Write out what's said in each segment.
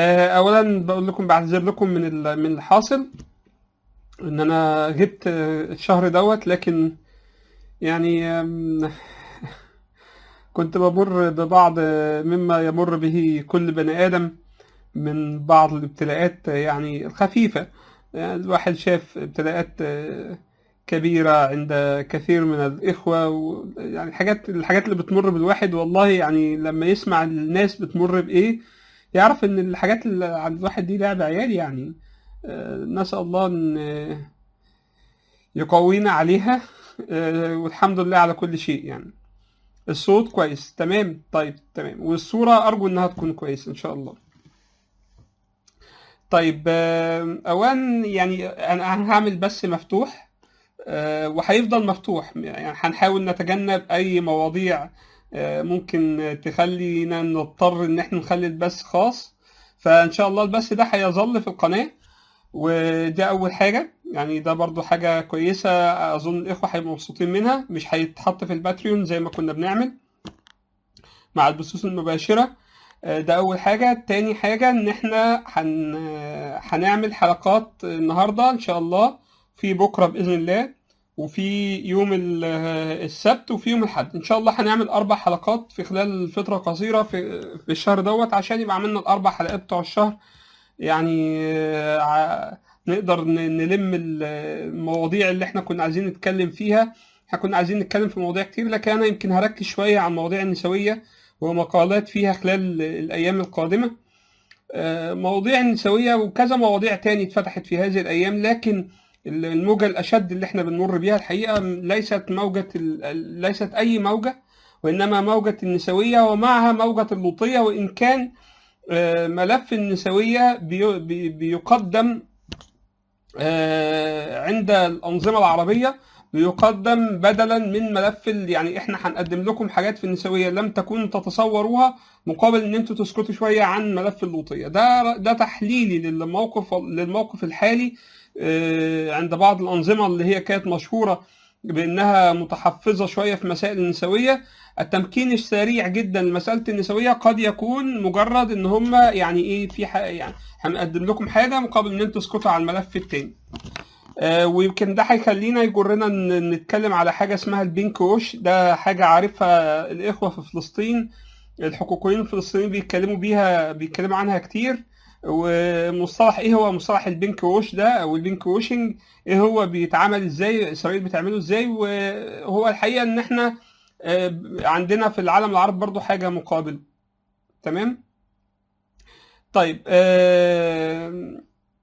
آه، اولا بقول لكم بعتذر لكم من ال- من الحاصل ان انا غبت آه، الشهر دوت لكن يعني آم، كنت بمر ببعض آه، مما يمر به كل بني ادم من بعض الابتلاءات آه، يعني الخفيفة يعني الواحد شاف ابتلاءات آه، كبيرة عند كثير من الإخوة و يعني الحاجات الحاجات اللي بتمر بالواحد والله يعني لما يسمع الناس بتمر بإيه يعرف إن الحاجات اللي عند الواحد دي لعب عيال يعني آه، نسأل الله إن آه، يقوينا عليها آه، والحمد لله على كل شيء يعني الصوت كويس تمام طيب تمام والصورة أرجو إنها تكون كويسة إن شاء الله طيب آه، أولا يعني أنا هعمل بث مفتوح آه، وهيفضل مفتوح يعني هنحاول نتجنب أي مواضيع آه، ممكن تخلينا نضطر إن احنا نخلي البث خاص فإن شاء الله البث ده هيظل في القناة وده أول حاجة يعني ده برضو حاجة كويسة أظن الإخوة هيبقوا مبسوطين منها مش هيتحط في الباتريون زي ما كنا بنعمل مع البثوث المباشرة آه، ده أول حاجة تاني حاجة إن إحنا هن... هنعمل حلقات النهاردة إن شاء الله في بكرة بإذن الله وفي يوم ال- السبت وفي يوم الأحد إن شاء الله هنعمل أربع حلقات في خلال فترة قصيرة في في الشهر دوت عشان يبقى عملنا الأربع حلقات بتوع الشهر يعني آه، ع- نقدر ن- نلم ال- المواضيع اللي احنا كنا عايزين نتكلم فيها احنا كنا عايزين نتكلم في مواضيع كتير لكن انا يمكن هركز شوية على المواضيع النسوية ومقالات فيها خلال الأيام القادمة آه، مواضيع النسوية وكذا مواضيع تاني اتفتحت في هذه الأيام لكن الموجة الأشد اللي احنا بنمر بيها الحقيقة ليست موجة ال- ليست أي موجة وإنما موجة النسوية ومعها موجة اللوطية وإن كان آه، ملف النسوية بي- بي- بيقدم آه، عند الأنظمة العربية بيقدم بدلا من ملف ال- يعني احنا هنقدم لكم حاجات في النسوية لم تكونوا تتصوروها مقابل ان انتوا تسكتوا شوية عن ملف اللوطية ده ده تحليلي للموقف للموقف الحالي آه، عند بعض الأنظمة اللي هي كانت مشهورة بأنها متحفظة شوية في مسائل النسوية التمكين السريع جدا لمسألة النسوية قد يكون مجرد ان هم يعني ايه في ح... يعني هنقدم لكم حاجة مقابل ان انتوا تسكتوا على الملف التاني آه، ويمكن ده هيخلينا يجرنا ن- نتكلم على حاجة اسمها البينك ووش ده حاجة عارفها الإخوة في فلسطين الحقوقيين الفلسطينيين بيتكلموا بيها بيتكلموا عنها كتير ومصطلح ايه هو مصطلح البينك ووش ده او البينك ووشنج ايه هو بيتعمل ازاي اسرائيل بتعمله ازاي وهو الحقيقة ان احنا آه، عندنا في العالم العربي برضو حاجة مقابل تمام طيب آه،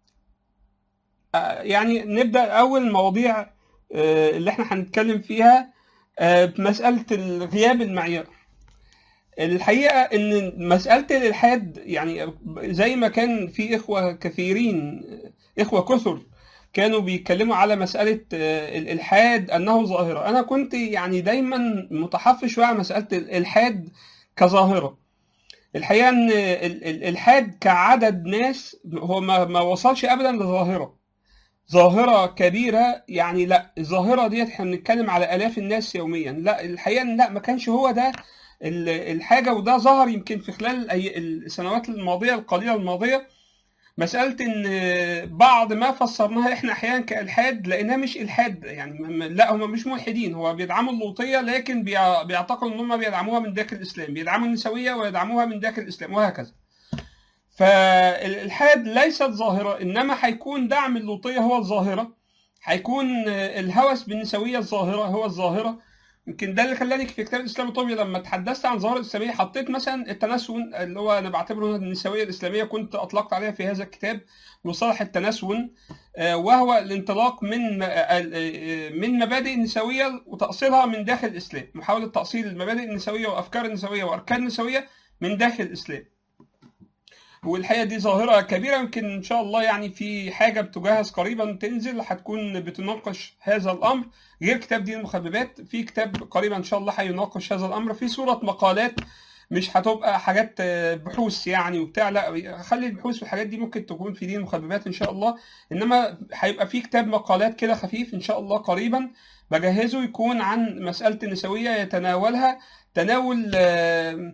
آه، يعني نبدأ أول مواضيع آه، اللي احنا هنتكلم فيها آه، بمسألة غياب المعيار الحقيقة إن مسألة الإلحاد يعني زي ما كان في إخوة كثيرين إخوة كثر كانوا بيتكلموا على مسألة آه، الإلحاد أنه ظاهرة أنا كنت يعني دايما متحفظ شوية على مسألة الإلحاد كظاهرة الحقيقة إن ال- ال- الإلحاد كعدد ناس هو ما ما وصلش أبدا لظاهرة ظاهرة كبيرة يعني لا الظاهرة ديت احنا بنتكلم على آلاف الناس يوميا لا الحقيقة إن لا ما كانش هو ده ال- الحاجة وده ظهر يمكن في خلال الأي- السنوات الماضية القليلة الماضية مسألة إن بعض ما فسرناها إحنا أحيانا كإلحاد لأنها مش إلحاد يعني م- م- لا هم مش ملحدين هو بيدعموا اللوطية لكن بيع- بيعتقدوا إن هم بيدعموها من داخل الإسلام بيدعموا النسوية ويدعموها من داخل الإسلام وهكذا فالإلحاد ليست ظاهرة إنما هيكون دعم اللوطية هو الظاهرة هيكون الهوس بالنسوية الظاهرة هو الظاهرة يمكن ده اللي خلاني في كتاب الإسلام الطبي لما تحدثت عن ظواهر الإسلامية حطيت مثلا التنسون اللي هو أنا بعتبره النسوية الإسلامية كنت أطلقت عليها في هذا الكتاب مصطلح التنسون آه، وهو الانطلاق من آه، آه، من مبادئ النسوية وتأصيلها من داخل الإسلام محاولة تأصيل المبادئ النسوية وأفكار النسوية وأركان النسوية من داخل الإسلام والحقيقه دي ظاهره كبيره يمكن ان شاء الله يعني في حاجه بتجهز قريبا تنزل هتكون بتناقش هذا الامر غير كتاب دين المخببات في كتاب قريبا ان شاء الله هيناقش هذا الامر في صوره مقالات مش هتبقى حاجات آه، بحوث يعني وبتاع لا خلي البحوث والحاجات دي ممكن تكون في دين المخببات ان شاء الله انما هيبقى في كتاب مقالات كده خفيف ان شاء الله قريبا بجهزه يكون عن مساله النسويه يتناولها تناول آه،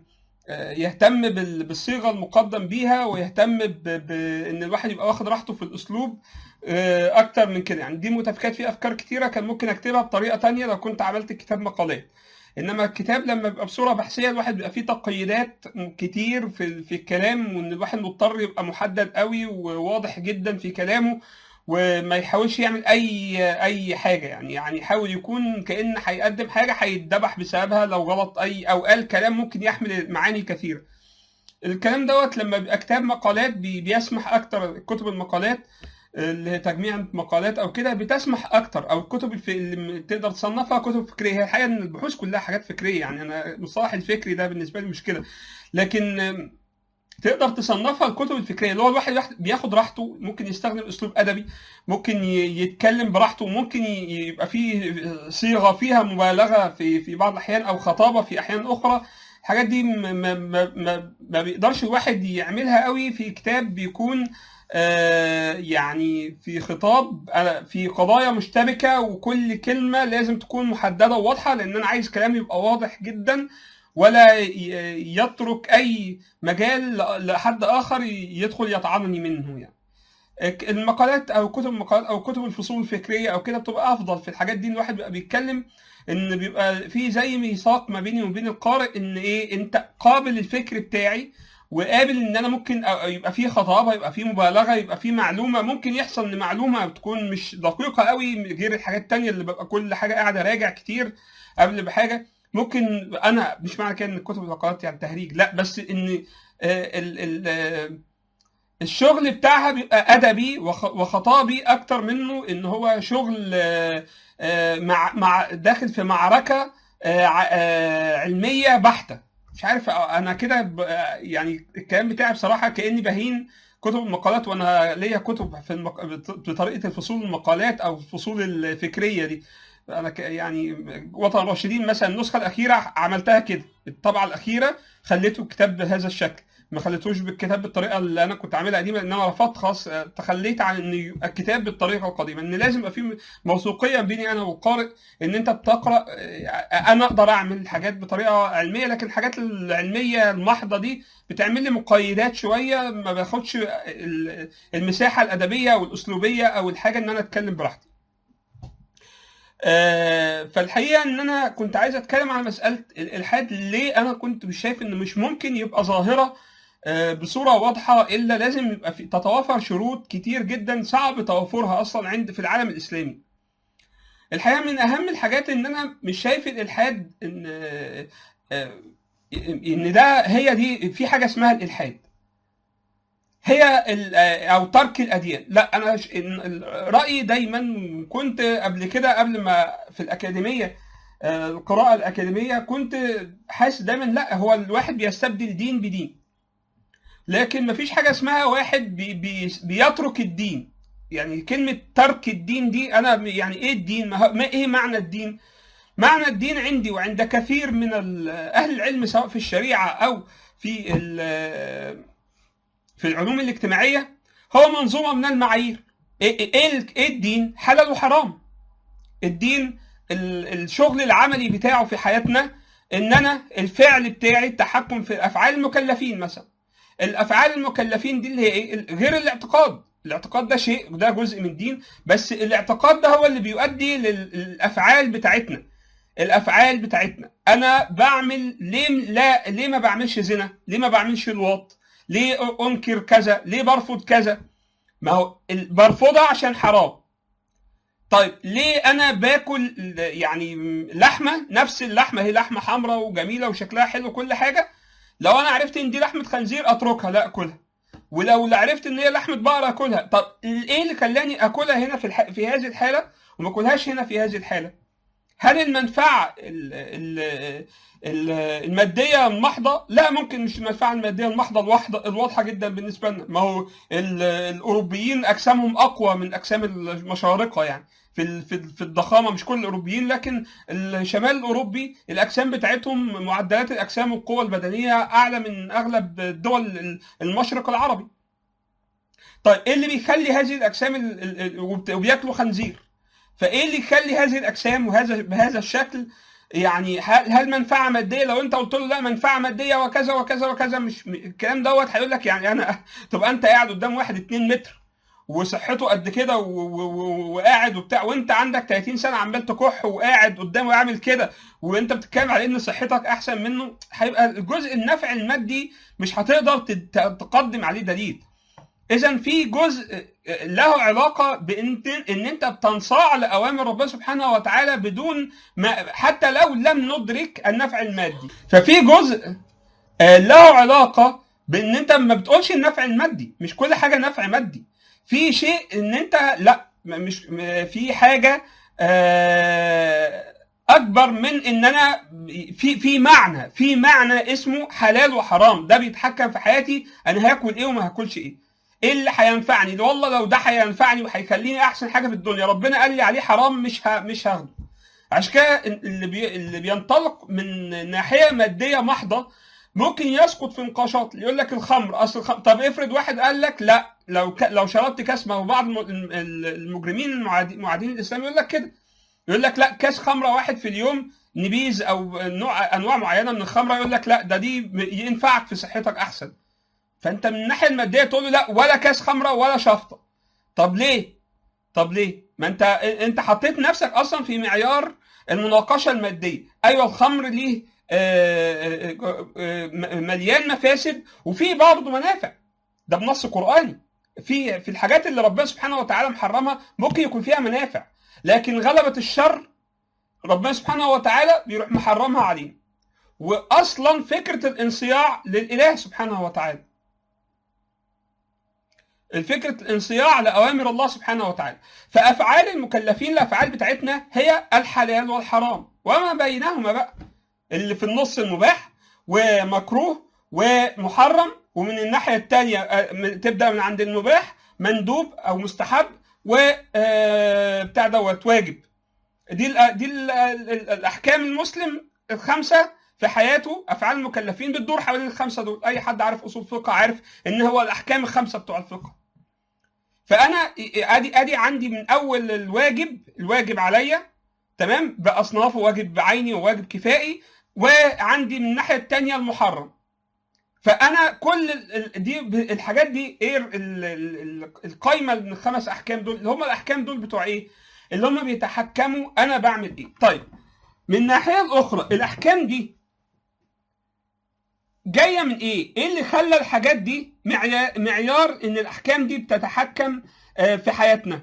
آه، يهتم بال- بالصيغه المقدم بيها ويهتم ب- بان الواحد يبقى واخد راحته في الاسلوب آه، اكتر من كده يعني دي متفكات فيه افكار كتيره كان ممكن اكتبها بطريقه تانية لو كنت عملت كتاب مقالات انما الكتاب لما بيبقى بصوره بحثيه الواحد بيبقى فيه تقييدات كتير في في الكلام وان الواحد مضطر يبقى محدد قوي وواضح جدا في كلامه وما يحاولش يعمل اي اي حاجه يعني يعني يحاول يكون كان هيقدم حاجه هيتذبح بسببها لو غلط اي او قال كلام ممكن يحمل معاني كثيره الكلام دوت لما بيبقى كتاب مقالات بي- بيسمح اكتر كتب المقالات اللي هي تجميع مقالات او كده بتسمح اكتر او الكتب الف- اللي تقدر تصنفها كتب فكريه هي الحقيقه ان البحوث كلها حاجات فكريه يعني انا المصطلح الفكري ده بالنسبه لي مش كده لكن آم، تقدر تصنفها الكتب الفكريه اللي هو الواحد واحد بياخد راحته ممكن يستخدم اسلوب ادبي ممكن ي- يتكلم براحته ممكن ي- يبقى فيه صيغه فيها مبالغه في في بعض الاحيان او خطابه في احيان اخرى الحاجات دي ما, ما, ما, ما, ما بيقدرش الواحد يعملها قوي في كتاب بيكون آه، يعني في خطاب آه، في قضايا مشتبكه وكل كلمه لازم تكون محدده وواضحه لان انا عايز كلامي يبقى واضح جدا ولا ي- يترك اي مجال ل- لحد اخر يدخل يطعنني منه يعني المقالات او كتب المقالات او كتب الفصول الفكريه او كده بتبقى افضل في الحاجات دي الواحد بيبقى بيتكلم ان بيبقى في زي ميثاق ما بيني وبين القارئ ان ايه انت قابل الفكر بتاعي وقابل ان انا ممكن أ- يبقى في خطابه يبقى في مبالغه يبقى في معلومه ممكن يحصل ان معلومه تكون مش دقيقه قوي غير الحاجات التانية اللي ببقى كل حاجه قاعد اراجع كتير قبل بحاجه ممكن انا مش معنى كده ان كتب المقالات يعني تهريج لا بس ان آه، ال ال آه، الشغل بتاعها بيبقى ادبي وخ- وخطابي اكتر منه ان هو شغل آه، آه، مع مع داخل في معركه آه، ع- آه، علميه بحته مش عارف انا كده ب- آه، يعني الكلام بتاعي بصراحه كاني بهين كتب المقالات وانا ليا كتب في المق... بط- بطريقه الفصول المقالات او الفصول الفكريه دي انا ك... يعني وطن الراشدين مثلا النسخه الاخيره عملتها كده الطبعه الاخيره خليته كتاب بهذا الشكل ما خليتوش بالكتاب بالطريقه اللي انا كنت عاملها قديمه لان انا رفضت خلاص آه، تخليت عن ان يبقى الكتاب بالطريقه القديمه ان لازم يبقى في موثوقيه بيني انا والقارئ ان انت بتقرا آه، انا اقدر اعمل حاجات بطريقه علميه لكن الحاجات العلميه المحضه دي بتعمل لي مقيدات شويه ما باخدش ال- المساحه الادبيه او الاسلوبيه او الحاجه ان انا اتكلم براحتي آه، فالحقيقه ان انا كنت عايز اتكلم عن مساله الالحاد ليه انا كنت مش شايف ان مش ممكن يبقى ظاهره آه، بصوره واضحه الا لازم يبقى في تتوافر شروط كتير جدا صعب توافرها اصلا عند في العالم الاسلامي الحقيقه من اهم الحاجات ان انا مش شايف الالحاد ان آه، آه، ان ده هي دي في حاجه اسمها الالحاد هي ال- او ترك الاديان لا انا ش- إن ال- رايي دايما كنت قبل كده قبل ما في الاكاديميه آه، القراءه الاكاديميه كنت حاسس دايما لا هو الواحد بيستبدل دين بدين لكن مفيش حاجه اسمها واحد بي بي بيترك الدين يعني كلمه ترك الدين دي انا يعني ايه الدين ما هو- ما ايه معنى الدين معنى الدين عندي وعند كثير من ال- اهل العلم سواء في الشريعه او في ال- في العلوم الاجتماعيه هو منظومه من المعايير ايه ايه ال- إيه الدين حلال وحرام الدين ال- الشغل العملي بتاعه في حياتنا ان انا الفعل بتاعي التحكم في افعال المكلفين مثلا الافعال المكلفين دي اللي هي ايه غير الاعتقاد الاعتقاد ده شيء ده جزء من الدين بس الاعتقاد ده هو اللي بيؤدي لل- للافعال بتاعتنا الافعال بتاعتنا انا بعمل ليه لا ليه ما بعملش زنا ليه ما بعملش لواط ليه انكر كذا ليه برفض كذا ما هو ال- برفضها عشان حرام طيب ليه انا باكل يعني لحمه نفس اللحمه هي لحمه حمراء وجميله وشكلها حلو وكل حاجه لو انا عرفت ان دي لحمه خنزير اتركها لا اكلها ولو عرفت ان هي لحمه بقره اكلها طب ايه اللي خلاني اكلها هنا في الح... في هذه الحاله وما اكلهاش هنا في هذه الحاله هل المنفعه ال... ال... ال- الماديه المحضه لا ممكن مش المنفعه الماديه المحضه الواحده الواضحه جدا بالنسبه لنا ما هو ال- الاوروبيين اجسامهم اقوى من اجسام المشارقه يعني في ال- في ال- في الضخامه مش كل الاوروبيين لكن الشمال الاوروبي الاجسام بتاعتهم معدلات الاجسام والقوه البدنيه اعلى من اغلب دول المشرق العربي طيب ايه اللي بيخلي هذه الاجسام ال- ال- ال- وبت- وبياكلوا خنزير فايه اللي يخلي هذه الاجسام وهذا بهذا الشكل يعني هل هل منفعه ماديه لو انت قلت له لا منفعه ماديه وكذا وكذا وكذا مش الكلام دوت هيقول لك يعني انا تبقى انت قاعد قدام واحد 2 متر وصحته قد كده و- و- و- وقاعد وبتاع وانت عندك 30 سنه عمال تكح وقاعد قدامه عامل كده وانت بتتكلم على ان صحتك احسن منه هيبقى الجزء النفع المادي مش هتقدر تت- تقدم عليه دليل اذا في جزء له علاقه بان ان انت بتنصاع لاوامر ربنا سبحانه وتعالى بدون ما حتى لو لم ندرك النفع المادي ففي جزء آه، له علاقه بان انت ما بتقولش النفع المادي مش كل حاجه نفع مادي في شيء ان انت لا م- مش م- في حاجه آه، اكبر من ان انا في في معنى في معنى اسمه حلال وحرام ده بيتحكم في حياتي انا هاكل ايه وما هاكلش ايه ايه اللي هينفعني ده والله لو ده هينفعني وهيخليني احسن حاجه في الدنيا ربنا قال لي عليه حرام مش ه... مش هاخده عشان كده اللي بي... اللي بينطلق من ناحيه ماديه محضه ممكن يسقط في نقاشات يقول لك الخمر اصل الخمر طب افرض واحد قال لك لا لو ك... لو شربت كاس ما هو بعض الم- الم- المجرمين المعادين معادين الاسلام يقول لك كده يقول لك لا كاس خمره واحد في اليوم نبيذ او نوع انواع معينه من الخمره يقول لك لا ده دي ينفعك في صحتك احسن فانت من الناحيه الماديه تقول له لا ولا كاس خمره ولا شفطه طب ليه طب ليه ما انت انت حطيت نفسك اصلا في معيار المناقشه الماديه ايوه الخمر ليه آه، آه، آه، مليان مفاسد وفي برضه منافع ده بنص قراني في في الحاجات اللي ربنا سبحانه وتعالى محرمها ممكن يكون فيها منافع لكن غلبة الشر ربنا سبحانه وتعالى بيروح محرمها عليه واصلا فكره الانصياع للاله سبحانه وتعالى الفكرة الانصياع لأوامر الله سبحانه وتعالى فأفعال المكلفين الأفعال بتاعتنا هي الحلال والحرام وما بينهما بقى اللي في النص المباح ومكروه ومحرم ومن الناحية التانية آه، من- تبدأ من عند المباح مندوب أو مستحب و آه، بتاع دوت واجب دي ال دي ال ال الأحكام المسلم الخمسة في حياته أفعال المكلفين بتدور حوالين الخمسة دول أي حد عارف أصول فقه عارف إن هو الأحكام الخمسة بتوع الفقه فانا ادي ادي عندي من اول الواجب الواجب عليا تمام باصنافه واجب عيني وواجب كفائي وعندي من الناحيه الثانيه المحرم فانا كل ال- ال- دي الحاجات دي ايه ال- ال- ال- القايمه من الخمس احكام دول اللي هم الاحكام دول بتوع ايه اللي هم بيتحكموا انا بعمل ايه طيب من الناحيه الاخرى الاحكام دي جايه من ايه؟ ايه اللي خلى الحاجات دي معيار, معيار ان الاحكام دي بتتحكم آه، في حياتنا؟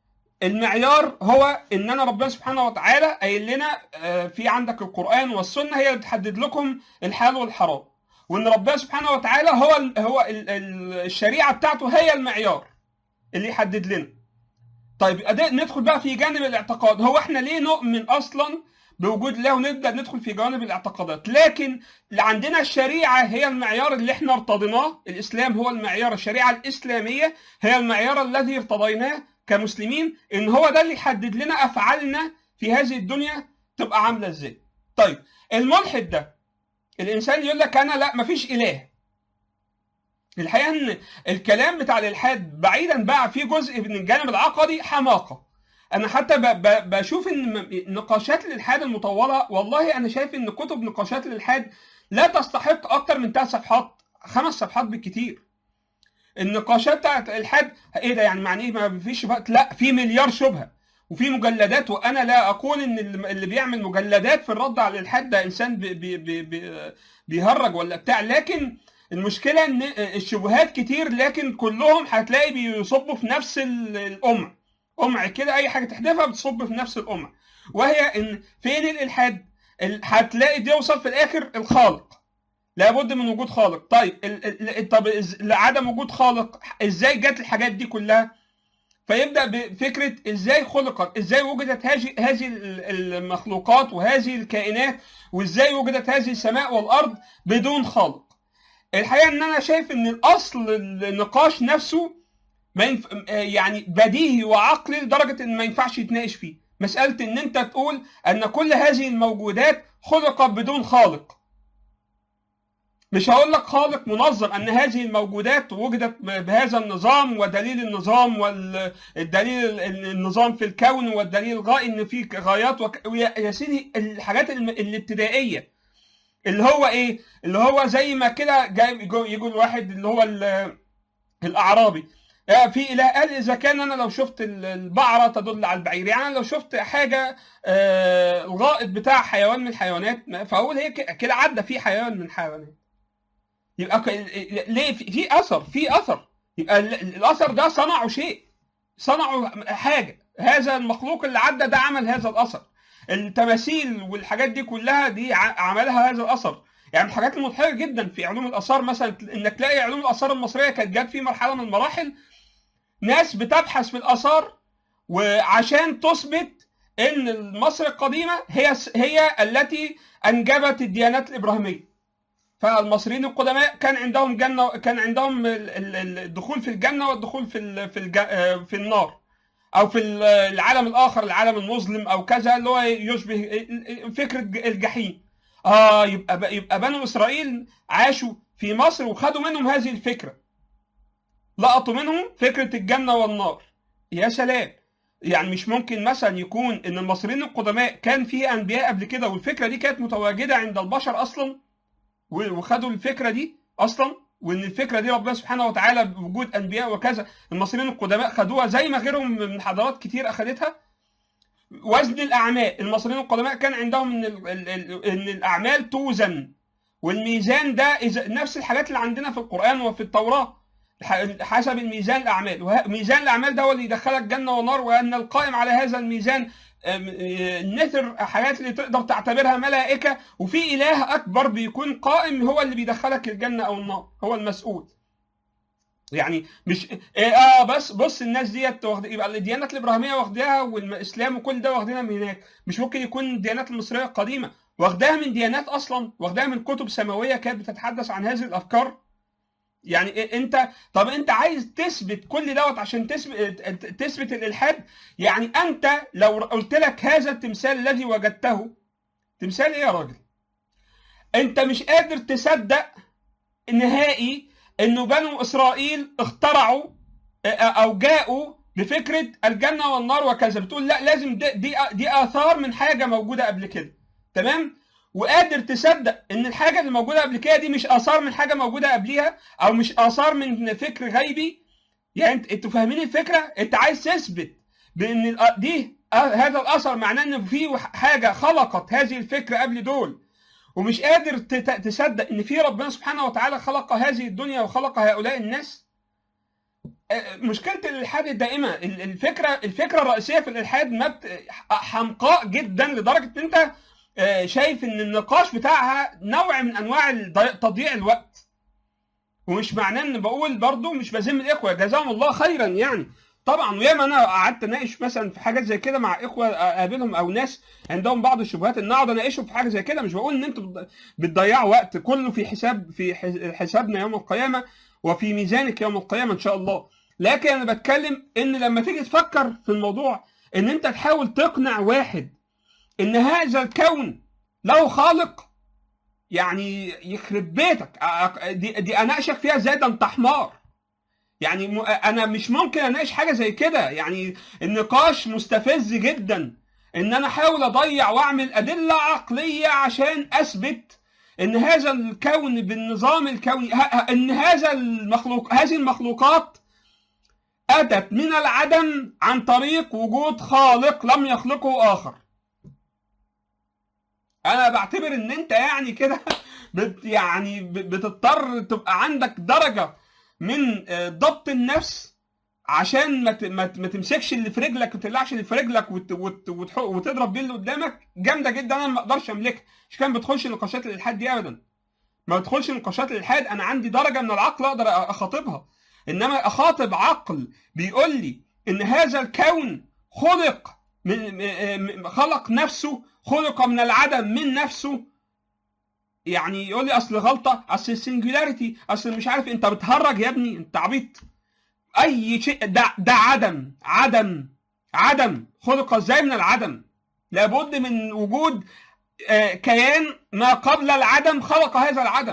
المعيار هو ان انا ربنا سبحانه وتعالى قايل لنا آه، في عندك القران والسنه هي اللي بتحدد لكم الحلال والحرام وان ربنا سبحانه وتعالى هو ال هو ال ال الشريعه بتاعته هي المعيار اللي يحدد لنا. طيب أداء ندخل بقى في جانب الاعتقاد هو احنا ليه نؤمن اصلا بوجود الله ونبدا ندخل في جوانب الاعتقادات لكن اللي عندنا الشريعه هي المعيار اللي احنا ارتضيناه الاسلام هو المعيار الشريعه الاسلاميه هي المعيار الذي ارتضيناه كمسلمين ان هو ده اللي يحدد لنا افعالنا في هذه الدنيا تبقى عامله ازاي طيب الملحد ده الانسان يقول لك انا لا مفيش اله الحقيقه ان الكلام بتاع الالحاد بعيدا بقى في جزء من الجانب العقدي حماقه انا حتى ب- ب- بشوف ان م- نقاشات الالحاد المطوله والله انا شايف ان كتب نقاشات الالحاد لا تستحق اكتر من ثلاث صفحات خمس صفحات بالكتير النقاشات بتاعت الالحاد ايه ده يعني معنى ايه ما فيش وقت لا في مليار شبهه وفي مجلدات وانا لا اقول ان اللي اللي بيعمل مجلدات في الرد على الالحاد ده انسان بي بي بي بي بيهرج ولا بتاع لكن المشكله ان الشبهات كتير لكن كلهم هتلاقي بيصبوا في نفس ال- القمع قمع كده اي حاجه تحدفها بتصب في نفس القمع وهي ان فين الالحاد ال- هتلاقي دي يوصل في الاخر الخالق لابد من وجود خالق طيب ال- ال- طب إز- لعدم وجود خالق ازاي جت الحاجات دي كلها فيبدا بفكره ازاي خلقت ازاي وجدت هذه هذه ال- المخلوقات وهذه الكائنات وازاي وجدت هذه السماء والارض بدون خالق الحقيقه ان انا شايف ان الاصل النقاش نفسه ما ينف... يعني بديهي وعقلي لدرجه ان ما ينفعش يتناقش فيه مساله ان انت تقول ان كل هذه الموجودات خلقت بدون خالق مش هقول لك خالق منظم ان هذه الموجودات وجدت بهذا النظام ودليل النظام والدليل النظام في الكون والدليل الغائي ان في غايات وك... يا سيدي الحاجات الابتدائيه اللي هو ايه؟ اللي هو زي ما كده جاي يقول واحد اللي هو الاعرابي في اله قال اذا كان انا لو شفت البعره تدل على البعير يعني انا لو شفت حاجه الغائط بتاع حيوان من الحيوانات فاقول هي كده عدى في حيوان من الحيوانات يبقى ليه في اثر في اثر يبقى الاثر ده صنعوا شيء صنعوا حاجه هذا المخلوق اللي عدى ده عمل هذا الاثر التماثيل والحاجات دي كلها دي عملها هذا الاثر يعني من الحاجات المضحكه جدا في علوم الاثار مثلا انك تلاقي علوم الاثار المصريه كانت جت في مرحله من المراحل ناس بتبحث في الاثار وعشان تثبت ان مصر القديمه هي هي التي انجبت الديانات الابراهيميه فالمصريين القدماء كان عندهم جنه كان عندهم الدخول في الجنه والدخول في في في النار او في العالم الاخر العالم المظلم او كذا اللي هو يشبه فكره الجحيم اه يبقى يبقى بنو اسرائيل عاشوا في مصر وخدوا منهم هذه الفكره لقطوا منهم فكره الجنه والنار يا سلام يعني مش ممكن مثلا يكون ان المصريين القدماء كان في انبياء قبل كده والفكره دي كانت متواجده عند البشر اصلا وخدوا الفكره دي اصلا وان الفكره دي ربنا سبحانه وتعالى بوجود انبياء وكذا المصريين القدماء خدوها زي ما غيرهم من حضارات كتير اخذتها وزن الاعمال المصريين القدماء كان عندهم ان ان الاعمال توزن والميزان ده إذا نفس الحاجات اللي عندنا في القران وفي التوراه حسب الميزان الاعمال ميزان الاعمال ده هو اللي يدخلك جنه ونار وان القائم على هذا الميزان نثر حاجات اللي تقدر تعتبرها ملائكه وفي اله اكبر بيكون قائم هو اللي بيدخلك الجنه او النار هو المسؤول يعني مش اه بس بص الناس ديت واخد يبقى الديانات الابراهيميه واخداها والاسلام وكل ده واخدينها من هناك مش ممكن يكون الديانات المصريه القديمه واخداها من ديانات اصلا واخداها من كتب سماويه كانت بتتحدث عن هذه الافكار يعني انت طب انت عايز تثبت كل دوت عشان تثبت تثبت الالحاد يعني انت لو قلت لك هذا التمثال الذي وجدته تمثال ايه يا راجل انت مش قادر تصدق نهائي انه بنو اسرائيل اخترعوا او جاءوا بفكره الجنه والنار وكذا بتقول لا لازم دي دي, دي اثار من حاجه موجوده قبل كده تمام وقادر تصدق ان الحاجه اللي موجوده قبل كده دي مش اثار من حاجه موجوده قبليها او مش اثار من فكر غيبي يعني انت انتوا فاهمين الفكره انت عايز تثبت بان دي هذا الاثر معناه ان في حاجه خلقت هذه الفكره قبل دول ومش قادر تصدق ان في ربنا سبحانه وتعالى خلق هذه الدنيا وخلق هؤلاء الناس مشكله الالحاد الدائمه الفكره الفكره الرئيسيه في الالحاد حمقاء جدا لدرجه ان انت شايف ان النقاش بتاعها نوع من انواع تضييع الوقت ومش معناه ان بقول برضو مش بذم الاخوه جزاهم الله خيرا يعني طبعا وياما انا قعدت اناقش مثلا في حاجات زي كده مع اخوه اقابلهم او ناس عندهم بعض الشبهات ان اقعد اناقشهم في حاجه زي كده مش بقول ان انتوا بتضيعوا وقت كله في حساب في حسابنا يوم القيامه وفي ميزانك يوم القيامه ان شاء الله لكن انا بتكلم ان لما تيجي تفكر في الموضوع ان انت تحاول تقنع واحد ان هذا الكون له خالق يعني يخرب بيتك دي, دي اناقشك فيها ازاي ده انت حمار يعني انا مش ممكن اناقش حاجه زي كده يعني النقاش مستفز جدا ان انا احاول اضيع واعمل ادله عقليه عشان اثبت ان هذا الكون بالنظام الكوني ان هذا المخلوق هذه المخلوقات اتت من العدم عن طريق وجود خالق لم يخلقه اخر انا بعتبر ان انت يعني كده بت يعني بتضطر تبقى عندك درجه من ضبط النفس عشان ما ما تمسكش اللي في رجلك ما تقلعش اللي في رجلك وت وت وت وتضرب بيه اللي قدامك جامده جدا انا ما اقدرش املكها مش كان بتخش نقاشات الالحاد دي ابدا ما بدخلش نقاشات الالحاد انا عندي درجه من العقل اقدر اخاطبها انما اخاطب عقل بيقول لي ان هذا الكون خلق من خلق نفسه خلق من العدم من نفسه يعني يقول لي اصل غلطه اصل السنجولاريتي اصل مش عارف انت بتهرج يا ابني انت عبيط اي شيء ده ده عدم عدم عدم خلق ازاي من العدم لابد من وجود كيان ما قبل العدم خلق هذا العدم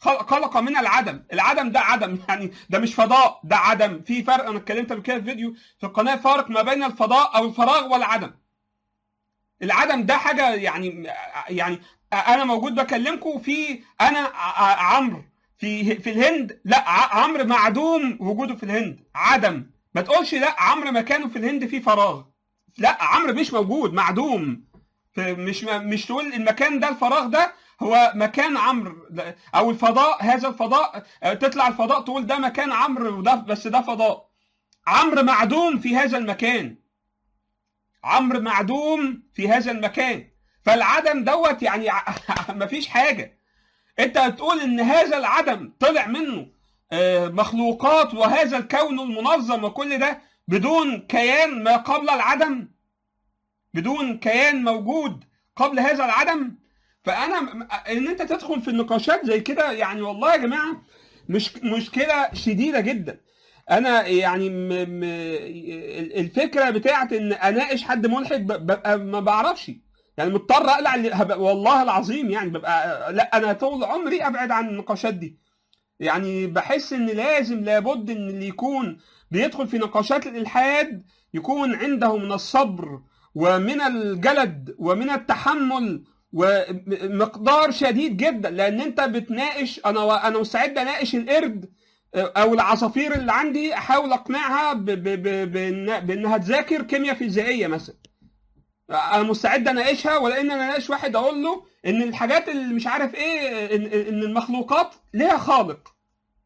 خلق خلق من العدم العدم ده عدم يعني ده مش فضاء ده عدم في فرق انا اتكلمت قبل كده في فيديو في القناه فرق ما بين الفضاء او الفراغ والعدم العدم ده حاجه يعني يعني انا موجود بكلمكم في انا ع- عمرو في في الهند لا ع- عمرو معدوم وجوده في الهند عدم ما تقولش لا عمرو مكانه في الهند في فراغ لا عمرو مش موجود معدوم ف- مش مش تقول المكان ده الفراغ ده هو مكان عمرو ده- او الفضاء هذا الفضاء آه، تطلع الفضاء تقول ده مكان عمرو وده بس ده فضاء عمرو معدوم في هذا المكان عمرو معدوم في هذا المكان فالعدم دوت يعني مفيش حاجه انت هتقول ان هذا العدم طلع منه آه، مخلوقات وهذا الكون المنظم وكل ده بدون كيان ما قبل العدم بدون كيان موجود قبل هذا العدم فانا ان انت تدخل في النقاشات زي كده يعني والله يا جماعه مش مشكله شديده جدا انا يعني م م الفكره بتاعت ان اناقش حد ملحد ب- ببقى ما بعرفش يعني مضطر اقلع اللي- هبقى- والله العظيم يعني ببقى لا انا طول عمري ابعد عن النقاشات دي يعني بحس ان لازم لابد ان اللي يكون بيدخل في نقاشات الالحاد يكون عنده من الصبر ومن الجلد ومن التحمل ومقدار شديد جدا لان انت بتناقش انا انا مستعد اناقش القرد او العصافير اللي عندي احاول اقنعها ب- ب- ب- بإن- بانها تذاكر كيمياء فيزيائيه مثلا انا مستعد اناقشها ولا ان انا اناقش واحد اقول له ان الحاجات اللي مش عارف ايه ان, إن المخلوقات ليها خالق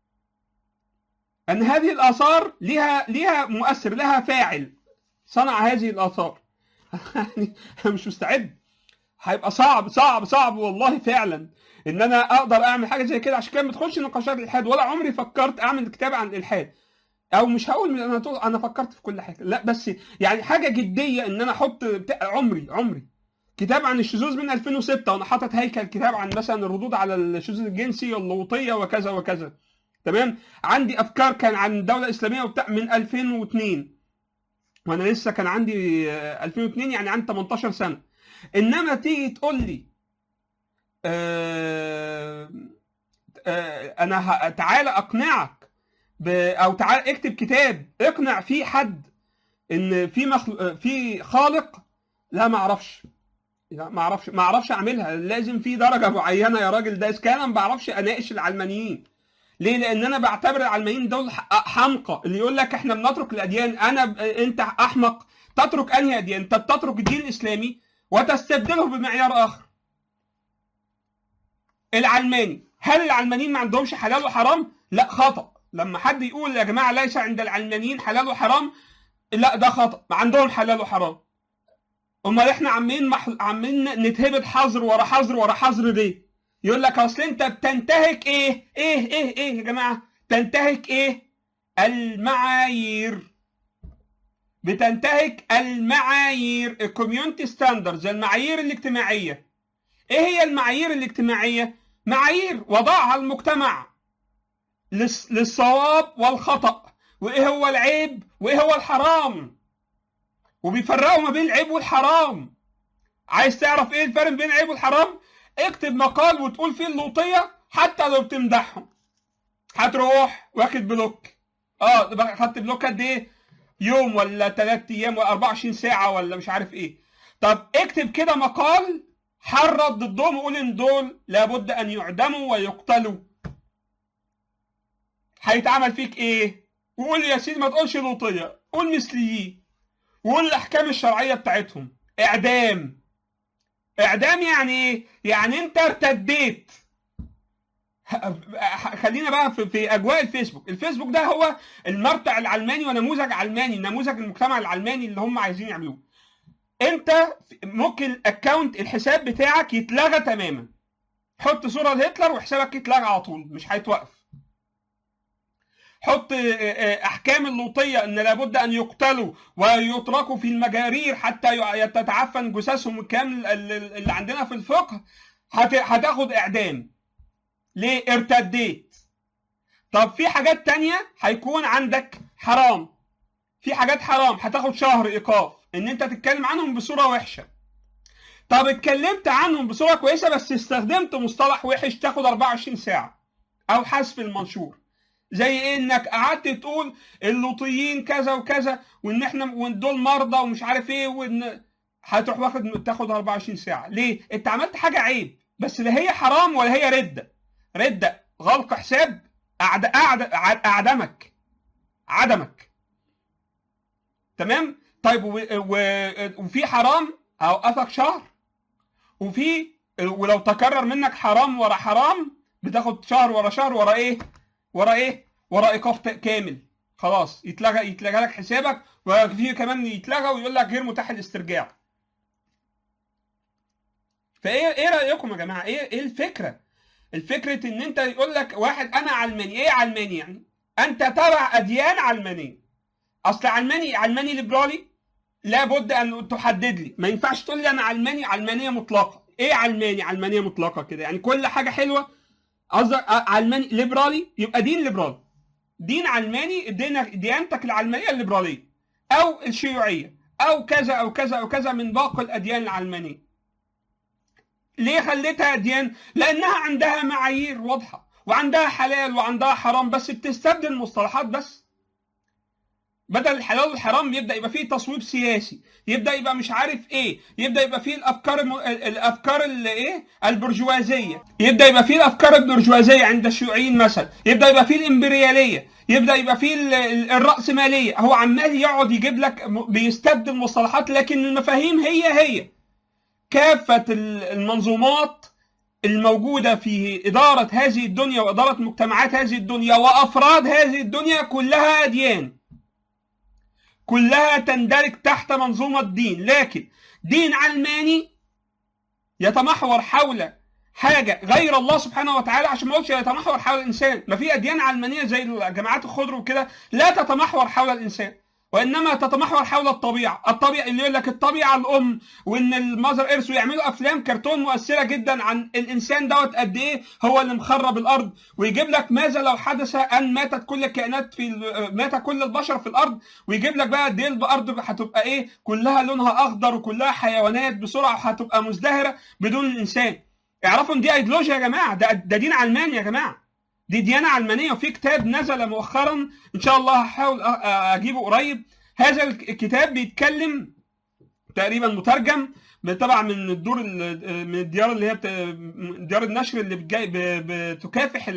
ان هذه الاثار ليها ليها مؤثر لها فاعل صنع هذه الاثار يعني انا مش مستعد هيبقى صعب صعب صعب والله فعلا ان انا اقدر اعمل حاجه زي كده عشان كده ما ادخلش نقاشات الالحاد ولا عمري فكرت اعمل كتاب عن الالحاد او مش هقول انا طول انا فكرت في كل حاجه لا بس يعني حاجه جديه ان انا احط بتاع- عمري عمري كتاب عن الشذوذ من 2006 وانا حاطط هيكل كتاب عن مثلا الردود على الشذوذ الجنسي واللوطيه وكذا وكذا تمام عندي افكار كان عن الدوله الاسلاميه وبتاع من 2002 وانا لسه كان عندي آه، 2002 يعني عندي 18 سنه انما تيجي تقول لي آه آه انا ه- تعالى اقنعك ب او تعالى اكتب كتاب اقنع فيه حد ان في مخل... في خالق لا ما اعرفش لا ما اعرفش ما اعرفش اعملها لازم في درجه معينه يا راجل ده اذا كان أنا ما بعرفش اناقش العلمانيين ليه؟ لان انا بعتبر العلمانيين دول ح- حمقى اللي يقول لك احنا بنترك الاديان انا ب... انت احمق تترك انهي اديان؟ انت تترك الدين الاسلامي وتستبدله بمعيار اخر. العلماني هل العلمانيين ما عندهمش حلال وحرام؟ لا خطأ لما حد يقول يا جماعه ليس عند العلمانيين حلال وحرام لا ده خطأ ما عندهم حلال وحرام. امال احنا عمالين مح... عمالين نتهبط حظر ورا حظر ورا حظر ليه؟ يقول لك اصل انت بتنتهك ايه؟ ايه ايه ايه يا جماعه؟ تنتهك ايه؟ المعايير بتنتهك المعايير الكوميونتي ستاندردز المعايير الاجتماعيه ايه هي المعايير الاجتماعيه معايير وضعها المجتمع للص- للصواب والخطا وايه هو العيب وايه هو الحرام وبيفرقوا ما بين العيب والحرام عايز تعرف ايه الفرق بين العيب والحرام اكتب مقال وتقول فيه اللوطيه حتى لو بتمدحهم هتروح واخد بلوك اه بقى خدت بلوك قد ايه يوم ولا ثلاث ايام ولا 24 ساعه ولا مش عارف ايه طب اكتب كده مقال حرض ضدهم وقول ان دول لابد ان يعدموا ويقتلوا هيتعمل فيك ايه وقول يا سيدي ما تقولش لوطيه قول مثليين وقول الاحكام الشرعيه بتاعتهم اعدام اعدام يعني ايه يعني انت ارتديت خلينا بقى في, في اجواء الفيسبوك الفيسبوك ده هو المرتع العلماني ونموذج علماني نموذج المجتمع العلماني اللي هم عايزين يعملوه انت ممكن الاكونت الحساب بتاعك يتلغى تماما حط صوره لهتلر وحسابك يتلغى على طول مش هيتوقف حط احكام اللوطيه ان لابد ان يقتلوا ويتركوا في المجارير حتى تتعفن جثثهم الكامل اللي عندنا في الفقه هتاخد اعدام ليه ارتديت طب في حاجات تانية هيكون عندك حرام في حاجات حرام هتاخد شهر ايقاف ان انت تتكلم عنهم بصوره وحشه طب اتكلمت عنهم بصوره كويسه بس استخدمت مصطلح وحش تاخد 24 ساعه او حذف المنشور زي ايه انك قعدت تقول اللوطيين كذا وكذا وان احنا وان دول مرضى ومش عارف ايه وان هتروح واخد تاخد 24 ساعه ليه انت عملت حاجه عيب بس لا هي حرام ولا هي رده رده غلق حساب أعد... أعد... اعدمك عدمك تمام طيب و... و... وفي حرام اوقفك شهر وفي ولو تكرر منك حرام ورا حرام بتاخد شهر ورا شهر ورا ايه ورا ايه ورا ايقاف كامل خلاص يتلغى يتلغى لك حسابك وفي كمان يتلغى ويقول لك غير متاح الاسترجاع فايه ايه رايكم يا جماعه ايه ايه الفكره الفكره ان انت يقول لك واحد انا علماني ايه علماني يعني انت تبع اديان علمانيه اصل علماني علماني ليبرالي لابد ان تحدد لي ما ينفعش تقول لي انا علماني علمانيه مطلقه ايه علماني علمانيه مطلقه كده يعني كل حاجه حلوه قصدك علماني ليبرالي يبقى دين ليبرالي دين علماني دين ديانتك العلمانيه الليبراليه او الشيوعيه او كذا او كذا او كذا من باقي الاديان العلمانيه ليه خليتها اديان لانها عندها معايير واضحه وعندها حلال وعندها حرام بس بتستبدل مصطلحات بس بدل الحلال والحرام يبدا يبقى فيه تصويب سياسي يبدا يبقى مش عارف ايه يبدا يبقى فيه الافكار الم... الافكار اللي ايه البرجوازيه يبدا يبقى فيه الافكار البرجوازيه عند الشيوعيين مثلا يبدا يبقى فيه الامبرياليه يبدا يبقى فيه الراسماليه هو عمال يقعد يجيب لك بيستبدل مصطلحات لكن المفاهيم هي هي كافه المنظومات الموجودة في إدارة هذه الدنيا وإدارة مجتمعات هذه الدنيا وأفراد هذه الدنيا كلها أديان كلها تندرج تحت منظومة دين لكن دين علماني يتمحور حول حاجة غير الله سبحانه وتعالى عشان ما اقولش يتمحور حول الإنسان ما في أديان علمانية زي جماعات الخضر وكده لا تتمحور حول الإنسان وانما تتمحور حول الطبيعه، الطبيعه اللي يقول لك الطبيعه الام وان المذر ايرث ويعملوا افلام كرتون مؤثره جدا عن الانسان دوت قد ايه هو اللي مخرب الارض ويجيب لك ماذا لو حدث ان ماتت كل الكائنات في مات كل البشر في الارض ويجيب لك بقى قد ايه الارض هتبقى ايه كلها لونها اخضر وكلها حيوانات بسرعه وهتبقى مزدهره بدون الانسان. اعرفوا ان دي ايديولوجيا يا جماعه ده, ده دين علماني يا جماعه. دي ديانة علمانية وفي كتاب نزل مؤخرا إن شاء الله هحاول أجيبه قريب هذا الكتاب بيتكلم تقريبا مترجم طبعا من الدور من الديار اللي هي ديار النشر اللي بتكافح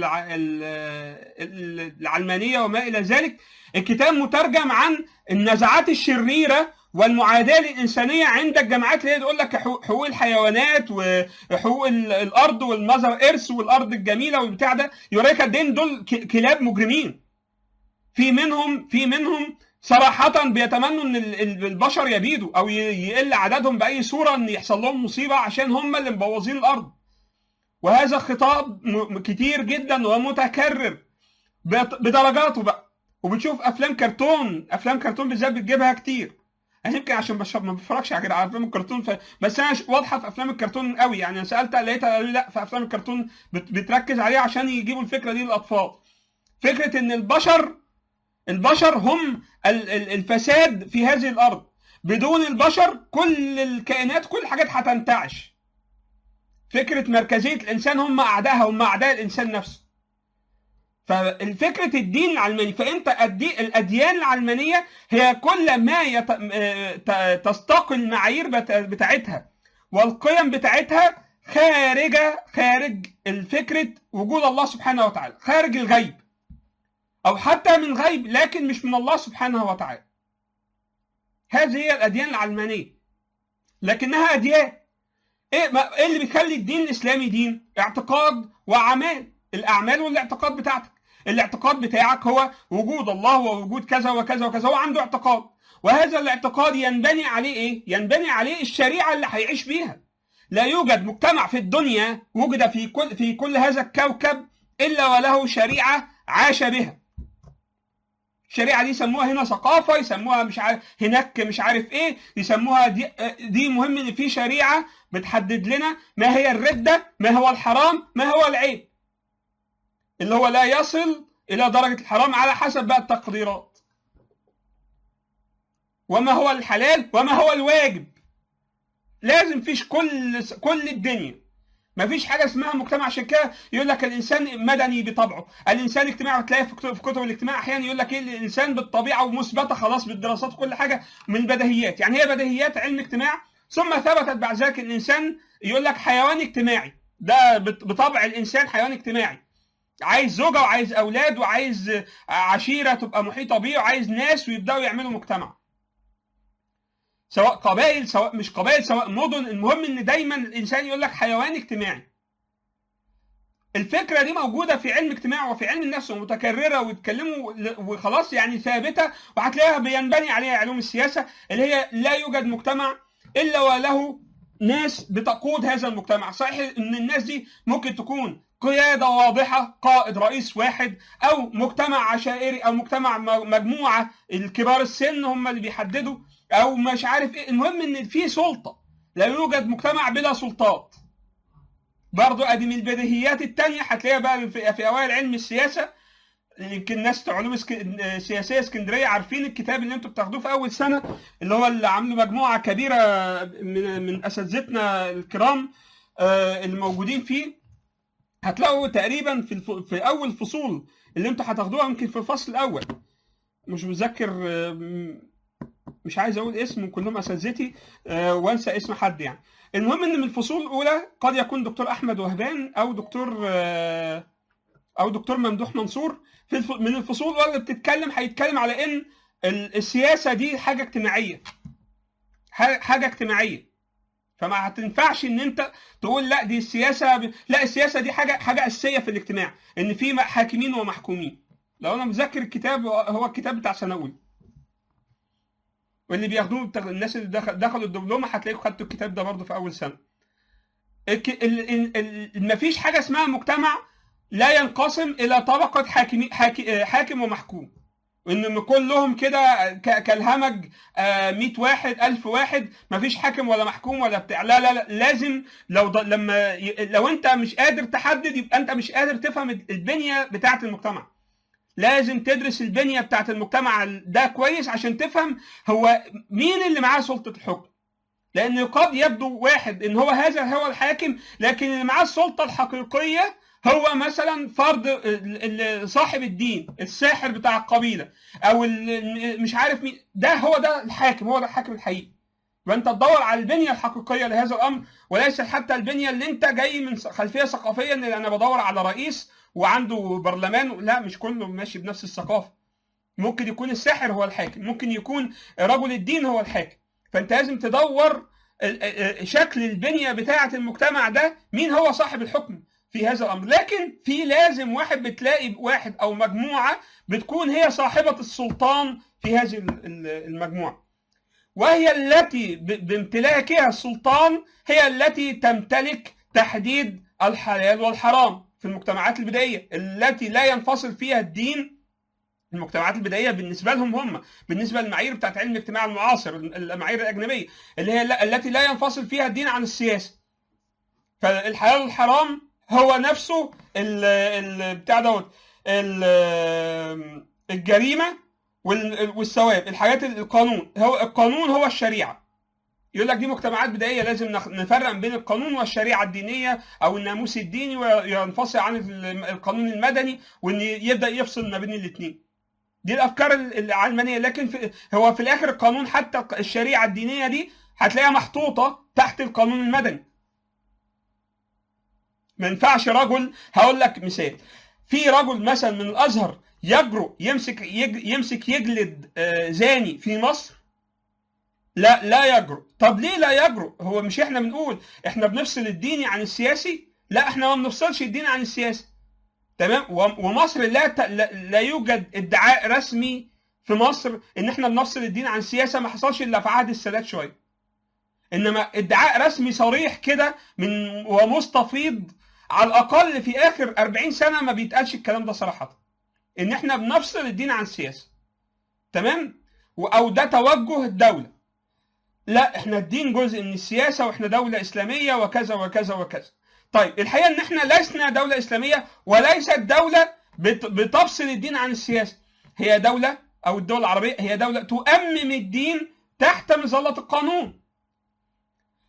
العلمانية وما إلى ذلك الكتاب مترجم عن النزعات الشريرة والمعاداه الانسانيه عند الجماعات اللي هي تقول لك حقوق الحيوانات وحقوق الارض والمذر ايرث والارض الجميله والبتاع ده يوريك قد دول كلاب مجرمين في منهم في منهم صراحة بيتمنوا ان البشر يبيدوا او يقل عددهم باي صورة ان يحصل لهم مصيبة عشان هم اللي مبوظين الارض. وهذا خطاب كتير جدا ومتكرر بدرجاته بقى وبتشوف افلام كرتون افلام كرتون بالذات بتجيبها كتير. انا يمكن عشان بشرب ما بتفرجش على افلام الكرتون ف... بس انا واضحه في افلام الكرتون قوي يعني انا سالت لقيتها قالوا لي لا في افلام الكرتون بت... بتركز عليها عشان يجيبوا الفكره دي للاطفال فكره ان البشر البشر هم الفساد في هذه الارض بدون البشر كل الكائنات كل الحاجات هتنتعش فكره مركزيه الانسان هم اعدائها هم اعداء الانسان نفسه فالفكرة الدين العلماني فانت الاديان العلمانيه هي كل ما يت... تستقي المعايير بتاعتها والقيم بتاعتها خارجه خارج الفكره وجود الله سبحانه وتعالى خارج الغيب او حتى من غيب لكن مش من الله سبحانه وتعالى هذه هي الاديان العلمانيه لكنها اديان ايه ما ايه اللي بيخلي الدين الاسلامي دين اعتقاد واعمال الاعمال والاعتقاد بتاعتك الاعتقاد بتاعك هو وجود الله ووجود كذا وكذا وكذا هو عنده اعتقاد وهذا الاعتقاد ينبني عليه ايه ينبني عليه الشريعه اللي هيعيش بيها لا يوجد مجتمع في الدنيا وجد في كل في كل هذا الكوكب الا وله شريعه عاش بها الشريعه دي يسموها هنا ثقافه يسموها مش عارف هناك مش عارف ايه يسموها دي دي مهم ان في شريعه بتحدد لنا ما هي الرده ما هو الحرام ما هو العيب اللي هو لا يصل الى درجه الحرام على حسب بقى التقديرات وما هو الحلال وما هو الواجب لازم فيش كل كل الدنيا ما فيش حاجه اسمها مجتمع عشان كده يقول لك الانسان مدني بطبعه الانسان اجتماعي تلاقي في كتب, في كتب الاجتماع احيانا يقول لك ايه الانسان بالطبيعه ومثبته خلاص بالدراسات وكل حاجه من بديهيات يعني هي بديهيات علم اجتماع ثم ثبتت بعد ذلك الانسان يقول لك حيوان اجتماعي ده بطبع الانسان حيوان اجتماعي عايز زوجه وعايز اولاد وعايز عشيره تبقى محيطه بيه وعايز ناس ويبداوا يعملوا مجتمع سواء قبائل سواء مش قبائل سواء مدن المهم ان دايما الانسان يقول لك حيوان اجتماعي الفكره دي موجوده في علم اجتماع وفي علم النفس ومتكرره ويتكلموا وخلاص يعني ثابته وهتلاقيها بينبني عليها علوم السياسه اللي هي لا يوجد مجتمع الا وله ناس بتقود هذا المجتمع صحيح ان الناس دي ممكن تكون قياده واضحه قائد رئيس واحد او مجتمع عشائري او مجتمع مجموعه الكبار السن هم اللي بيحددوا او مش عارف ايه المهم ان في سلطه لا يوجد مجتمع بلا سلطات برضو ادي من البديهيات التانية هتلاقيها بقى في, في اوائل علم السياسه يمكن ناس علوم سياسيه اسكندريه عارفين الكتاب اللي انتم بتاخدوه في اول سنه اللي هو اللي عامله مجموعه كبيره من من اساتذتنا الكرام الموجودين فيه هتلاقوا تقريبا في الف... في اول فصول اللي انتوا هتاخدوها يمكن في الفصل الاول مش متذكر مش عايز اقول اسم كلهم اساتذتي وانسى اسم حد يعني المهم ان من الفصول الاولى قد يكون دكتور احمد وهبان او دكتور او دكتور ممدوح منصور في الف... من الفصول الاولى اللي بتتكلم هيتكلم على ان السياسه دي حاجه اجتماعيه حاجه اجتماعيه فما هتنفعش ان انت تقول لا دي السياسه ب... لا السياسه دي حاجه حاجه اساسيه في الاجتماع ان في حاكمين ومحكومين لو انا متذكر الكتاب هو الكتاب بتاع سنه اولى واللي بياخدوه الناس اللي دخل دخلوا الدبلومه هتلاقيكم خدتوا الكتاب ده برضه في اول سنه الك... ال... ال... ال... مفيش حاجه اسمها مجتمع لا ينقسم الى طبقه حاكم حاكم, حاكم ومحكوم وان كلهم كده كالهمج 100 واحد 1000 واحد مفيش حاكم ولا محكوم ولا بتاع لا لا لا لازم لو ض... لما ي... لو انت مش قادر تحدد يبقى انت مش قادر تفهم البنيه بتاعه المجتمع لازم تدرس البنيه بتاعه المجتمع ده كويس عشان تفهم هو مين اللي معاه سلطه الحكم لان قد يبدو واحد ان هو هذا هو الحاكم لكن اللي معاه السلطه الحقيقيه هو مثلا فرد صاحب الدين الساحر بتاع القبيله او مش عارف مين ده هو ده الحاكم هو ده الحاكم الحقيقي فانت تدور على البنيه الحقيقيه لهذا الامر وليس حتى البنيه اللي انت جاي من خلفيه ثقافيه ان انا بدور على رئيس وعنده برلمان لا مش كله ماشي بنفس الثقافه ممكن يكون الساحر هو الحاكم ممكن يكون رجل الدين هو الحاكم فانت لازم تدور شكل البنيه بتاعه المجتمع ده مين هو صاحب الحكم في هذا الامر لكن في لازم واحد بتلاقي واحد او مجموعه بتكون هي صاحبه السلطان في هذه المجموعه وهي التي بامتلاكها السلطان هي التي تمتلك تحديد الحلال والحرام في المجتمعات البدائيه التي لا ينفصل فيها الدين المجتمعات البدائيه بالنسبه لهم هم بالنسبه للمعايير بتاعت علم الاجتماع المعاصر المعايير الاجنبيه اللي هي التي لا ينفصل فيها الدين عن السياسه فالحلال والحرام هو نفسه ال ال بتاع دوت الجريمه والثواب الحاجات القانون هو القانون هو الشريعه يقول لك دي مجتمعات بدائيه لازم نفرق بين القانون والشريعه الدينيه او الناموس الديني وينفصل عن القانون المدني وان يبدا يفصل ما بين الاثنين دي الافكار العلمانيه لكن في هو في الاخر القانون حتى الشريعه الدينيه دي هتلاقيها محطوطه تحت القانون المدني ما ينفعش رجل هقول لك مثال في رجل مثلا من الازهر يجرؤ يمسك يج يمسك يجلد زاني في مصر لا لا يجرؤ طب ليه لا يجرؤ هو مش احنا بنقول احنا بنفصل الديني عن السياسي لا احنا ما بنفصلش الدين عن السياسي تمام ومصر لا ت... لا يوجد ادعاء رسمي في مصر ان احنا بنفصل الدين عن السياسه ما حصلش الا في عهد السادات شويه انما ادعاء رسمي صريح كده من ومستفيض على الاقل في اخر 40 سنه ما بيتقالش الكلام ده صراحه ان احنا بنفصل الدين عن السياسه تمام او ده توجه الدوله لا احنا الدين جزء من السياسه واحنا دوله اسلاميه وكذا وكذا وكذا طيب الحقيقه ان احنا لسنا دوله اسلاميه وليست دوله بتفصل الدين عن السياسه هي دوله او الدول العربيه هي دوله تؤمم الدين تحت مظله القانون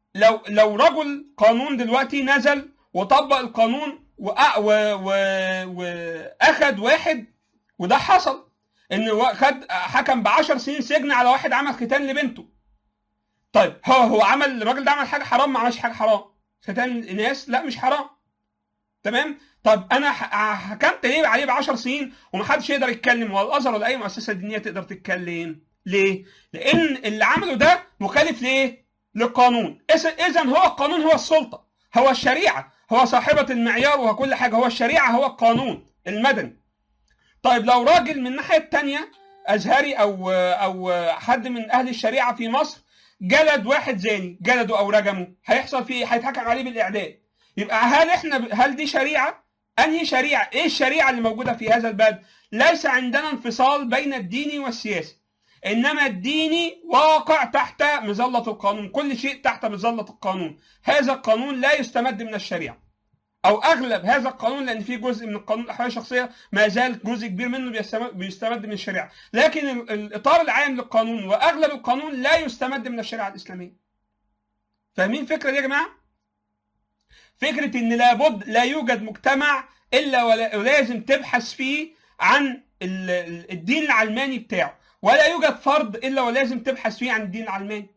لو لو رجل قانون دلوقتي نزل وطبق القانون وأ- و- و- واخد واحد وده حصل ان هو خد حكم ب 10 سنين سجن على واحد عمل ختان لبنته طيب هو هو عمل الراجل ده عمل حاجه حرام ما عملش حاجه حرام ختان الاناث لا مش حرام تمام طب انا ح- حكمت ليه عليه ب 10 سنين ومحدش يقدر يتكلم ولا الازهر ولا اي مؤسسه دينيه تقدر تتكلم ليه؟ لان اللي عمله ده مخالف ليه؟ للقانون اذا هو القانون هو السلطه هو الشريعه هو صاحبه المعيار وهو كل حاجه هو الشريعه هو القانون المدني طيب لو راجل من الناحيه الثانيه ازهري او او حد من اهل الشريعه في مصر جلد واحد زاني جلده او رجمه هيحصل فيه هيتحكم عليه بالاعدام يبقى هل احنا هل دي شريعه انهي شريعه ايه الشريعه اللي موجوده في هذا البلد ليس عندنا انفصال بين الديني والسياسي انما الديني واقع تحت مظله القانون كل شيء تحت مظله القانون هذا القانون لا يستمد من الشريعه او اغلب هذا القانون لان في جزء من القانون الاحوال الشخصيه ما زال جزء كبير منه بيستمد, بيستمد من الشريعه لكن ال- الاطار العام للقانون واغلب القانون لا يستمد من الشريعه الاسلاميه فاهمين الفكره دي يا جماعه فكره ان لابد لا يوجد مجتمع الا ولا- ولازم تبحث فيه عن ال- ال- الدين العلماني بتاعه ولا يوجد فرد الا ولازم تبحث فيه عن الدين العلماني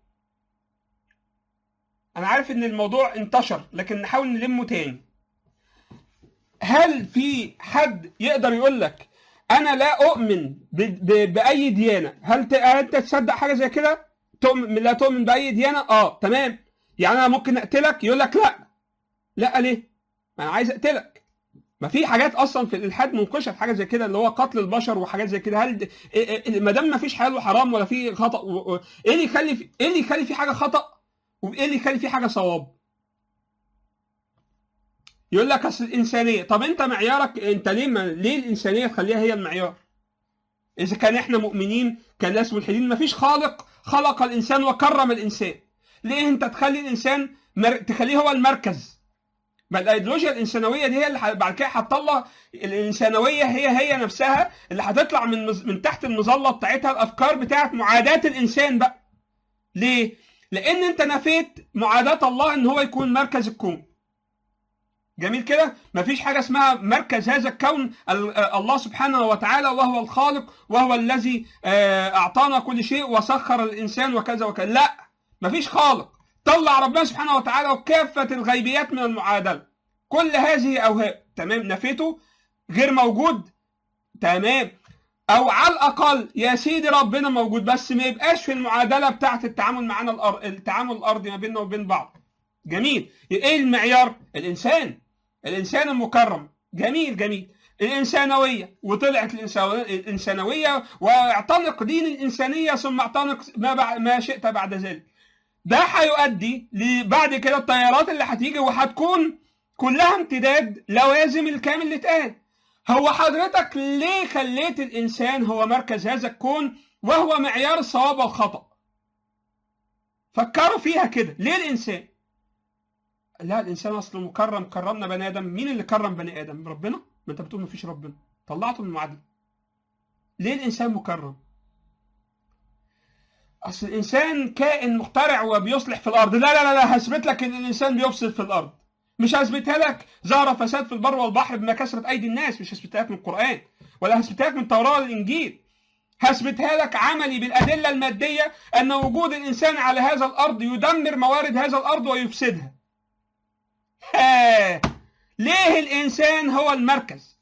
انا عارف ان الموضوع انتشر لكن نحاول نلمه تاني هل في حد يقدر يقول لك انا لا اؤمن ب... ب... باي ديانه هل ت... هل انت تصدق حاجه زي كده تؤمن لا تؤمن باي ديانه اه تمام يعني انا ممكن اقتلك يقول لك لا لا ليه ما انا عايز اقتلك ما في حاجات اصلا في الالحاد منقشه في حاجه زي كده اللي هو قتل البشر وحاجات زي كده هل د- إيه- إيه- ما دام ما فيش حلال وحرام ولا في خطا و... و... ايه اللي يخلي في... ايه اللي يخلي في حاجه خطا وايه اللي يخلي في حاجه صواب يقول لك اصل الانسانيه طب انت معيارك انت ليه ما... ليه الانسانيه تخليها هي المعيار اذا كان احنا مؤمنين كناس ملحدين ما فيش خالق خلق الانسان وكرم الانسان ليه انت تخلي الانسان مر... تخليه هو المركز ما الايديولوجيا الانسانويه دي هي اللي ح- بعد كده هتطلع الانسانويه هي هي نفسها اللي هتطلع من مز... من تحت المظله بتاعتها الافكار بتاعت معاداه الانسان بقى ليه لان انت نفيت معاداه الله ان هو يكون مركز الكون جميل كده مفيش حاجه اسمها مركز هذا الكون ال- آه، الله سبحانه وتعالى وهو الخالق وهو الذي آه، اعطانا كل شيء وسخر الانسان وكذا وكذا لا مفيش خالق طلع ربنا سبحانه وتعالى وكافه الغيبيات من المعادله كل هذه اوهام تمام نفيته غير موجود تمام او على الاقل يا سيدي ربنا موجود بس ما يبقاش في المعادله بتاعه التعامل معانا الأر... التعامل الارضي ما بيننا وبين بعض جميل ايه المعيار الانسان الانسان المكرم جميل جميل الانسانويه وطلعت الإنسان- الانسانويه واعتنق دين الانسانيه ثم اعتنق ما بع... ما شئت بعد ذلك ده هيؤدي لبعد كده التيارات اللي هتيجي وهتكون كلها امتداد لوازم الكامل اللي اتقال هو حضرتك ليه خليت الانسان هو مركز هذا الكون وهو معيار الصواب والخطا فكروا فيها كده ليه الانسان لا الانسان اصله مكرم كرمنا بني ادم مين اللي كرم بني ادم ربنا ما انت بتقول مفيش ربنا طلعته من المعادله ليه الانسان مكرم اصل الانسان كائن مخترع وبيصلح في الارض لا لا لا, لا هثبت لك ان الانسان بيفسد في الارض مش هثبتها لك ظهر فساد في البر والبحر بما كثرت ايدي الناس مش هثبتها لك من القران ولا هثبتها لك من التوراه والانجيل هثبتها لك عملي بالادله الماديه ان وجود الانسان على هذا الارض يدمر موارد هذا الارض ويفسدها ها ليه الانسان هو المركز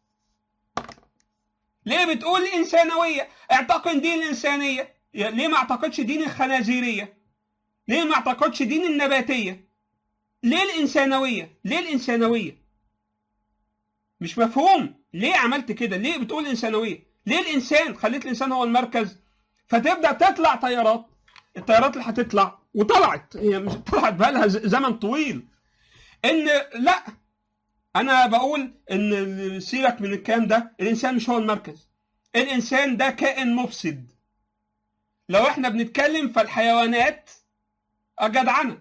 ليه بتقول الانسانويه اعتقد دين الانسانيه ليه ما اعتقدش دين الخنازيريه ليه ما اعتقدش دين النباتيه ليه الانسانويه ليه الانسانويه مش مفهوم ليه عملت كده ليه بتقول انسانويه ليه الانسان خليت الانسان هو المركز فتبدا تطلع تيارات التيارات اللي هتطلع وطلعت هي مش طلعت بقى لها زمن طويل ان لا انا بقول ان سيبك من الكلام ده الانسان مش هو المركز الانسان ده كائن مفسد لو احنا بنتكلم فالحيوانات جدعنه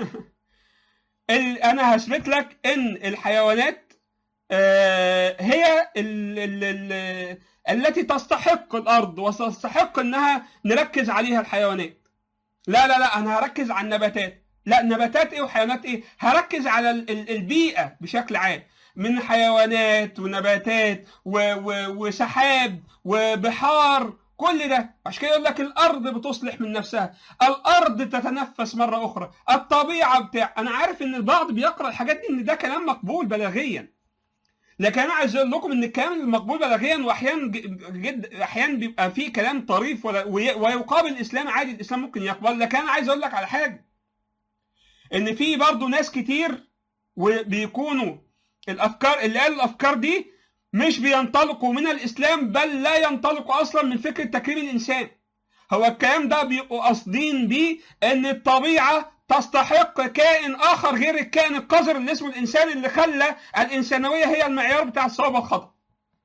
انا هثبت لك ان الحيوانات هي ال ال ال التي تستحق الارض وتستحق انها نركز عليها الحيوانات لا لا لا انا هركز على النباتات لا نباتات ايه وحيوانات ايه هركز على ال- ال- البيئه بشكل عام من حيوانات ونباتات و و وسحاب وبحار كل ده عشان كده يقول لك الارض بتصلح من نفسها الارض تتنفس مره اخرى الطبيعه بتاع انا عارف ان البعض بيقرا الحاجات دي ان ده كلام مقبول بلاغيا لكن انا عايز اقول لكم ان الكلام المقبول بلاغيا واحيانا جد احيانا بيبقى فيه كلام طريف ولا- وي- ويقابل الاسلام عادي الاسلام ممكن يقبل لكن انا عايز اقول لك على حاجه ان في برضه ناس كتير وبيكونوا الافكار اللي قالوا الافكار دي مش بينطلقوا من الاسلام بل لا ينطلقوا اصلا من فكره تكريم الانسان هو الكلام ده بيبقوا قاصدين بيه ان الطبيعه تستحق كائن اخر غير الكائن القذر اللي اسمه الانسان اللي خلى الانسانويه هي المعيار بتاع الصواب والخطا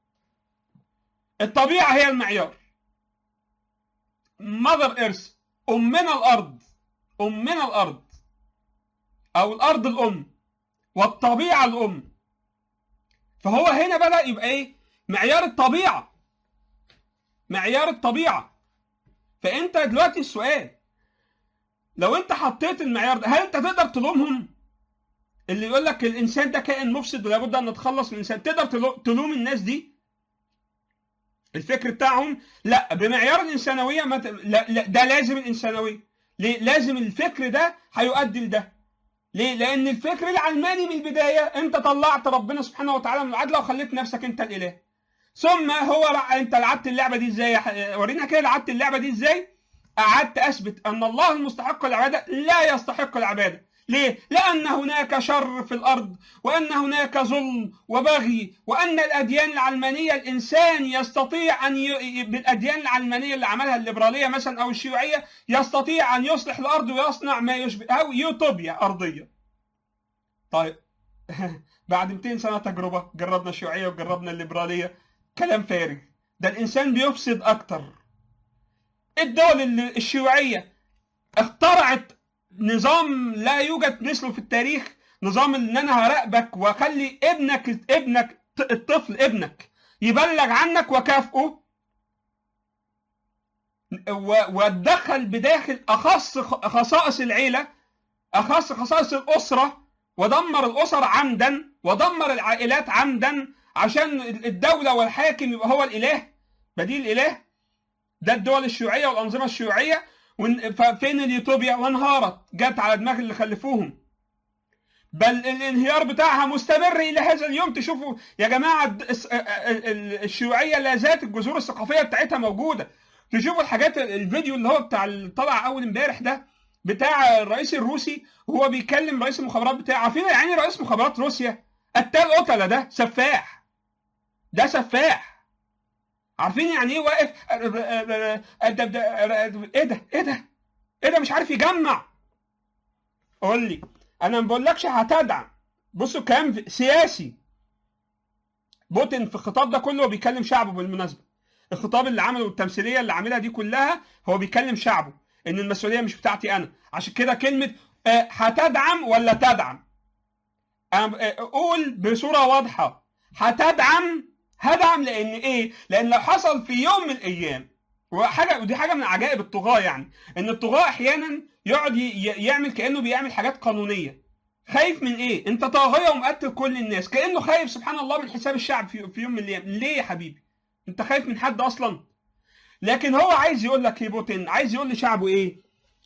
الطبيعه هي المعيار ماذر ايرث امنا الارض امنا الارض او الارض الام والطبيعه الام فهو هنا بدا يبقى ايه معيار الطبيعه معيار الطبيعه فانت دلوقتي السؤال لو انت حطيت المعيار ده هل انت تقدر تلومهم اللي يقول لك الانسان ده كائن مفسد ولابد ان نتخلص من الانسان تقدر تلو- تلوم الناس دي الفكر بتاعهم لا بمعيار الانسانويه ما ت... لا, لا ده لازم الانسانويه ليه لازم الفكر ده هيؤدي لده ليه لان الفكر العلماني من البدايه انت طلعت ربنا سبحانه وتعالى من العدل وخليت نفسك انت الاله ثم هو رع... انت لعبت اللعبه دي ازاي ورينا كده لعبت اللعبه دي ازاي قعدت اثبت ان الله المستحق العباده لا يستحق العباده ليه؟ لأن هناك شر في الأرض وأن هناك ظلم وبغي وأن الأديان العلمانية الإنسان يستطيع أن ي... بالأديان العلمانية اللي عملها الليبرالية مثلا أو الشيوعية يستطيع أن يصلح الأرض ويصنع ما يشبه أو يوتوبيا أرضية طيب بعد 200 سنة تجربة جربنا الشيوعية وجربنا الليبرالية كلام فارغ ده الإنسان بيفسد أكتر الدول اللي- الشيوعية اخترعت نظام لا يوجد مثله في التاريخ نظام ان انا هراقبك واخلي ابنك ابنك ط- الطفل ابنك يبلغ عنك وكافئه و- واتدخل بداخل اخص خ- خصائص العيله اخص خصائص الاسره ودمر الاسر عمدا ودمر العائلات عمدا عشان الدوله والحاكم يبقى هو الاله بديل الاله ده الدول الشيوعيه والانظمه الشيوعيه ون- ففين اليوتوبيا وانهارت جت على دماغ اللي خلفوهم بل الانهيار بتاعها مستمر الى هذا اليوم تشوفوا يا جماعه الد- الس- ال- ال- الشيوعيه لا زالت الجذور الثقافيه بتاعتها موجوده تشوفوا الحاجات الفيديو اللي هو بتاع اللي طلع اول امبارح ده بتاع الرئيس الروسي وهو بيكلم رئيس المخابرات بتاعه عارفين يعني رئيس مخابرات روسيا قتال قتله ده سفاح ده سفاح عارفين يعني ايه واقف ايه ده ايه ده ايه ده مش عارف يجمع قول لي انا ما بقولكش هتدعم بصوا كلام سياسي بوتين في الخطاب ده كله هو بيكلم شعبه بالمناسبه الخطاب اللي عمله والتمثيليه اللي عاملها دي كلها هو بيكلم شعبه ان المسؤوليه مش بتاعتي انا عشان كده كلمه آه، هتدعم ولا تدعم أنا- آه، قول بصوره واضحه هتدعم هدعم لان ايه لان لو حصل في يوم من الايام وحاجه ودي حاجه من عجائب الطغاه يعني ان الطغاه احيانا يقعد ي- ي- يعمل كانه بيعمل حاجات قانونيه خايف من ايه انت طاغيه ومقتل كل الناس كانه خايف سبحان الله من حساب الشعب في, في يوم من الايام ليه يا حبيبي انت خايف من حد اصلا لكن هو عايز يقول لك ايه بوتين عايز يقول لشعبه ايه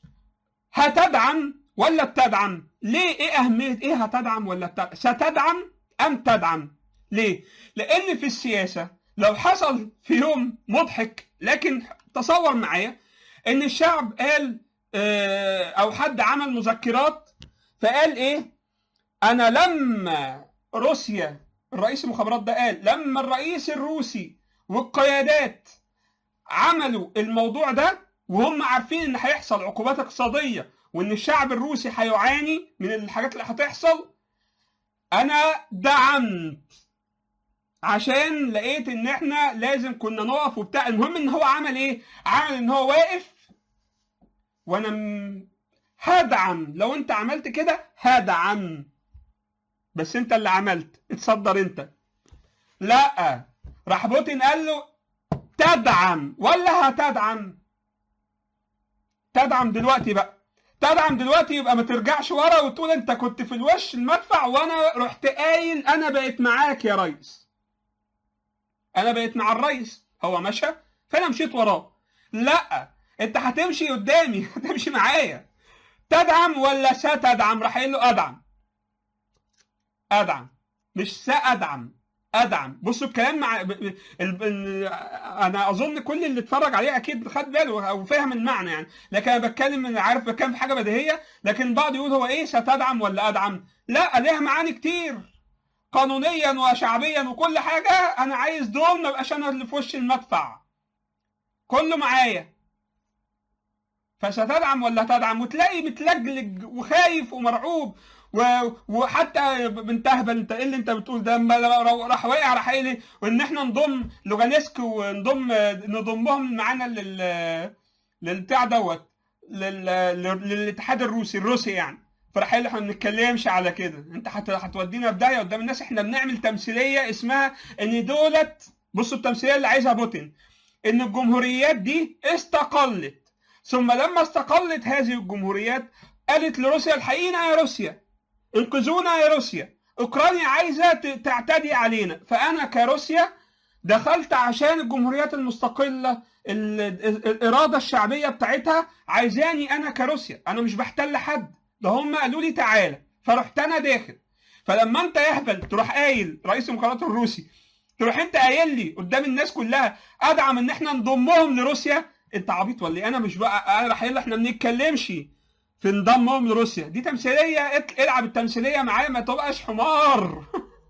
هتدعم ولا بتدعم ليه ايه اهميه ايه هتدعم ولا بتدعم ستدعم ام تدعم ليه لان في السياسه لو حصل في يوم مضحك لكن تصور معايا ان الشعب قال آه، او حد عمل مذكرات فقال ايه انا لما روسيا الرئيس المخابرات ده قال لما الرئيس الروسي والقيادات عملوا الموضوع ده وهم عارفين ان هيحصل عقوبات اقتصاديه وان الشعب الروسي هيعاني من الحاجات اللي هتحصل انا دعمت عشان لقيت ان احنا لازم كنا نقف وبتاع المهم ان هو عمل ايه عمل ان هو واقف وانا م... هدعم لو انت عملت كده هدعم بس انت اللي عملت اتصدر انت لا راح بوتين قال له تدعم ولا هتدعم تدعم دلوقتي بقى تدعم دلوقتي يبقى ما ترجعش ورا وتقول انت كنت في الوش المدفع وانا رحت قايل انا بقيت معاك يا ريس انا بقيت مع الريس هو مشى فانا مشيت وراه لا انت هتمشي قدامي هتمشي معايا تدعم ولا ستدعم راح قايل له ادعم ادعم مش سادعم ادعم بصوا الكلام مع ب... ب... ال... ال... انا اظن كل اللي اتفرج عليه اكيد خد باله او فاهم المعنى يعني لكن انا بتكلم انا عارف بتكلم في حاجه بديهيه لكن البعض يقول هو ايه ستدعم ولا ادعم لا ليها معاني كتير قانونيا وشعبيا وكل حاجه انا عايز دول ما بقاش انا اللي في وش المدفع كله معايا فستدعم ولا تدعم وتلاقي متلجلج وخايف ومرعوب و... وحتى بنت اهبل انت ايه اللي انت بتقول ده اما راح واقع راح قايل وان احنا نضم لوجانسك ونضم نضمهم معانا لل للبتاع دوت لل... للاتحاد الروسي الروسي يعني فراح قايل احنا ما بنتكلمش على كده انت هت... هتودينا بدايه قدام الناس احنا بنعمل تمثيليه اسمها ان دولت بصوا التمثيليه اللي عايزها بوتين ان الجمهوريات دي استقلت ثم لما استقلت هذه الجمهوريات قالت لروسيا الحقيقة يا روسيا انقذونا يا روسيا اوكرانيا عايزه تعتدي علينا فانا كروسيا دخلت عشان الجمهوريات المستقله الاراده الشعبيه بتاعتها عايزاني انا كروسيا انا مش بحتل حد ده هم قالوا لي تعالى فرحت انا داخل فلما انت يهبل تروح قايل رئيس المخابرات الروسي تروح انت قايل لي قدام الناس كلها ادعم ان احنا نضمهم لروسيا انت عبيط ولا انا مش بقى انا راح احنا ما بنتكلمش في انضمهم لروسيا دي تمثيليه العب التمثيليه معايا ما تبقاش حمار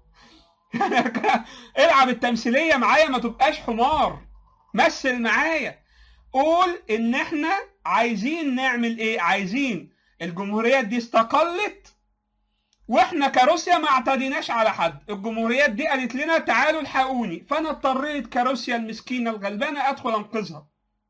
العب التمثيليه معايا ما تبقاش حمار مثل معايا قول ان احنا عايزين نعمل ايه عايزين الجمهوريات دي استقلت واحنا كروسيا ما اعتديناش على حد الجمهوريات دي قالت لنا تعالوا الحقوني فانا اضطريت كروسيا المسكينه الغلبانه ادخل انقذها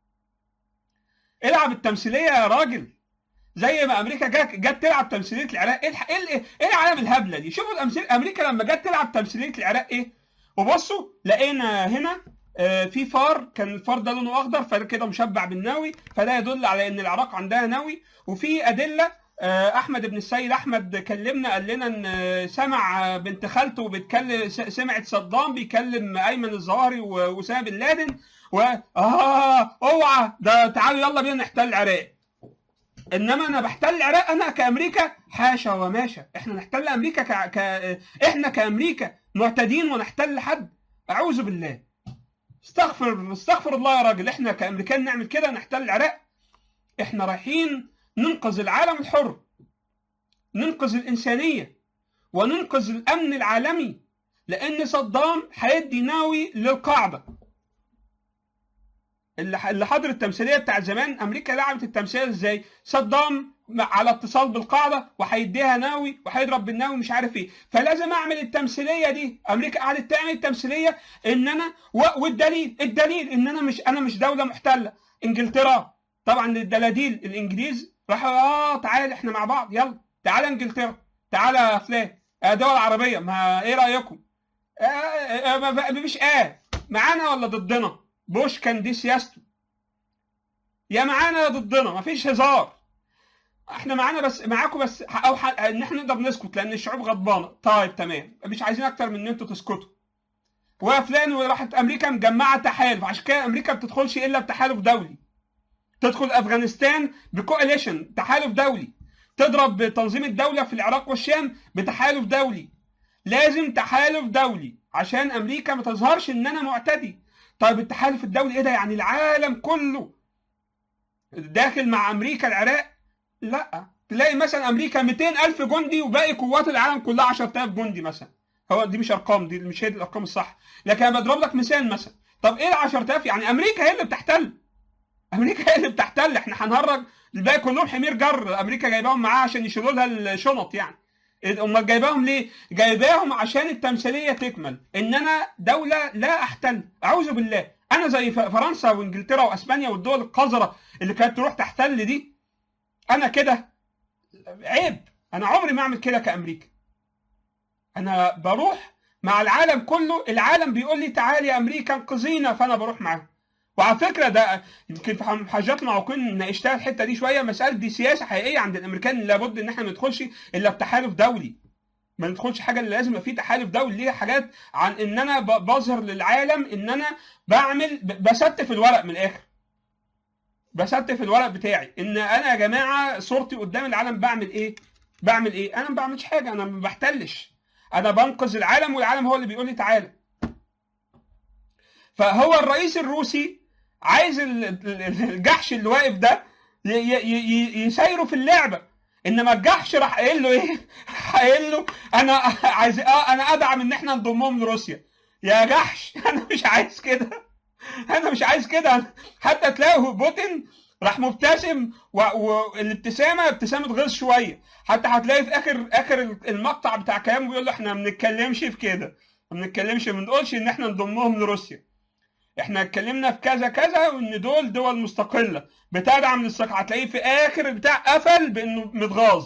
العب التمثيليه يا راجل زي ما امريكا جت جت تلعب تمثيليه العراق ايه ايه ايه العالم الهبله دي شوفوا الامثله امريكا لما جت تلعب تمثيليه العراق ايه وبصوا لقينا هنا آه في فار كان الفار ده لونه اخضر فكده مشبع بالناوي فده يدل على ان العراق عندها نووي وفي ادله آه احمد بن السيد احمد كلمنا قال لنا ان سمع بنت خالته بتكلم سمعت صدام بيكلم ايمن الظواهري واسامه بن لادن و اه اوعى ده تعالوا يلا بينا نحتل العراق انما انا بحتل العراق انا كامريكا حاشا وماشا احنا نحتل امريكا ك... ك... احنا كامريكا معتدين ونحتل حد اعوذ بالله استغفر استغفر الله يا راجل احنا كامريكان نعمل كده نحتل العراق احنا رايحين ننقذ العالم الحر ننقذ الانسانيه وننقذ الامن العالمي لان صدام هيدي ناوي للقاعده اللي حضر التمثيليه بتاع زمان امريكا لعبت التمثيليه ازاي صدام على اتصال بالقاعده وهيديها ناوي وهيضرب بالناوي مش عارف ايه فلازم اعمل التمثيليه دي امريكا قعدت تعمل التمثيليه ان انا والدليل الدليل ان انا مش انا مش دوله محتله انجلترا طبعا الدلاديل الانجليز راحوا اه تعال احنا مع بعض يلا تعالى انجلترا تعالى فلان دول عربيه ما ايه رايكم آه آه مش اه معانا ولا ضدنا بوش كان دي سياسته يا معانا يا ضدنا مفيش هزار احنا معانا بس معاكم بس او ان احنا نقدر نسكت لان الشعوب غضبانه طيب تمام مش عايزين اكتر من ان انتوا تسكتوا وفلان وراحت امريكا مجمعه تحالف عشان كده امريكا ما بتدخلش الا بتحالف دولي تدخل افغانستان بكواليشن تحالف دولي تضرب تنظيم الدوله في العراق والشام بتحالف دولي لازم تحالف دولي عشان امريكا ما تظهرش ان انا معتدي طيب التحالف الدولي ايه ده يعني العالم كله داخل مع امريكا العراق لا تلاقي مثلا امريكا 200 الف جندي وباقي قوات العالم كلها 10000 جندي مثلا هو دي مش ارقام دي مش هي دي الارقام الصح لكن انا بضرب لك مثال مثلا طب ايه ال 10000 يعني امريكا هي اللي بتحتل امريكا هي اللي بتحتل احنا هنهرج الباقي كلهم حمير جر امريكا جايباهم معاها عشان يشيلوا لها الشنط يعني امال جايباهم ليه؟ جايباهم عشان التمثيليه تكمل ان انا دوله لا احتل اعوذ بالله انا زي فرنسا وانجلترا واسبانيا والدول القذره اللي كانت تروح تحتل دي انا كده عيب انا عمري ما اعمل كده كامريكا انا بروح مع العالم كله العالم بيقول لي تعالي يا امريكا انقذينا فانا بروح معاهم وعلى فكره ده يمكن في حاجات معوقين ناقشتها الحته دي شويه مساله دي سياسه حقيقيه عند الامريكان لابد ان احنا ما ندخلش الا بتحالف دولي ما ندخلش حاجه اللي لازم يبقى في تحالف دولي ليها حاجات عن ان انا ب- بظهر للعالم ان انا بعمل ب- بستف الورق من الاخر بستف الورق بتاعي ان انا يا جماعه صورتي قدام العالم بعمل ايه بعمل ايه انا ما بعملش حاجه انا ما بحتلش انا بنقذ العالم والعالم هو اللي بيقول لي تعالى فهو الرئيس الروسي عايز ال- ال- ال- الجحش اللي واقف ده ي- ي- ي- يسايره في اللعبه انما الجحش راح قايل له ايه؟ قايل له انا عايز اه انا ادعم ان احنا نضمهم لروسيا يا جحش انا مش عايز كده انا مش عايز كده حتى تلاقوا بوتين راح مبتسم و- والابتسامه ابتسامه غيظ شويه حتى هتلاقي في اخر اخر المقطع بتاع كلامه بيقول له احنا ما بنتكلمش في كده ما بنتكلمش ما بنقولش ان احنا نضمهم لروسيا احنا اتكلمنا في كذا كذا وان دول دول مستقله بتدعم الاستقلال هتلاقيه في اخر البتاع قفل بانه متغاظ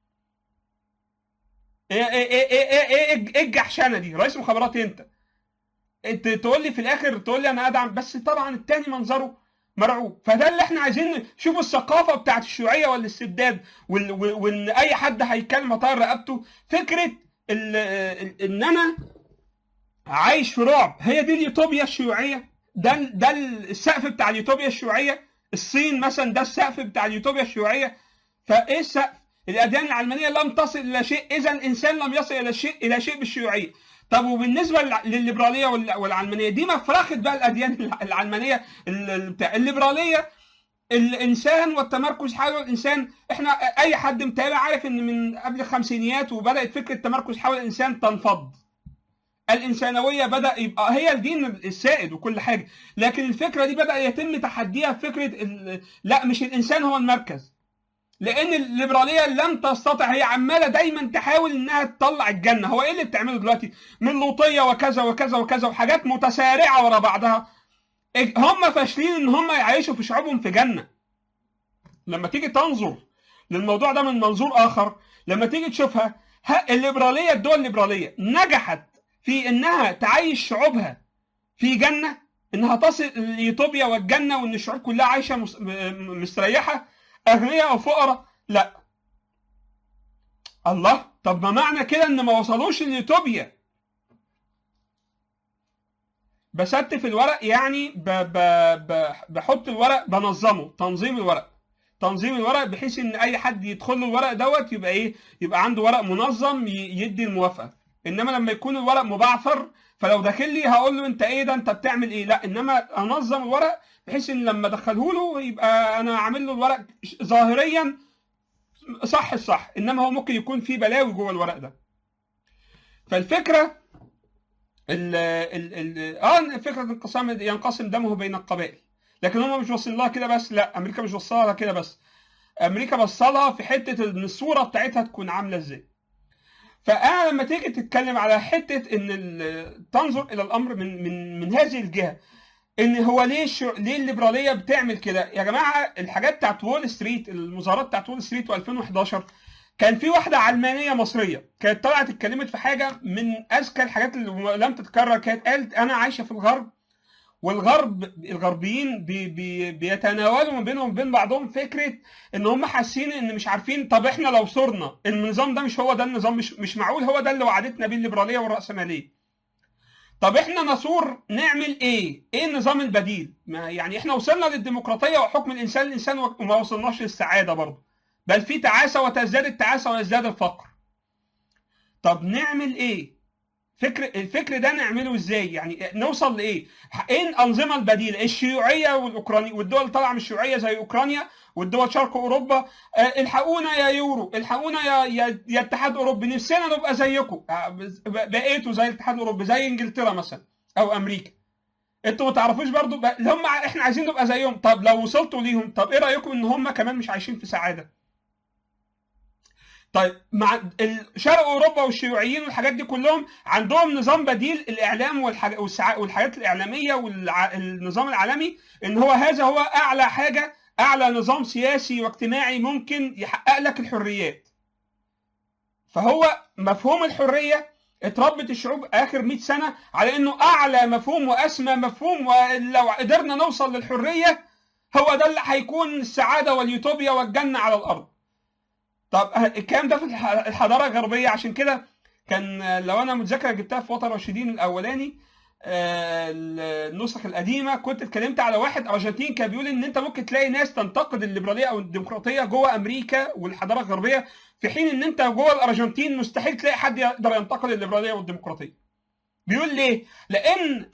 ايه ايه ايه ايه ايه ايه ايه الجحشنه دي رئيس مخابرات انت انت تقول لي في الاخر تقول لي انا ادعم بس طبعا التاني منظره مرعوب فده اللي احنا عايزين نشوف الثقافه بتاعت الشيوعيه والاستبداد وال- وال- وان اي حد هيتكلم هطير رقبته فكره ال- ال- ان انا عايش في رعب هي دي اليوتوبيا الشيوعيه ده ال- ده السقف بتاع اليوتوبيا الشيوعيه الصين مثلا ده السقف بتاع اليوتوبيا الشيوعيه فايه السقف الاديان العلمانيه لم تصل الى شيء اذا الانسان لم يصل الى شيء الى شيء بالشيوعيه طب وبالنسبه لل- للليبراليه وال- والعلمانيه دي مفرخه بقى الاديان الع- العلمانيه ال- ال- بتاع الليبراليه الانسان والتمركز حول الانسان احنا اي حد متابع عارف ان من قبل الخمسينيات وبدات فكره التمركز حول الانسان تنفض الانسانويه بدا يبقى هي الدين السائد وكل حاجه لكن الفكره دي بدا يتم تحديها بفكره ال... لا مش الانسان هو المركز لان الليبراليه لم تستطع هي عماله دايما تحاول انها تطلع الجنه هو ايه اللي بتعمله دلوقتي من لوطيه وكذا وكذا وكذا وحاجات متسارعه ورا بعضها إيه- هم فاشلين ان هم يعيشوا في شعوبهم في جنه لما تيجي تنظر للموضوع ده من منظور اخر لما تيجي تشوفها ها- الليبراليه الدول الليبراليه نجحت في انها تعيش شعوبها في جنه انها تصل ليوتوبيا والجنه وان الشعوب كلها عايشه مس- م- مستريحه اغنياء او فقراء لا الله طب ما معنى كده ان ما وصلوش ليوتوبيا بستف الورق يعني ب ب ب بحط الورق بنظمه تنظيم الورق تنظيم الورق بحيث ان اي حد يدخل له الورق دوت يبقى ايه يبقى عنده ورق منظم ي- يدي الموافقه انما لما يكون الورق مبعثر فلو داخل لي هقول له انت ايه ده انت بتعمل ايه لا انما انظم الورق بحيث ان لما ادخله له يبقى انا عامل له الورق ظاهريا صح الصح انما هو ممكن يكون في بلاوي جوه الورق ده فالفكره ال ال ال اه فكره انقسام ينقسم دمه بين القبائل لكن هم مش واصلين لها كده بس لا امريكا مش واصله لها كده بس امريكا بصلها في حته ان الصوره بتاعتها تكون عامله ازاي فانا لما تيجي تتكلم على حته ان ال- تنظر الى الامر من من من هذه الجهه ان هو ليه الشع... ليه الليبراليه بتعمل كده يا جماعه الحاجات بتاعت وول ستريت المظاهرات بتاعت وول ستريت و2011 كان في واحده علمانيه مصريه كانت طلعت اتكلمت في حاجه من اذكى الحاجات اللي لم تتكرر كانت قالت انا عايشه في الغرب والغرب الغربيين بي بي بيتناولوا ما بينهم وبين بعضهم فكره ان هم حاسين ان مش عارفين طب احنا لو صرنا النظام ده مش هو ده النظام مش مش معقول هو ده اللي وعدتنا بيه الليبراليه والراسماليه طب احنا نثور نعمل ايه؟ ايه النظام البديل؟ ما يعني احنا وصلنا للديمقراطيه وحكم الانسان الانسان وما وصلناش للسعاده برضه. بل في تعاسه وتزداد التعاسه ويزداد الفقر. طب نعمل ايه؟ فكر الفكر ده نعمله ازاي؟ يعني نوصل لايه؟ ايه الانظمه البديله؟ الشيوعيه والاوكراني والدول اللي طالعه من الشيوعيه زي اوكرانيا والدول شرق اوروبا آه، الحقونا يا يورو الحقونا يا يا, يا اتحاد اوروبي نفسنا نبقى زيكم آه، ب- بقيتوا زي الاتحاد الاوروبي زي انجلترا مثلا او امريكا انتوا ما تعرفوش برضو بقى- اللي هم ع- احنا عايزين نبقى زيهم طب لو وصلتوا ليهم طب ايه رايكم ان هم كمان مش عايشين في سعاده طيب مع ال- شرق اوروبا والشيوعيين والحاجات دي كلهم عندهم نظام بديل الاعلام والحاجات والحاجات الاعلاميه والنظام العالمي ان هو هذا هو اعلى حاجه اعلى نظام سياسي واجتماعي ممكن يحقق لك الحريات فهو مفهوم الحريه اتربت الشعوب اخر 100 سنه على انه اعلى مفهوم واسمى مفهوم ولو قدرنا نوصل للحريه هو ده اللي هيكون السعاده واليوتوبيا والجنه على الارض. طب الكلام ده في الحضاره الغربيه عشان كده كان لو انا متذكر جبتها في وطن رشيدين الاولاني النسخ القديمه كنت اتكلمت على واحد ارجنتين كان بيقول ان انت ممكن تلاقي ناس تنتقد الليبراليه او الديمقراطيه جوه امريكا والحضاره الغربيه في حين ان انت جوه الارجنتين مستحيل تلاقي حد يقدر ينتقد الليبراليه والديمقراطيه. بيقول ليه؟ لان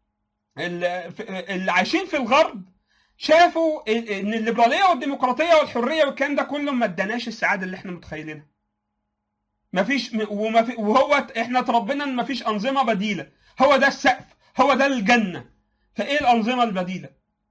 اللي عايشين في الغرب شافوا ان الليبراليه والديمقراطيه والحريه والكلام ده كله ما اداناش السعاده اللي احنا متخيلينها. مفيش وما في وهو احنا اتربينا ان مفيش انظمه بديله هو ده السقف هو ده الجنه فايه الانظمه البديله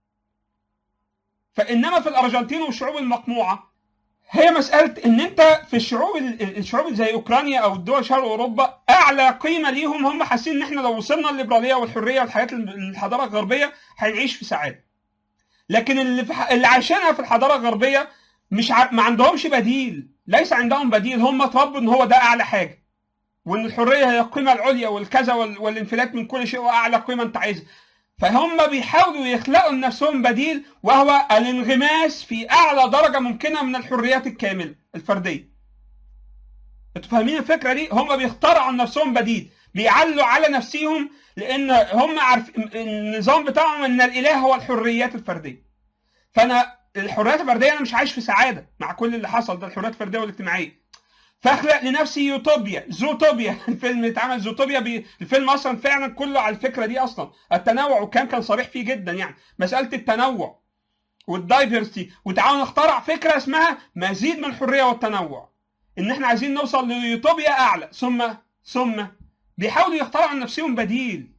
فانما في الارجنتين والشعوب المقموعه هي مساله ان انت في الشعوب الشعوب زي اوكرانيا او الدول شرق اوروبا اعلى قيمه ليهم هم حاسين ان احنا لو وصلنا للليبراليه والحريه والحياه الحضاره الغربيه هنعيش في سعاده لكن اللي في اللي عايشينها في الحضاره الغربيه مش ع... ما عندهمش بديل ليس عندهم بديل هم اتربوا ان هو ده اعلى حاجه وان الحريه هي القيمه العليا والكذا وال... والانفلات من كل شيء واعلى قيمه انت عايزها فهم بيحاولوا يخلقوا لنفسهم بديل وهو الانغماس في اعلى درجه ممكنه من الحريات الكامله الفرديه انتوا فاهمين الفكره دي هم بيخترعوا لنفسهم بديل بيعلوا على نفسهم لان هم عارف النظام بتاعهم ان الاله هو الحريات الفرديه فانا الحريات الفرديه انا مش عايش في سعاده مع كل اللي حصل ده الحريات الفرديه والاجتماعيه فاخلق لنفسي يوتوبيا زوتوبيا الفيلم اتعمل زوتوبيا بي... الفيلم اصلا فعلا كله على الفكره دي اصلا التنوع وكان كان صريح فيه جدا يعني مساله التنوع والدايفرستي وتعالوا نخترع فكره اسمها مزيد من الحريه والتنوع ان احنا عايزين نوصل ليوتوبيا اعلى ثم ثم بيحاولوا يخترعوا لنفسهم بديل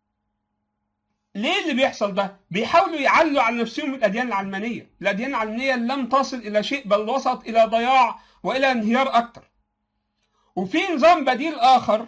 ليه اللي بيحصل ده؟ بيحاولوا يعلوا على نفسهم الاديان العلمانيه، الاديان العلمانيه لم تصل الى شيء بل وصلت الى ضياع والى انهيار اكثر. وفي نظام بديل اخر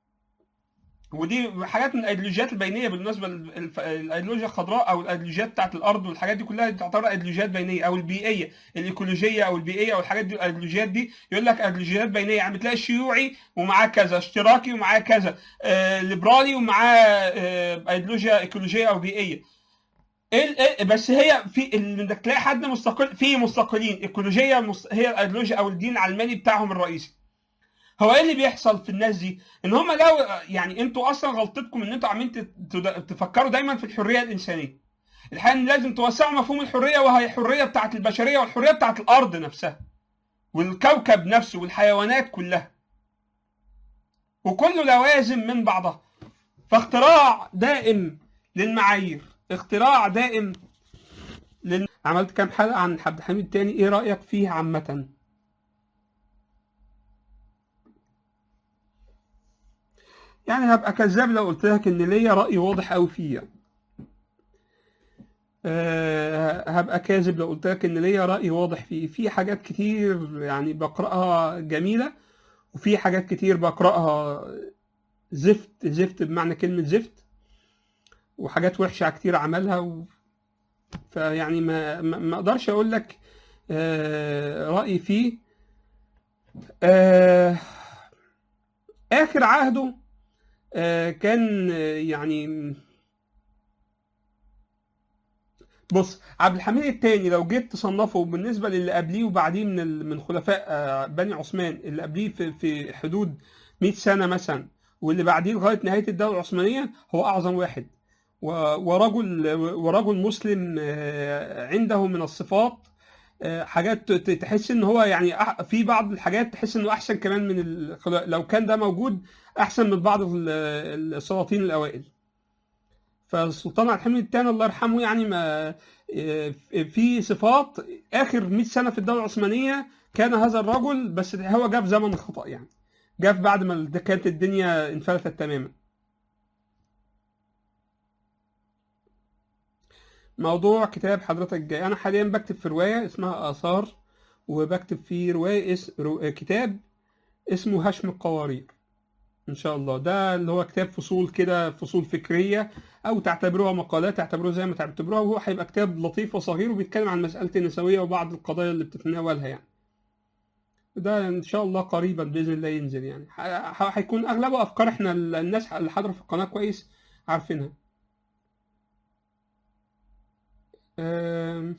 ودي حاجات من الايديولوجيات البينيه بالنسبه الايديولوجيا الخضراء او الايديولوجيات بتاعت الارض والحاجات دي كلها تعتبر ايديولوجيات بينيه او البيئيه الايكولوجيه او البيئيه او الحاجات دي الايديولوجيات دي يقول لك ايديولوجيات بينيه يعني بتلاقي شيوعي ومعاه كذا اشتراكي ومعاه كذا آه ليبرالي ومعاه آه ايديولوجيا ايكولوجيه او بيئيه إيه بس هي في انك تلاقي حد مستقل في مستقلين ايكولوجيه مست... هي الايديولوجيا او الدين العلماني بتاعهم الرئيسي هو ايه اللي بيحصل في الناس دي؟ ان هم لو يعني انتوا اصلا غلطتكم ان انتوا عاملين تفكروا دايما في الحريه الانسانيه. الحقيقه ان لازم توسعوا مفهوم الحريه وهي الحريه بتاعت البشريه والحريه بتاعت الارض نفسها. والكوكب نفسه والحيوانات كلها. وكله لوازم من بعضها. فاختراع دائم للمعايير، اختراع دائم لل... عملت كام حلقه عن عبد الحميد التاني، ايه رايك فيه عامه؟ يعني هبقى كذاب لو قلت لك ان ليا راي واضح قوي فيه أه هبقى كاذب لو قلت لك ان ليا راي واضح فيه في حاجات كتير يعني بقراها جميله وفي حاجات كتير بقراها زفت زفت بمعنى كلمه زفت وحاجات وحشه كتير عملها و... فيعني ما ما اقدرش اقول لك أه رايي فيه أه اخر عهده كان يعني بص عبد الحميد الثاني لو جيت تصنفه بالنسبه للي قبليه وبعديه من من خلفاء بني عثمان اللي قبليه في في حدود 100 سنه مثلا واللي بعديه لغايه نهايه الدوله العثمانيه هو اعظم واحد ورجل ورجل مسلم عنده من الصفات حاجات تحس ان هو يعني في بعض الحاجات تحس انه احسن كمان من لو كان ده موجود احسن من بعض السلاطين الاوائل فالسلطان عبد الحميد الثاني الله يرحمه يعني ما في صفات اخر 100 سنه في الدوله العثمانيه كان هذا الرجل بس هو جاب زمن الخطا يعني جاب بعد ما كانت الدنيا انفلتت تماما موضوع كتاب حضرتك جاي انا حاليا بكتب في روايه اسمها اثار وبكتب في روايه اس... رو... كتاب اسمه هشم القوارير ان شاء الله ده اللي هو كتاب فصول كده فصول فكريه او تعتبروها مقالات تعتبروها زي ما تعتبروها وهو هيبقى كتاب لطيف وصغير وبيتكلم عن مساله النسويه وبعض القضايا اللي بتتناولها يعني ده ان شاء الله قريبا باذن الله ينزل يعني ح- ح- هيكون اغلبه افكار احنا ال- الناس اللي حاضره في القناه كويس عارفينها أم،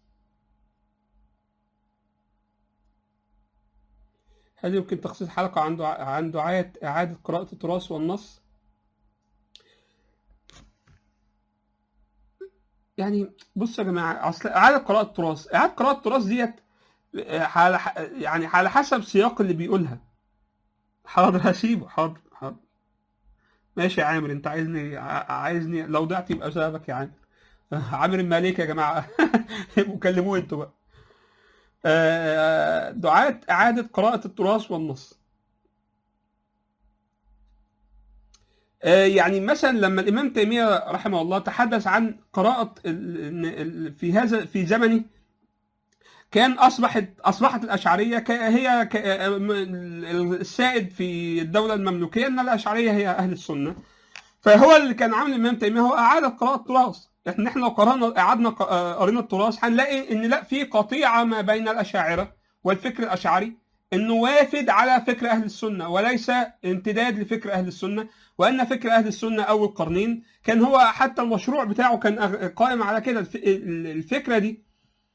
هل يمكن تخصيص حلقة عن دعاء عن دعاية إعادة قراءة التراث والنص؟ يعني بص يا جماعة أصل إعادة قراءة التراث، إعادة قراءة التراث ديت آه، على ح- يعني على حسب سياق اللي بيقولها. حاضر هسيبه حاضر حاضر. ماشي يا عامر أنت عايزني ع- عايزني لو ضعت يبقى بسببك يا عامر. عامر المالك يا جماعة يبقوا كلموه أنتوا بقى. آه، دعاة إعادة قراءة التراث والنص. آه، يعني مثلا لما الامام تيميه رحمه الله تحدث عن قراءه ال- ال- في هذا في زمنه كان اصبحت اصبحت الاشعريه ك- هي ك- السائد في الدوله المملوكيه ان الاشعريه هي اهل السنه فهو اللي كان عامل الامام تيميه هو اعاده قراءه التراث احنا احنا لو قرانا قعدنا ق- آه، قرينا التراث هنلاقي ان لا في قطيعه ما بين الاشاعره والفكر الاشعري انه وافد على فكر اهل السنه وليس امتداد لفكر اهل السنه وان فكر اهل السنه اول قرنين كان هو حتى المشروع بتاعه كان أغ- قائم على كده الف- ال- الفكره دي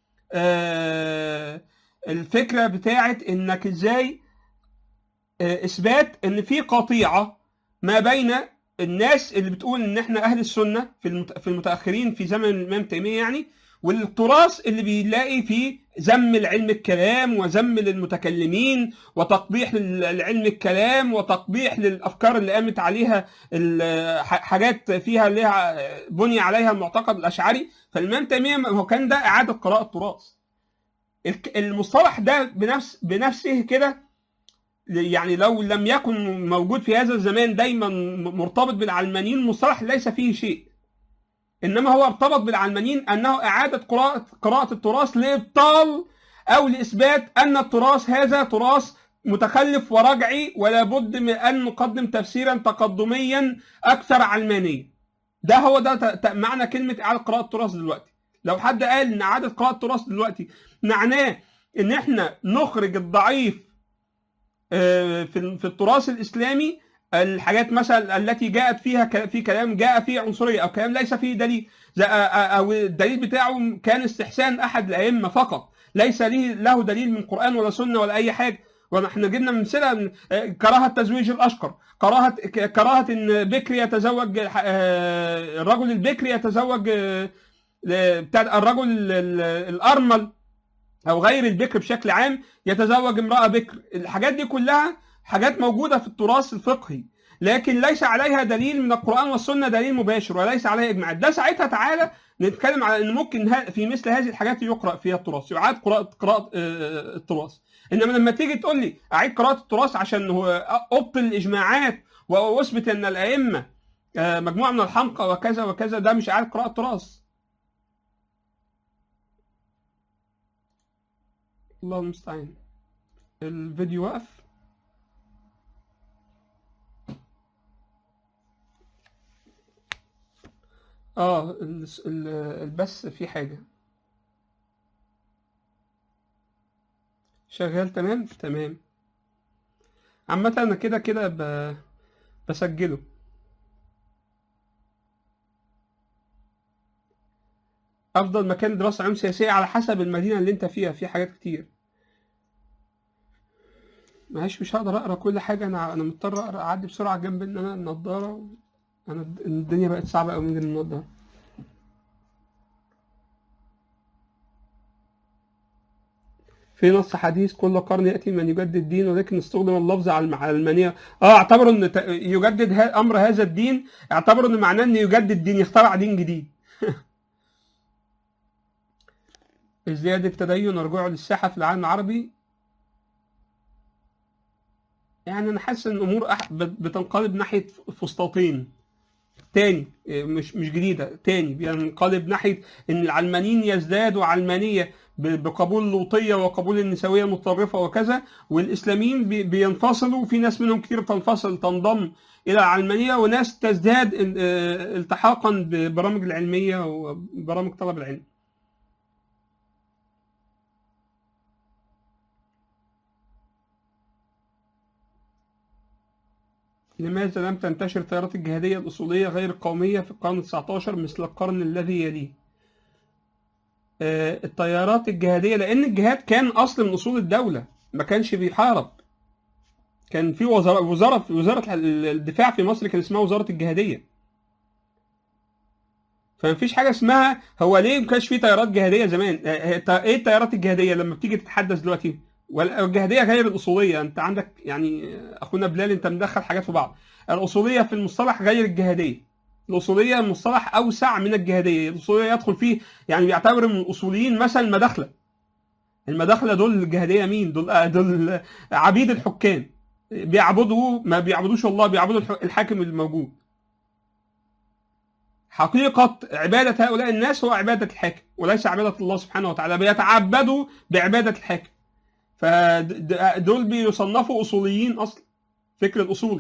آه، الفكره بتاعت انك ازاي آه، اثبات ان في قطيعه ما بين الناس اللي بتقول ان احنا اهل السنه في المت- في المتاخرين في زمن الامام تيميه يعني والتراث اللي بيلاقي فيه ذم العلم الكلام وذم للمتكلمين وتقبيح للعلم الكلام وتقبيح للافكار اللي قامت عليها ال- ح- حاجات فيها لها بني عليها المعتقد الاشعري فالامام تيميه هو كان ده اعاده قراءه التراث الك- المصطلح ده بنفس بنفسه كده يعني لو لم يكن موجود في هذا الزمان دايما مرتبط بالعلمانيين مصطلح ليس فيه شيء انما هو ارتبط بالعلمانيين انه اعاده قراءه قراءه التراث لابطال او لاثبات ان التراث هذا تراث متخلف ورجعي ولا بد من ان نقدم تفسيرا تقدميا اكثر علمانيه ده هو ده ت- ت- معنى كلمه اعاده قراءه التراث دلوقتي لو حد قال ان اعاده قراءه التراث دلوقتي معناه ان احنا نخرج الضعيف آه، في في التراث الاسلامي الحاجات مثلا التي جاءت فيها ك- في كلام جاء فيه عنصريه او كلام ليس فيه دليل زي- آه، آه، او الدليل بتاعه كان استحسان احد الائمه فقط ليس له له دليل من قران ولا سنه ولا اي حاجه ونحن جبنا امثله من- آه، كراهه تزويج الاشقر كراهه ك- كراهه ان بكري يتزوج آه، الرجل البكري يتزوج آه، ل- بتاع الرجل ال- ال- الارمل او غير البكر بشكل عام يتزوج امراه بكر الحاجات دي كلها حاجات موجوده في التراث الفقهي لكن ليس عليها دليل من القران والسنه دليل مباشر وليس عليها اجماع ده ساعتها تعالى نتكلم على ان ممكن ه- في مثل هذه الحاجات يقرا فيها التراث يعاد قراءه قراءه آه، التراث انما لما تيجي تقول لي اعيد قراءه التراث عشان هو ابطل الاجماعات واثبت ان الائمه آه، مجموعه من الحمقى وكذا وكذا ده مش اعاده قراءه تراث الله المستعان الفيديو وقف اه ال- ال- البث فيه حاجة شغال تمام تمام عامة انا كده كده ب... بسجله افضل مكان دراسة علوم سياسية على حسب المدينة اللي انت فيها في حاجات كتير معلش مش هقدر اقرا كل حاجة انا انا مضطر اقرا اعدي بسرعة جنب ان انا النضارة انا الد- الدنيا بقت صعبة قوي من غير النضارة في نص حديث كل قرن ياتي من يجدد الدين ولكن استخدم اللفظ على المع- العلمانيه اه اعتبروا ان ت- يجدد ه- امر هذا الدين اعتبروا ان معناه ان يجدد دين يخترع دين جديد ازدياد التدين ورجوعه للساحه في العالم العربي يعني انا حاسس ان الامور أح- بت- بتنقلب ناحيه فسطاطين تاني إيه، مش مش جديده تاني بينقلب ناحيه ان العلمانيين يزدادوا علمانيه ب- بقبول اللوطيه وقبول النسويه المتطرفه وكذا والاسلاميين بي- بينفصلوا في ناس منهم كتير تنفصل تنضم الى العلمانيه وناس تزداد ال- آه، التحاقا ببرامج العلميه وبرامج طلب العلم لماذا لم تنتشر التيارات الجهادية الأصولية غير القومية في القرن التسعتاشر مثل القرن الذي يليه آه، التيارات الجهادية لأن الجهاد كان أصل من أصول الدولة ما كانش بيحارب كان في وزارة وزارة وزارة الدفاع في مصر كان اسمها وزارة الجهادية فمفيش حاجة اسمها هو ليه ما كانش في تيارات جهادية زمان آه، آه، ايه التيارات الجهادية لما بتيجي تتحدث دلوقتي والجهادية غير الأصولية أنت عندك يعني أخونا بلال أنت مدخل حاجات في بعض الأصولية في المصطلح غير الجهادية الأصولية مصطلح أوسع من الجهادية الأصولية يدخل فيه يعني بيعتبر من الأصوليين مثلا المداخلة المداخلة دول الجهادية مين دول آه، دول عبيد الحكام بيعبدوا ما بيعبدوش الله بيعبدوا الح- الحاكم الموجود حقيقة عبادة هؤلاء الناس هو عبادة الحاكم وليس عبادة الله سبحانه وتعالى بيتعبدوا بعبادة الحاكم فدول بيصنفوا أصوليين أصلا فكر الأصولي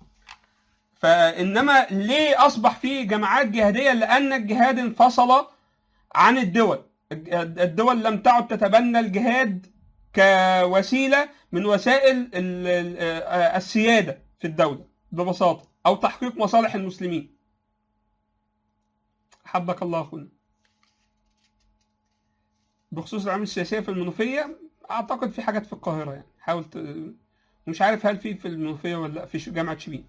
فإنما ليه أصبح في جماعات جهادية لأن الجهاد انفصل عن الدول الدول لم تعد تتبنى الجهاد كوسيلة من وسائل ال- ال- السيادة في الدولة ببساطة أو تحقيق مصالح المسلمين حبك الله أخونا بخصوص العمل السياسية في المنوفية أعتقد في حاجات في القاهرة يعني حاول ت... مش عارف هل في في المنوفية ولا لأ في ش- جامعة شبين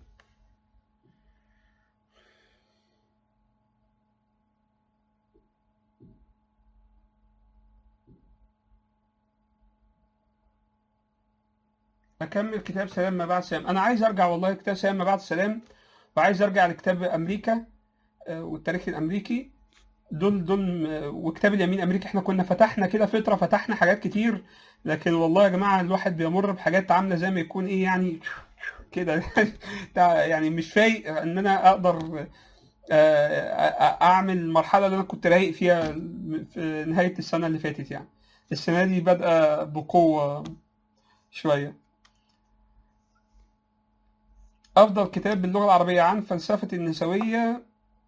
أكمل كتاب سلام ما بعد سلام أنا عايز أرجع والله كتاب سلام ما بعد سلام وعايز أرجع لكتاب أمريكا آه، والتاريخ الأمريكي دول دول آه، وكتاب اليمين الأمريكي إحنا كنا فتحنا كده فترة فتحنا حاجات كتير لكن والله يا جماعة الواحد بيمر بحاجات عاملة زي ما يكون إيه يعني كده يعني مش فايق إن أنا أقدر آه، أعمل المرحلة اللي أنا كنت رايق فيها في نهاية السنة اللي فاتت يعني السنة دي بادئة بقوة شوية أفضل كتاب باللغة العربية عن فلسفة النسوية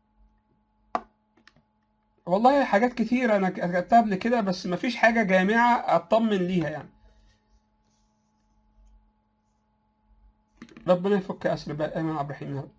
والله حاجات كتير أنا كتبتها قبل كده بس مفيش حاجة جامعة أطمن ليها يعني ربنا يفك أسر بقى أيمن عبد الرحيم يا رب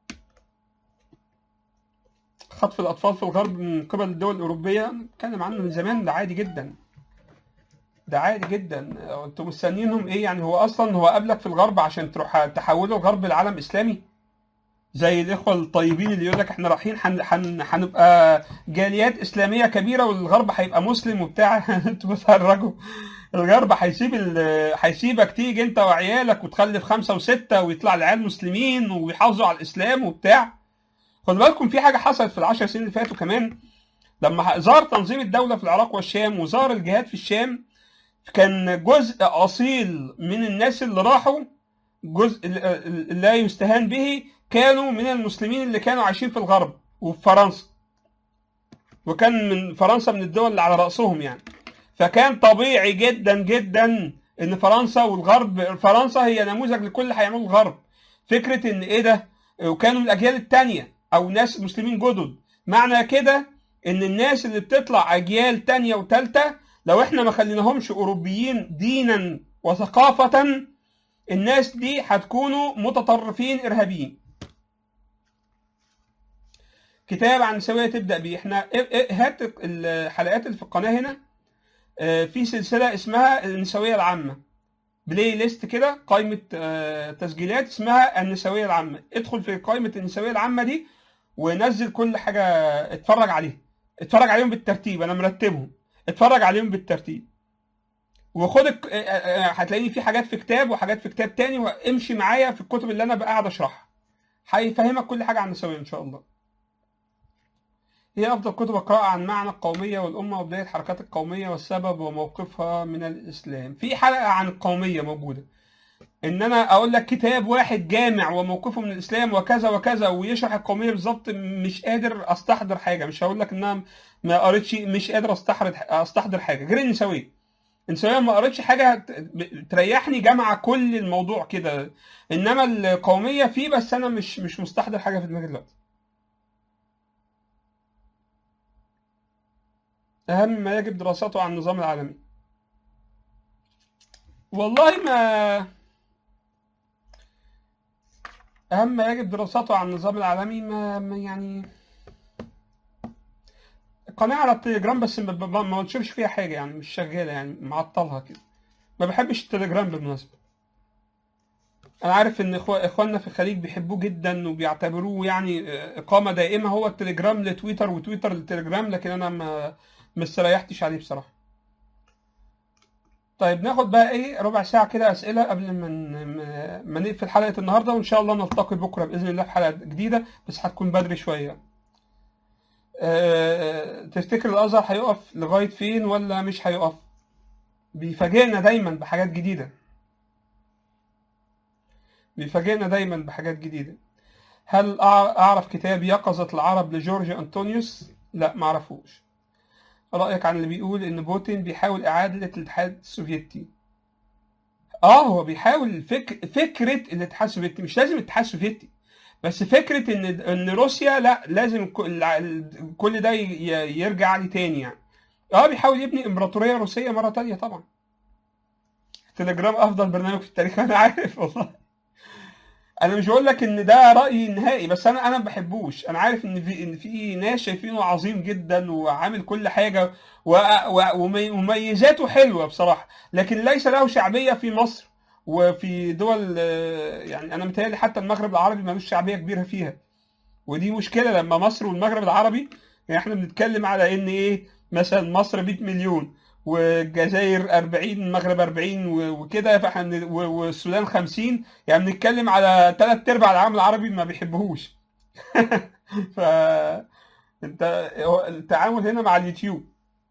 خطف الأطفال في الغرب من قبل الدول الأوروبية نتكلم عنه من زمان ده عادي جدا ده عادي جدا انتوا مستنيينهم ايه يعني هو اصلا هو قابلك في الغرب عشان تروح تحوله الغرب لعالم اسلامي زي الاخوه الطيبين اللي يقول لك احنا رايحين حن- حن- هنبقى جاليات اسلاميه كبيره والغرب هيبقى مسلم وبتاع انتوا بتهرجوا الغرب هيسيب ال- هيسيبك تيجي انت وعيالك وتخلف خمسه وسته ويطلع العيال مسلمين ويحافظوا على الاسلام وبتاع خدوا بالكم في حاجه حصلت في العشر سنين اللي فاتوا كمان لما ظهر تنظيم الدوله في العراق والشام وظهر الجهاد في الشام كان جزء اصيل من الناس اللي راحوا جزء لا يستهان به كانوا من المسلمين اللي كانوا عايشين في الغرب وفي فرنسا وكان من فرنسا من الدول اللي على رأسهم يعني فكان طبيعي جدا جدا ان فرنسا والغرب فرنسا هي نموذج لكل اللي هيعمله الغرب فكرة ان ايه ده وكانوا من الاجيال التانية او ناس مسلمين جدد معنى كده ان الناس اللي بتطلع اجيال تانية وتالتة لو احنا ما خليناهمش اوروبيين دينا وثقافة الناس دي هتكونوا متطرفين ارهابيين كتاب عن النسوية تبدأ بيه احنا هات الحلقات اللي في القناة هنا اه، في سلسلة اسمها النسوية العامة بلاي ليست كده قائمة اه، تسجيلات اسمها النسوية العامة ادخل في قائمة النسوية العامة دي ونزل كل حاجة اتفرج عليها اتفرج عليهم بالترتيب انا مرتبهم اتفرج عليهم بالترتيب وخد الك- اه، اه، اه، هتلاقيني في حاجات في كتاب وحاجات في كتاب تاني وامشي معايا في الكتب اللي انا بقى قاعد اشرحها هيفهمك كل حاجة عن النسوية ان شاء الله هي أفضل كتب أقرأها عن معنى القومية والأمة وبداية حركات القومية والسبب وموقفها من الإسلام. في حلقة عن القومية موجودة. إن أنا أقول لك كتاب واحد جامع وموقفه من الإسلام وكذا وكذا ويشرح القومية بالظبط مش قادر أستحضر حاجة، مش هقول لك إن أنا ما قريتش مش قادر أستحضر أستحضر حاجة غير النسوية. النسوية ما قريتش حاجة ت- تريحني جامعة كل الموضوع كده. إنما القومية فيه بس أنا مش مش مستحضر حاجة في دماغي دلوقتي. أهم ما يجب دراسته عن النظام العالمي والله ما اهم ما يجب دراسته عن النظام العالمي ما, ما يعني قناة على التليجرام بس ما, ما ما بنشرش فيها حاجة يعني مش شغالة يعني معطلها كده ما بحبش التليجرام بالمناسبة انا عارف ان إخو- اخواننا في الخليج بيحبوه جدا وبيعتبروه يعني آه، اقامة دائمة هو التليجرام لتويتر وتويتر للتليجرام لكن انا ما ما استريحتش عليه بصراحة طيب ناخد بقى ايه ربع ساعة كده اسئلة قبل ما ن- ما- ما نقفل حلقة النهاردة وان شاء الله نلتقي بكرة باذن الله في حلقة جديدة بس هتكون بدري شوية أه تفتكر الازهر هيقف لغاية فين ولا مش هيقف بيفاجئنا دايما بحاجات جديدة بيفاجئنا دايما بحاجات جديدة هل أع- اعرف كتاب يقظة العرب لجورج انطونيوس لا معرفوش رأيك عن اللي بيقول ان بوتين بيحاول اعادة الاتحاد السوفيتي اه هو بيحاول فك... فكرة الاتحاد السوفيتي مش لازم الاتحاد السوفيتي بس فكرة ان ان روسيا لا لازم كل, كل ده ي... ي- يرجع لي تاني يعني اه بيحاول يبني امبراطورية روسية مرة تانية طبعا تليجرام افضل برنامج في التاريخ انا عارف والله انا مش بقول لك ان ده رايي النهائي بس انا انا ما بحبوش انا عارف ان في ان في ناس شايفينه عظيم جدا وعامل كل حاجه و- و- ومي- ومميزاته حلوه بصراحه لكن ليس له شعبيه في مصر وفي دول آه، يعني انا متهيألي حتى المغرب العربي ملوش شعبيه كبيره فيها ودي مشكله لما مصر والمغرب العربي يعني احنا بنتكلم على ان ايه مثلا مصر 100 مليون والجزائر 40 المغرب 40 و- وكده فاحنا بن- و- والسودان 50 يعني بنتكلم على ثلاث ارباع العالم العربي ما بيحبهوش ف انت هو التعامل هنا مع اليوتيوب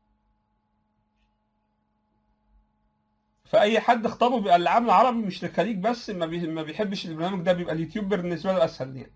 فاي حد خطابه بيبقى العالم العربي مش للخليج بس ما, بي... ما بيحبش البرنامج ده بيبقى اليوتيوب بالنسبه له اسهل يعني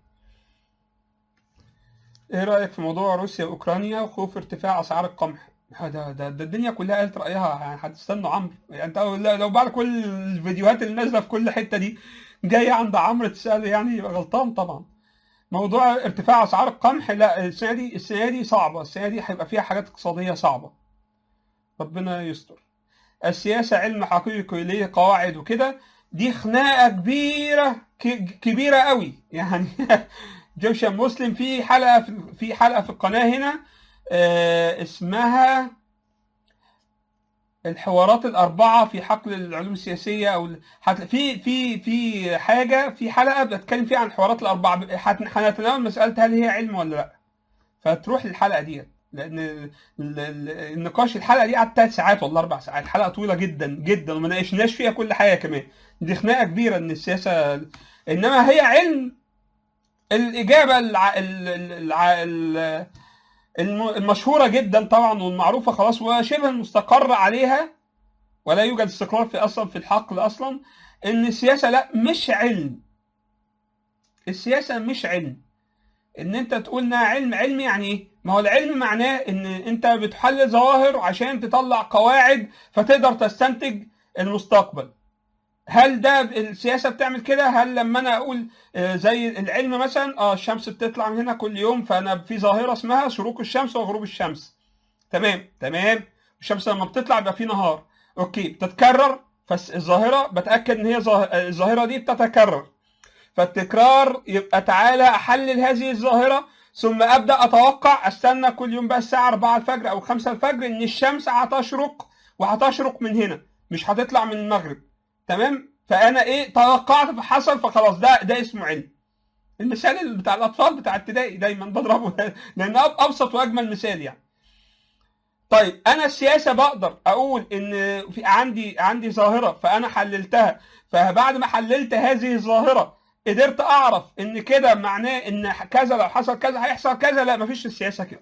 ايه رايك في موضوع روسيا واوكرانيا وخوف ارتفاع اسعار القمح ده ده, ده الدنيا كلها قالت رايها يعني هتستنوا عمرو يعني انت لو لو بعد كل الفيديوهات اللي نازله في كل حته دي جاي عند عمرو تساله يعني يبقى غلطان طبعا موضوع ارتفاع اسعار القمح لا السنه دي السنه دي صعبه السنه دي هيبقى فيها حاجات اقتصاديه صعبه ربنا يستر السياسه علم حقيقي ليه قواعد وكده دي خناقه كبيره ك- كبيره قوي يعني جوشن مسلم في حلقه في في حلقه في القناه هنا آه، اسمها الحوارات الأربعة في حقل العلوم السياسية أو ال- هت- في في في حاجة في حلقة بتكلم فيها عن الحوارات الأربعة هت- هنتناول مسألة هل هي علم ولا لأ فتروح للحلقة ديت لأن ال- ال- النقاش الحلقة دي قعدت ثلاث ساعات ولا أربع ساعات حلقة طويلة جدا جدا وما ناقشناش فيها كل حاجة كمان دي خناقة كبيرة إن السياسة إنما هي علم الإجابة الع... ال... ال... الع... ال... الم- المشهورة جدا طبعا والمعروفة خلاص وشبه المستقر عليها ولا يوجد استقرار في اصلا في الحقل اصلا ان السياسة لا مش علم السياسة مش علم ان انت تقول انها علم علم يعني ايه ما هو العلم معناه ان انت بتحلل ظواهر عشان تطلع قواعد فتقدر تستنتج المستقبل هل ده السياسه بتعمل كده هل لما انا اقول آه، زي العلم مثلا اه الشمس بتطلع من هنا كل يوم فانا في ظاهره اسمها شروق الشمس وغروب الشمس تمام تمام الشمس لما بتطلع يبقى في نهار اوكي بتتكرر فالظاهره بتاكد ان هي ظاه- الظاهره دي بتتكرر فالتكرار يبقى تعالى احلل هذه الظاهره ثم ابدا اتوقع استنى كل يوم بقى الساعه 4 الفجر او 5 الفجر ان الشمس هتشرق وهتشرق من هنا مش هتطلع من المغرب تمام فانا ايه توقعت فحصل فخلاص ده ده اسمه علم المثال اللي بتاع الاطفال بتاع ابتدائي دايما بضربه لان أب- ابسط واجمل مثال يعني طيب انا السياسه بقدر اقول ان في عندي عندي ظاهره فانا حللتها فبعد ما حللت هذه الظاهره قدرت اعرف ان كده معناه ان كذا لو حصل كذا هيحصل كذا لا مفيش في السياسه كده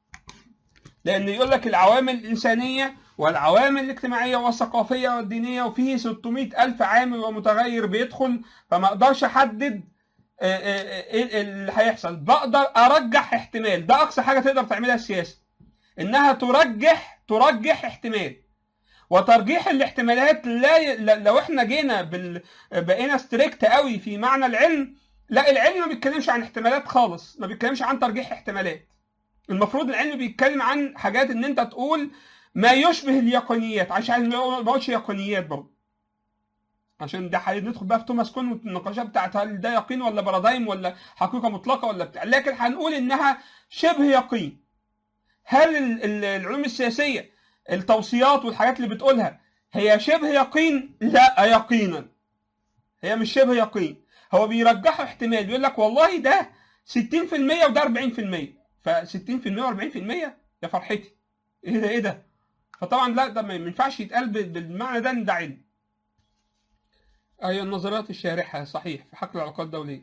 لان يقول لك العوامل الانسانيه والعوامل الاجتماعيه والثقافيه والدينيه وفيه 600 الف عامل ومتغير بيدخل فما اقدرش احدد آه، آه، آه، ايه اللي هيحصل بقدر ارجح احتمال ده اقصى حاجه تقدر تعملها السياسه انها ترجح ترجح احتمال وترجيح الاحتمالات لا ي... ل- لو احنا جينا بال... بقينا ستريكت قوي في معنى العلم لا العلم ما بيتكلمش عن احتمالات خالص ما بيتكلمش عن ترجيح احتمالات المفروض العلم بيتكلم عن حاجات ان انت تقول ما يشبه اليقينيات عشان ما ما اقولش يقينيات برضه عشان ده هندخل بقى في توماس كون والنقاشات بتاعت هل ده يقين ولا بارادايم ولا حقيقه مطلقه ولا بتاع لكن هنقول انها شبه يقين هل ال- ال- العلوم السياسيه التوصيات والحاجات اللي بتقولها هي شبه يقين لا يقينا هي مش شبه يقين هو بيرجحوا احتمال بيقول لك والله ده 60% وده 40% ف 60% و40% يا فرحتي ايه ده ايه ده فطبعا لا ده ما ينفعش يتقال بال- بالمعنى ده ان ده علم ايوه النظريات الشارحه صحيح في حقل العلاقات الدوليه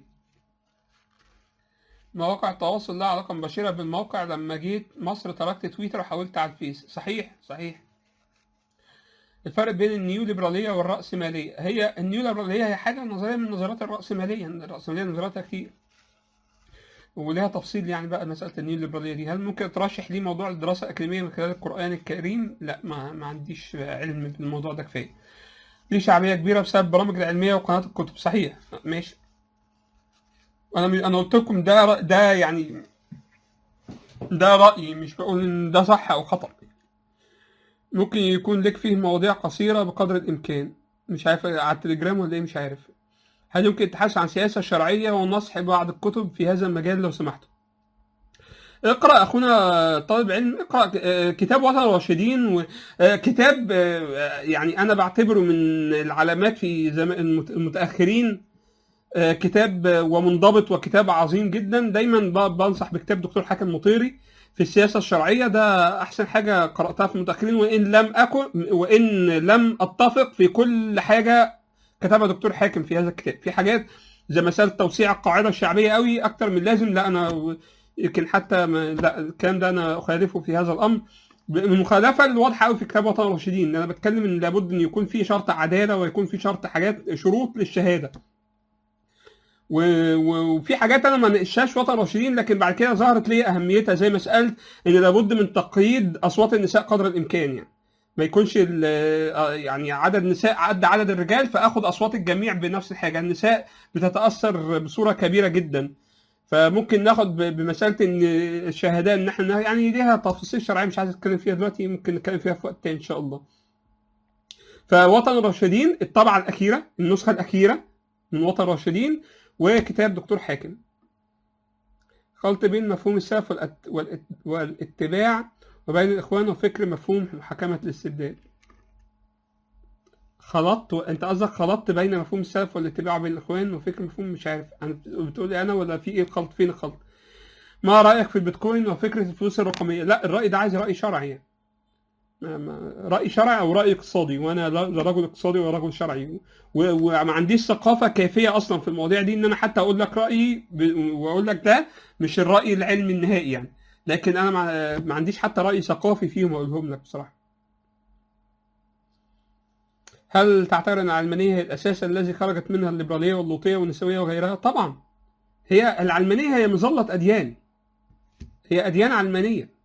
مواقع التواصل لها علاقه مباشره بالموقع لما جيت مصر تركت تويتر وحاولت على الفيس صحيح صحيح الفرق بين النيو ليبراليه والراسماليه هي النيو ليبراليه هي حاجه نظريه من نظريات الراسماليه الراسماليه نظرياتها كتير ولها تفصيل يعني بقى مساله النيو ليبراليه دي هل ممكن ترشح لي موضوع الدراسه الاكاديميه من خلال القران الكريم لا ما, ما عنديش علم بالموضوع ده كفايه ليه شعبيه كبيره بسبب البرامج العلميه وقناه الكتب صحيح ماشي انا انا قلت لكم ده رأ- ده يعني ده رايي مش بقول ان ده صح او خطا ممكن يكون لك فيه مواضيع قصيره بقدر الامكان مش عارف على التليجرام ولا ايه مش عارف هل يمكن التحدث عن سياسه شرعيه ونصح بعض الكتب في هذا المجال لو سمحتوا اقرا اخونا طالب علم اقرا آه، كتاب وطن الراشدين وكتاب يعني انا بعتبره من العلامات في زمان المت- المتاخرين آه، كتاب آه، ومنضبط وكتاب عظيم جدا دايما ب- بنصح بكتاب دكتور حاتم مطيري في السياسه الشرعيه ده احسن حاجه قراتها في المتاخرين وان لم اكن وان لم اتفق في كل حاجه كتبها دكتور حاكم في هذا الكتاب في حاجات زي مساله توسيع القاعده الشعبيه قوي اكتر من لازم لا انا يمكن حتى ما لا الكلام ده انا اخالفه في هذا الامر المخالفه الواضحه قوي في كتاب وطن الراشدين ان انا بتكلم ان لابد ان يكون في شرط عداله ويكون في شرط حاجات شروط للشهاده و- و- وفي حاجات انا ما ناقشهاش وطن راشدين لكن بعد كده ظهرت لي اهميتها زي مساله ان لابد من تقييد اصوات النساء قدر الامكان يعني ما يكونش ال- آه يعني عدد النساء قد عدد الرجال فاخد اصوات الجميع بنفس الحاجه النساء بتتاثر بصوره كبيره جدا فممكن ناخد ب- بمساله ان الشهداء ان احنا يعني ليها تفاصيل شرعيه مش عايز اتكلم فيها دلوقتي ممكن نتكلم فيها في وقت تاني ان شاء الله فوطن الراشدين الطبعه الاخيره النسخه الاخيره من وطن الراشدين وكتاب دكتور حاكم خلط بين مفهوم السلف والأت- والات- والاتباع وبين الإخوان وفكر مفهوم محاكمة الاستبداد خلطت انت قصدك خلطت بين مفهوم السلف والاتباع بين الاخوان وفكر مفهوم مش عارف انا بتقول لي انا ولا في ايه الخلط فين الخلط ما رايك في البيتكوين وفكره الفلوس الرقميه لا الراي ده عايز راي شرعي يعني. ما- ما- راي شرعي او راي اقتصادي وانا لا لا رجل اقتصادي ولا رجل شرعي و- وما عنديش ثقافه كافيه اصلا في المواضيع دي ان انا حتى اقول لك رايي ب- واقول لك ده مش الراي العلمي النهائي يعني لكن انا ما, ما عنديش حتى راي ثقافي فيهم اقولهم لك بصراحه هل تعتبر ان العلمانيه هي الاساس الذي خرجت منها الليبراليه واللوطيه والنسويه وغيرها طبعا هي العلمانيه هي مظله اديان هي اديان علمانيه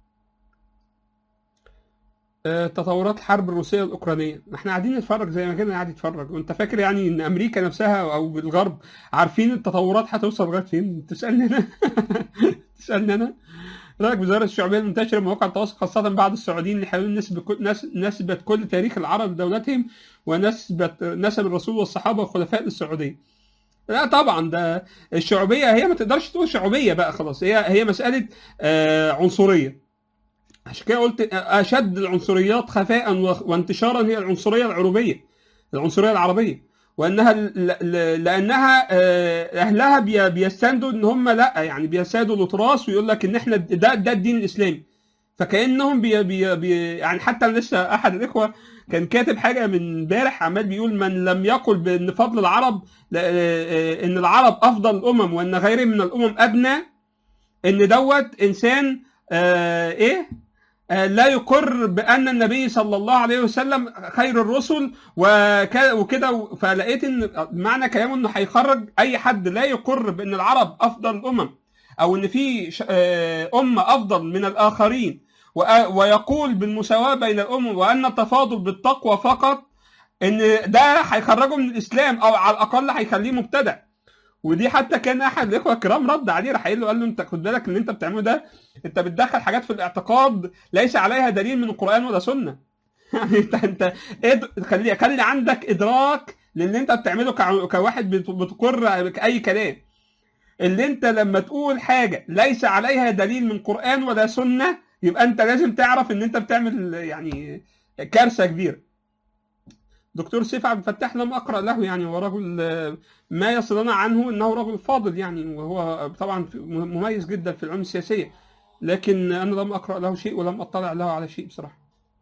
آه، تطورات الحرب الروسيه الاوكرانيه احنا قاعدين نتفرج زي ما كنا قاعد نتفرج وانت فاكر يعني ان امريكا نفسها او الغرب عارفين التطورات هتوصل لغايه فين تسالني انا تسالني انا رايك بظاهره الشعوبيه المنتشره في مواقع التواصل خاصه بعض السعوديين اللي يحاولون نسبه كل نس- نسبه كل تاريخ العرب لدولتهم ونسبه نسب الرسول والصحابه والخلفاء للسعوديه لا طبعا ده الشعوبيه هي ما تقدرش تقول شعوبيه بقى خلاص هي هي مساله آه عنصريه عشان كده قلت اشد العنصريات خفاء و- وانتشارا هي العنصريه العربيه العنصريه العربيه وانها ل- ل- لانها آه، اهلها بي- بيستندوا ان هم لا يعني بيسادوا التراث ويقول لك ان احنا ده ده الدين الاسلامي فكانهم بي بي بي يعني حتى لسه احد الاخوه كان كاتب حاجه من امبارح عمال بيقول من لم يقل بان فضل العرب لا- آه، آه، ان العرب افضل الامم وان غيرهم من الامم ادنى ان دوت انسان آه ايه آه لا يقر بان النبي صلى الله عليه وسلم خير الرسل وك- وكده فلقيت ان معنى كلامه انه هيخرج اي حد لا يقر بان العرب افضل الامم او ان في ش- آه، امه افضل من الاخرين وأ- ويقول بالمساواه بين الامم وان التفاضل بالتقوى فقط ان ده هيخرجه من الاسلام او على الاقل هيخليه مبتدع ودي حتى كان احد الاخوه الكرام رد عليه راح قايل له قال له انت خد بالك اللي انت بتعمله ده انت بتدخل حاجات في الاعتقاد ليس عليها دليل من القران ولا سنه يعني انت انت اد- خلي خلي عندك ادراك للي انت بتعمله كع- كواحد بت- بتقر اي كلام اللي انت لما تقول حاجه ليس عليها دليل من قران ولا سنه يبقى انت لازم تعرف ان انت بتعمل يعني كارثه كبيره دكتور سيف عبد الفتاح لم اقرا له يعني هو رجل آه، ما يصلنا عنه انه رجل فاضل يعني وهو طبعا في- مميز جدا في العلوم السياسيه لكن انا لم اقرا له شيء ولم اطلع له على شيء بصراحه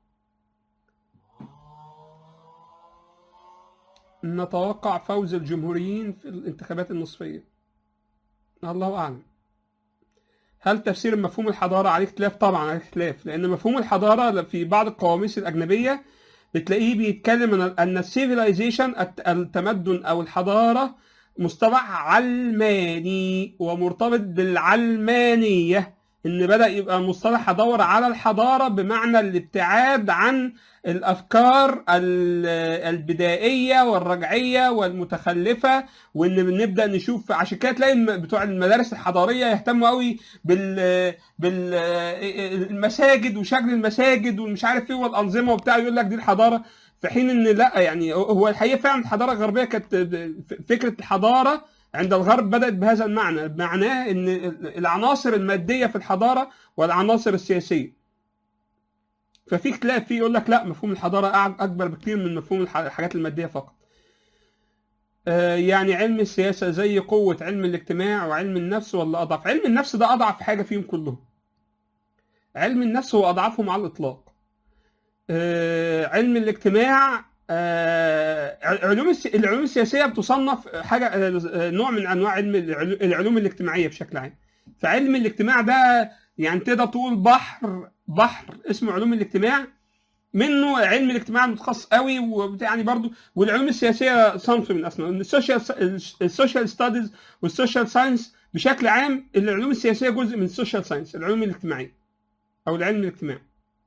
نتوقع فوز الجمهوريين في الانتخابات النصفيه الله اعلم هل تفسير مفهوم الحضاره عليه اختلاف طبعا عليه اختلاف لان مفهوم الحضاره في بعض القواميس الاجنبيه بتلاقيه بيتكلم عن ان السيفيلايزيشن التمدن او الحضاره مصطلح علماني ومرتبط بالعلمانيه ان بدا يبقى المصطلح ادور على الحضاره بمعنى الابتعاد عن الافكار ال- البدائيه والرجعيه والمتخلفه وان نبدا نشوف عشان كده تلاقي الم- بتوع المدارس الحضاريه يهتموا قوي بال بالمساجد وشكل المساجد والمش عارف ايه والانظمه وبتاع يقول لك دي الحضاره في حين ان لا يعني هو الحقيقه فعلا الحضاره الغربيه كانت فكره الحضاره عند الغرب بدات بهذا المعنى معناه ان العناصر الماديه في الحضاره والعناصر السياسيه ففي اختلاف فيه يقول لك لا مفهوم الحضاره أع- اكبر بكتير من مفهوم الح- الحاجات الماديه فقط آه، يعني علم السياسه زي قوه علم الاجتماع وعلم النفس ولا اضعف علم النفس ده اضعف حاجه فيهم كلهم علم النفس هو اضعفهم على الاطلاق آه، علم الاجتماع آه، علوم الس- العلوم السياسيه بتصنف حاجه آه، نوع من انواع علم العلو- العلوم الاجتماعيه بشكل عام فعلم الاجتماع ده يعني تقدر تقول بحر بحر اسمه علوم الاجتماع منه علم الاجتماع متخصص قوي ويعني برضو والعلوم السياسيه صنف من اصلا السوشيال السوشيال ستاديز والسوشيال ساينس بشكل عام العلوم السياسيه جزء من السوشيال ساينس العلوم الاجتماعيه او العلم الاجتماعي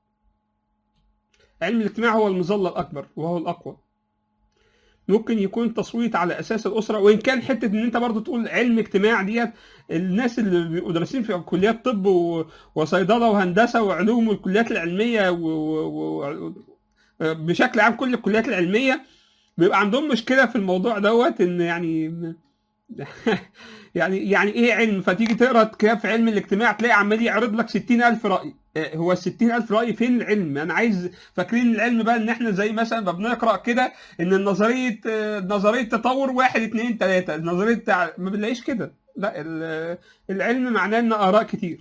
علم الاجتماع هو المظله الاكبر وهو الاقوى ممكن يكون تصويت على اساس الاسره وان كان حته ان انت برضو تقول علم اجتماع ديت الناس اللي بيبقوا دارسين في كليات طب و- وصيدله وهندسه وعلوم والكليات العلميه و... و... و... بشكل عام كل الكليات العلميه بيبقى عندهم مشكله في الموضوع دوت ان يعني يعني يعني ايه علم فتيجي تقرا كتاب في علم الاجتماع تلاقي عمال يعرض لك 60000 راي آه، هو ال 60000 راي فين العلم انا عايز فاكرين العلم بقى ان احنا زي مثلا ما بنقرا كده ان النظريه آه، نظريه تطور واحد اتنين تلاته نظريه بتاع ما بنلاقيش كده لا ال- العلم معناه ان اراء كتير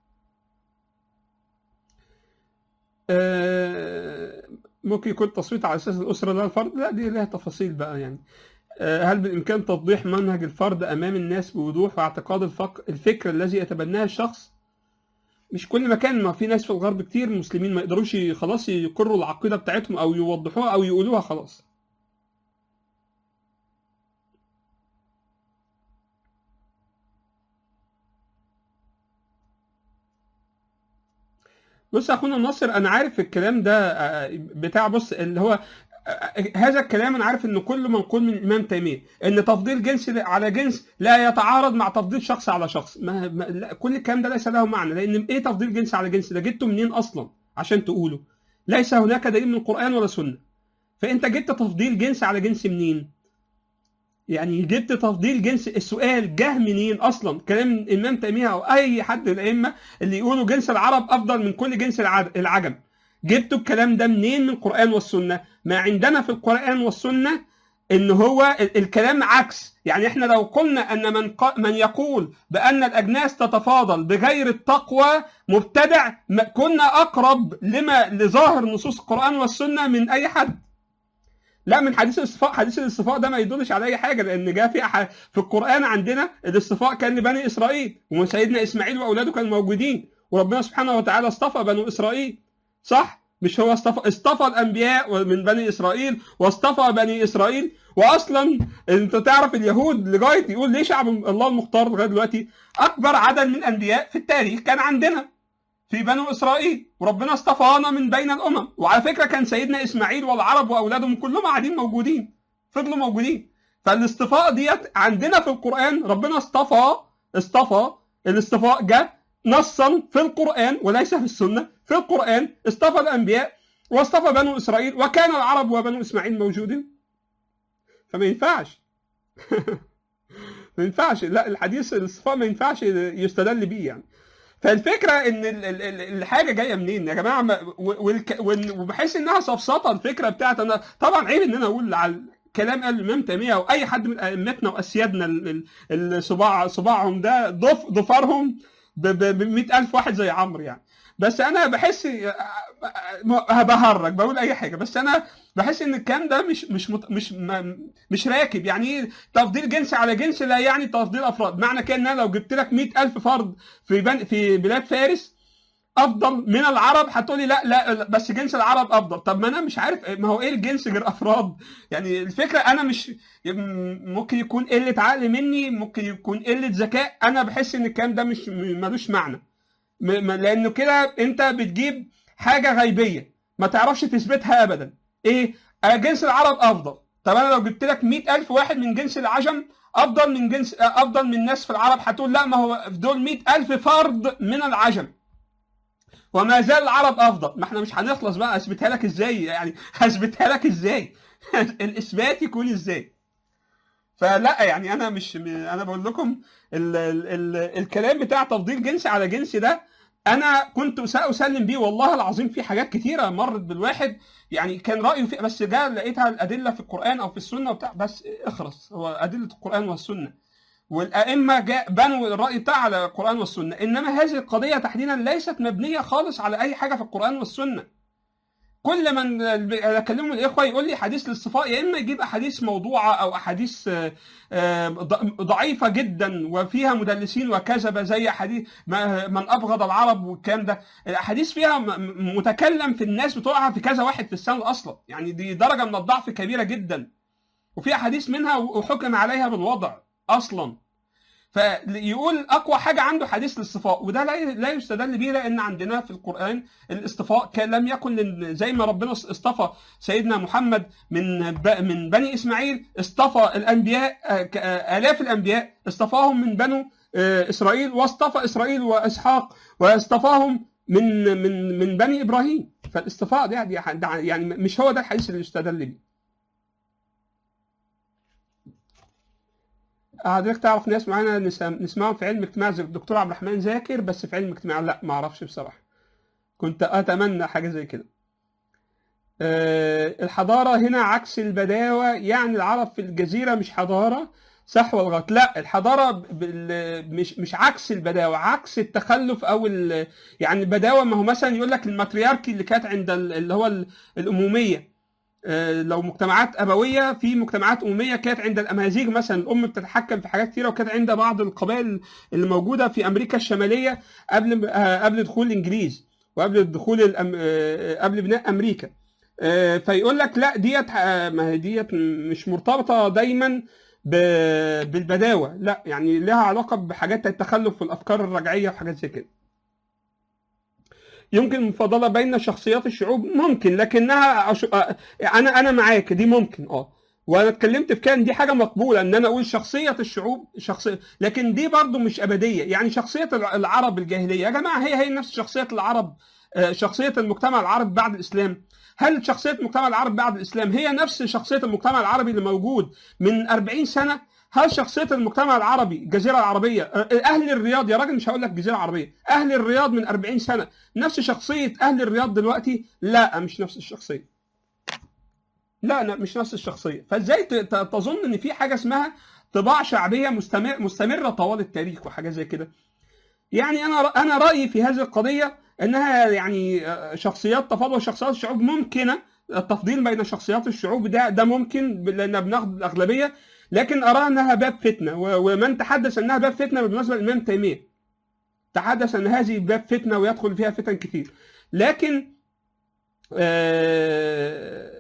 آه، ممكن يكون تصويت على اساس الاسره لا الفرد لا دي لها تفاصيل بقى يعني آه، هل بالامكان توضيح منهج الفرد امام الناس بوضوح واعتقاد الفق... الفكر الذي يتبناه الشخص مش كل مكان ما في ناس في الغرب كتير مسلمين ما يقدروش ي- خلاص يقروا العقيده بتاعتهم او يوضحوها او يقولوها خلاص بص يا اخونا ناصر انا عارف الكلام ده آه، بتاع بص اللي هو آه، هذا الكلام انا عارف انه كله منقول من الامام تيميه ان تفضيل جنس على جنس لا يتعارض مع تفضيل شخص على شخص ما ما لا كل الكلام ده ليس له معنى لان ايه تفضيل جنس على جنس ده جبته منين اصلا عشان تقوله ليس هناك دليل من القران ولا سنه فانت جبت تفضيل جنس على جنس منين يعني جبت تفضيل جنس السؤال جه منين اصلا كلام الامام تيميه او اي حد من الائمه اللي يقولوا جنس العرب افضل من كل جنس العد- العجم جبتوا الكلام ده منين من القران والسنه ما عندنا في القران والسنه ان هو ال- الكلام عكس يعني احنا لو قلنا ان من ق- من يقول بان الاجناس تتفاضل بغير التقوى مبتدع ما- كنا اقرب لما لظاهر نصوص القران والسنه من اي حد لا من حديث الاصطفاء حديث الاصطفاء ده ما يدلش على اي حاجه لان جاء في أح- في القران عندنا الاصطفاء كان لبني اسرائيل وسيدنا اسماعيل واولاده كانوا موجودين وربنا سبحانه وتعالى اصطفى بنو اسرائيل صح مش هو اصطفى اصطفى الانبياء من بني اسرائيل واصطفى بني اسرائيل واصلا انت تعرف اليهود لغايه يقول ليه شعب الله المختار لغايه دلوقتي اكبر عدد من الانبياء في التاريخ كان عندنا في بنو اسرائيل وربنا اصطفانا من بين الامم وعلى فكره كان سيدنا اسماعيل والعرب واولادهم كلهم قاعدين موجودين فضلوا موجودين فالاصطفاء ديت عندنا في القران ربنا اصطفى اصطفى الاصطفاء جاء نصا في القران وليس في السنه في القران اصطفى الانبياء واصطفى بنو اسرائيل وكان العرب وبنو اسماعيل موجودين فما ينفعش ما ينفعش لا الحديث الاصطفاء ما ينفعش يستدل بيه يعني فالفكره ان ال- ال- ال- الحاجه جايه منين يا جماعه ما- و- والك- وال- وبحس انها سفسطه الفكره بتاعت انا طبعا عيب ان انا اقول على كلام قال الامام تيميه او اي حد من ائمتنا واسيادنا ال- ال- الصباع صباعهم ده ضف ضفرهم ب 100000 واحد زي عمرو يعني بس انا بحس بهرج بقول اي حاجه بس انا بحس ان الكلام ده مش مش مت- مش ما- مش راكب يعني ايه تفضيل جنس على جنس لا يعني تفضيل افراد معنى كده ان انا لو جبت لك 100000 فرد في بن في بلاد فارس افضل من العرب هتقولي لا لا بس جنس العرب افضل طب ما انا مش عارف ما هو ايه الجنس غير افراد يعني الفكره انا مش ممكن يكون قله عقل مني ممكن يكون قله ذكاء انا بحس ان الكلام ده مش ملوش معنى م- م- لانه كده انت بتجيب حاجه غيبيه ما تعرفش تثبتها ابدا ايه آه، جنس العرب افضل طب انا لو جبت لك 100000 واحد من جنس العجم افضل من جنس آه، افضل من ناس في العرب هتقول لا ما هو في دول 100000 فرد من العجم وما زال العرب افضل ما احنا مش هنخلص بقى اثبتها لك ازاي يعني هثبتها لك ازاي الاثبات يكون ازاي فلا يعني انا مش انا بقول لكم ال ال ال الكلام بتاع تفضيل جنسي على جنسي ده انا كنت ساسلم بيه والله العظيم في حاجات كتيره مرت بالواحد يعني كان رايه في بس جاء لقيتها الادله في القران او في السنه وبتاع بس اخرس هو ادله القران والسنه والائمه جاء بنوا الراي بتاعه على القران والسنه انما هذه القضيه تحديدا ليست مبنيه خالص على اي حاجه في القران والسنه كل من اكلمه الاخوه يقول لي حديث الاصطفاء يا اما يجيب احاديث موضوعه او احاديث آه، آه، ض- ضعيفه جدا وفيها مدلسين وكذبه زي حديث ما- من ابغض العرب والكلام ده الاحاديث فيها م- م- متكلم في الناس بتوعها في كذا واحد في السند اصلا يعني دي درجه من الضعف كبيره جدا وفي احاديث منها وحكم عليها بالوضع اصلا فيقول اقوى حاجه عنده حديث الاصطفاء وده لا لا يستدل به لان عندنا في القران الاصطفاء كان لم يكن لل- زي ما ربنا اصطفى سيدنا محمد من ب- من بني اسماعيل اصطفى الانبياء آه، ك- آه، الاف الانبياء اصطفاهم من بنو آه، اسرائيل واصطفى اسرائيل واسحاق واصطفاهم من من من بني ابراهيم فالاصطفاء ده ده- ده- يعني مش هو ده الحديث اللي يستدل به حضرتك تعرف ناس معانا نس- نسمعهم في علم اجتماع زي الدكتور عبد الرحمن زاكر بس في علم اجتماع لا ما اعرفش بصراحه كنت اتمنى حاجه زي كده آه، الحضاره هنا عكس البداوه يعني العرب في الجزيره مش حضاره صح ولا غلط لا الحضاره بال- مش مش عكس البداوه عكس التخلف او ال- يعني البداوه ما هو مثلا يقول لك الماترياركي اللي كانت عند ال- اللي هو ال- الاموميه آه، لو مجتمعات ابويه في مجتمعات اموميه كانت عند الامازيغ مثلا الام بتتحكم في حاجات كتيره وكانت عند بعض القبائل اللي موجوده في امريكا الشماليه قبل آه، قبل دخول الانجليز وقبل دخول الأم... آه، قبل بناء امريكا آه، فيقول لك لا ديت آه، ما هي ديت مش مرتبطه دايما ب- بالبداوه لا يعني لها علاقه بحاجات التخلف في الافكار الرجعيه وحاجات زي كده يمكن المفاضله بين شخصيات الشعوب ممكن لكنها أش... آه، انا انا معاك دي ممكن اه وانا اتكلمت في كان دي حاجه مقبوله ان انا اقول شخصيه الشعوب شخصيه لكن دي برضو مش ابديه يعني شخصيه الع- العرب الجاهليه يا جماعه هي هي نفس شخصيه العرب آه، شخصيه المجتمع العربي بعد الاسلام هل شخصيه المجتمع العربي بعد الاسلام هي نفس شخصيه المجتمع العربي اللي موجود من 40 سنه هل شخصيه المجتمع العربي الجزيره العربيه آه، اهل الرياض يا راجل مش هقول لك الجزيره العربيه اهل الرياض من 40 سنه نفس شخصيه اهل الرياض دلوقتي لا مش نفس الشخصيه لا لا مش نفس الشخصيه فازاي ت- ت- تظن ان في حاجه اسمها طباع شعبيه مستمر مستمره طوال التاريخ وحاجه زي كده يعني انا ر- انا رايي في هذه القضيه انها يعني آه، شخصيات تفاضل شخصيات الشعوب ممكنه التفضيل بين شخصيات الشعوب ده ده ممكن ب- لان بناخد الاغلبيه لكن ارى انها باب فتنه و- ومن تحدث انها باب فتنه بالمناسبه الامام تيميه تحدث ان هذه باب فتنه ويدخل فيها فتن كتير لكن آه،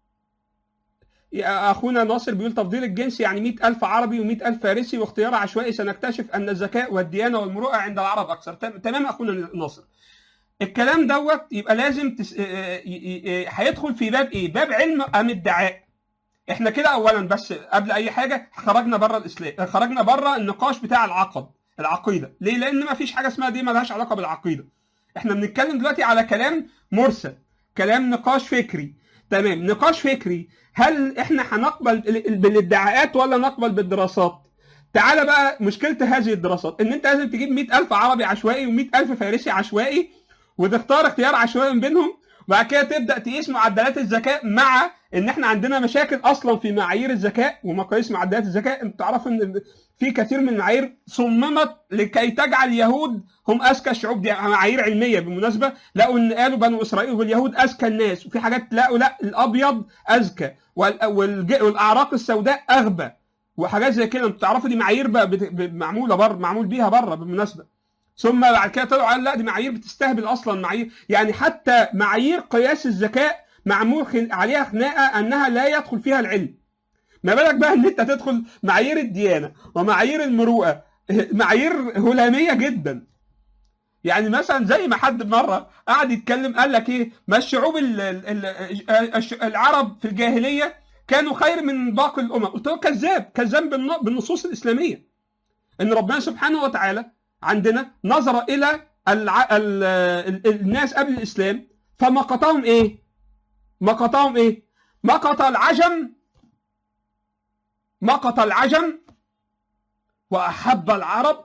يا اخونا ناصر بيقول تفضيل الجنس يعني 100000 عربي و100000 فارسي واختيار عشوائي سنكتشف ان الذكاء والديانه والمروءه عند العرب اكثر تم- تمام اخونا ناصر الكلام دوت يبقى لازم تس... آه، آه، آه، آه، هيدخل في باب ايه باب علم ام ادعاء احنا كده اولا بس قبل اي حاجه خرجنا بره الاسلام خرجنا بره النقاش بتاع العقد العقيده ليه لان ما فيش حاجه اسمها دي مالهاش علاقه بالعقيده احنا بنتكلم دلوقتي على كلام مرسل كلام نقاش فكري تمام نقاش فكري هل احنا هنقبل ال- بالادعاءات ولا نقبل بالدراسات تعالى بقى مشكله هذه الدراسات ان انت لازم تجيب 100000 عربي عشوائي و100000 فارسي عشوائي وتختار اختيار عشوائي من بينهم وبعد كده تبدا تقيس معدلات الذكاء مع ان احنا عندنا مشاكل اصلا في معايير الذكاء ومقاييس معدلات الذكاء انت تعرف ان في كثير من المعايير صممت لكي تجعل اليهود هم اذكى الشعوب دي معايير علميه بالمناسبه لقوا ان قالوا بنو اسرائيل واليهود اذكى الناس وفي حاجات لقوا لا الابيض اذكى وال- والج- والاعراق السوداء اغبى وحاجات زي كده انتوا تعرفوا دي معايير بقى بت- ب- معموله بره معمول بيها بره بالمناسبه ثم بعد كده طلعوا قال لا دي معايير بتستهبل اصلا معايير يعني حتى معايير قياس الذكاء معمول خن... عليها خناقه انها لا يدخل فيها العلم ما بالك بقى ان انت تدخل معايير الديانه ومعايير المروءه معايير هلاميه جدا يعني مثلا زي ما حد مره قعد يتكلم قال لك ايه ما الشعوب ال... ال... ال... الش- العرب في الجاهليه كانوا خير من باقي الامم قلت له كذاب كذاب بالن- بالنصوص الاسلاميه ان ربنا سبحانه وتعالى عندنا نظر الى الع... ال... ال... الناس قبل الاسلام فمقتهم ايه مقتهم ايه مقت العجم مقت العجم واحب العرب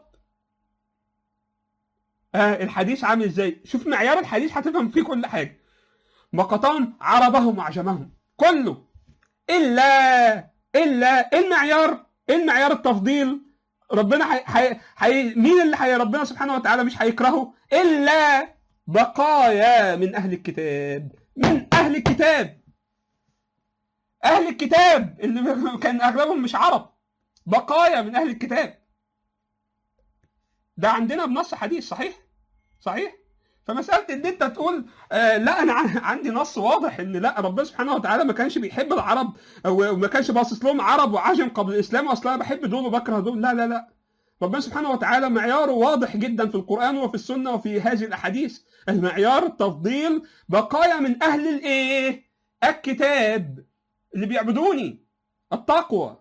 آه الحديث عامل ازاي شوف معيار الحديث هتفهم فيه كل حاجه مقتهم عربهم وعجمهم كله الا الا إيه المعيار إيه المعيار التفضيل ربنا حي... حي... حي... مين اللي حي... ربنا سبحانه وتعالى مش هيكرهه الا بقايا من اهل الكتاب من اهل الكتاب اهل الكتاب اللي كان اغلبهم مش عرب بقايا من اهل الكتاب ده عندنا بنص حديث صحيح صحيح فمساله ان انت تقول آه لا انا ع- عندي نص واضح ان لا ربنا سبحانه وتعالى ما كانش بيحب العرب او وما كانش باصص لهم عرب وعجم قبل الاسلام واصلا انا بحب دول وبكره دول لا لا لا ربنا سبحانه وتعالى معياره واضح جدا في القران وفي السنه وفي هذه الاحاديث المعيار تفضيل بقايا من اهل الايه الكتاب اللي بيعبدوني التقوى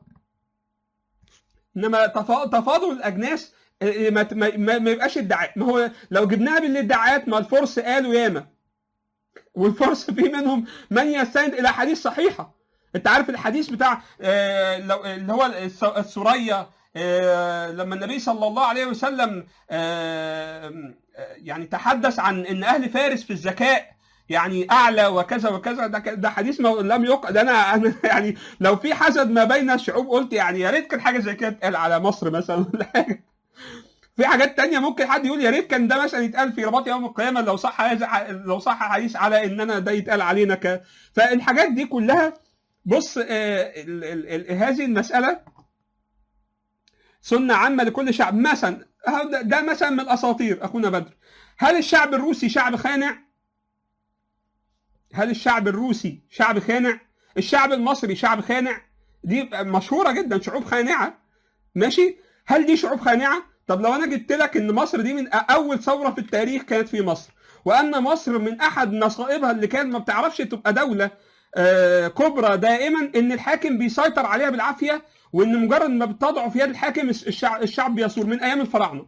انما تفا- تفاضل الاجناس إيه، ما ما- ما ما يبقاش ادعاء ما هو لو جبناها بالادعاءات ما الفرس قالوا ياما والفرس في منهم من يستند الى حديث صحيحه انت عارف الحديث بتاع آه، لو- اللي هو الس- السوريه آه، لما النبي صلى الله عليه وسلم آه، آه، يعني تحدث عن ان اهل فارس في الذكاء يعني اعلى وكذا وكذا ده ك- ده حديث ما لم يقع ده انا أنا يعني لو في حسد ما بين الشعوب قلت يعني يا ريت كان حاجه زي كده تتقال على مصر مثلا ولا حاجه في حاجات تانية ممكن حد يقول يا ريت كان ده مثلا يتقال في رباط يوم القيامة لو صح هذا لو صح حديث على اننا ده يتقال علينا ك فالحاجات دي كلها بص آه ال ال ال هذه المسألة سنة عامة لكل شعب مثلا أهو ده, ده مثلا من الأساطير أخونا بدر هل الشعب الروسي شعب خانع؟ هل الشعب الروسي شعب خانع؟ الشعب المصري شعب خانع؟ دي مشهورة جدا شعوب خانعة ماشي؟ هل دي شعوب خانعة؟ طب لو انا جبت لك ان مصر دي من اول ثوره في التاريخ كانت في مصر وان مصر من احد نصائبها اللي كانت ما بتعرفش تبقى دوله آه، كبرى دائما ان الحاكم بيسيطر عليها بالعافيه وان مجرد ما بتضعف يد الحاكم الشعب, الشعب بيثور من ايام الفراعنه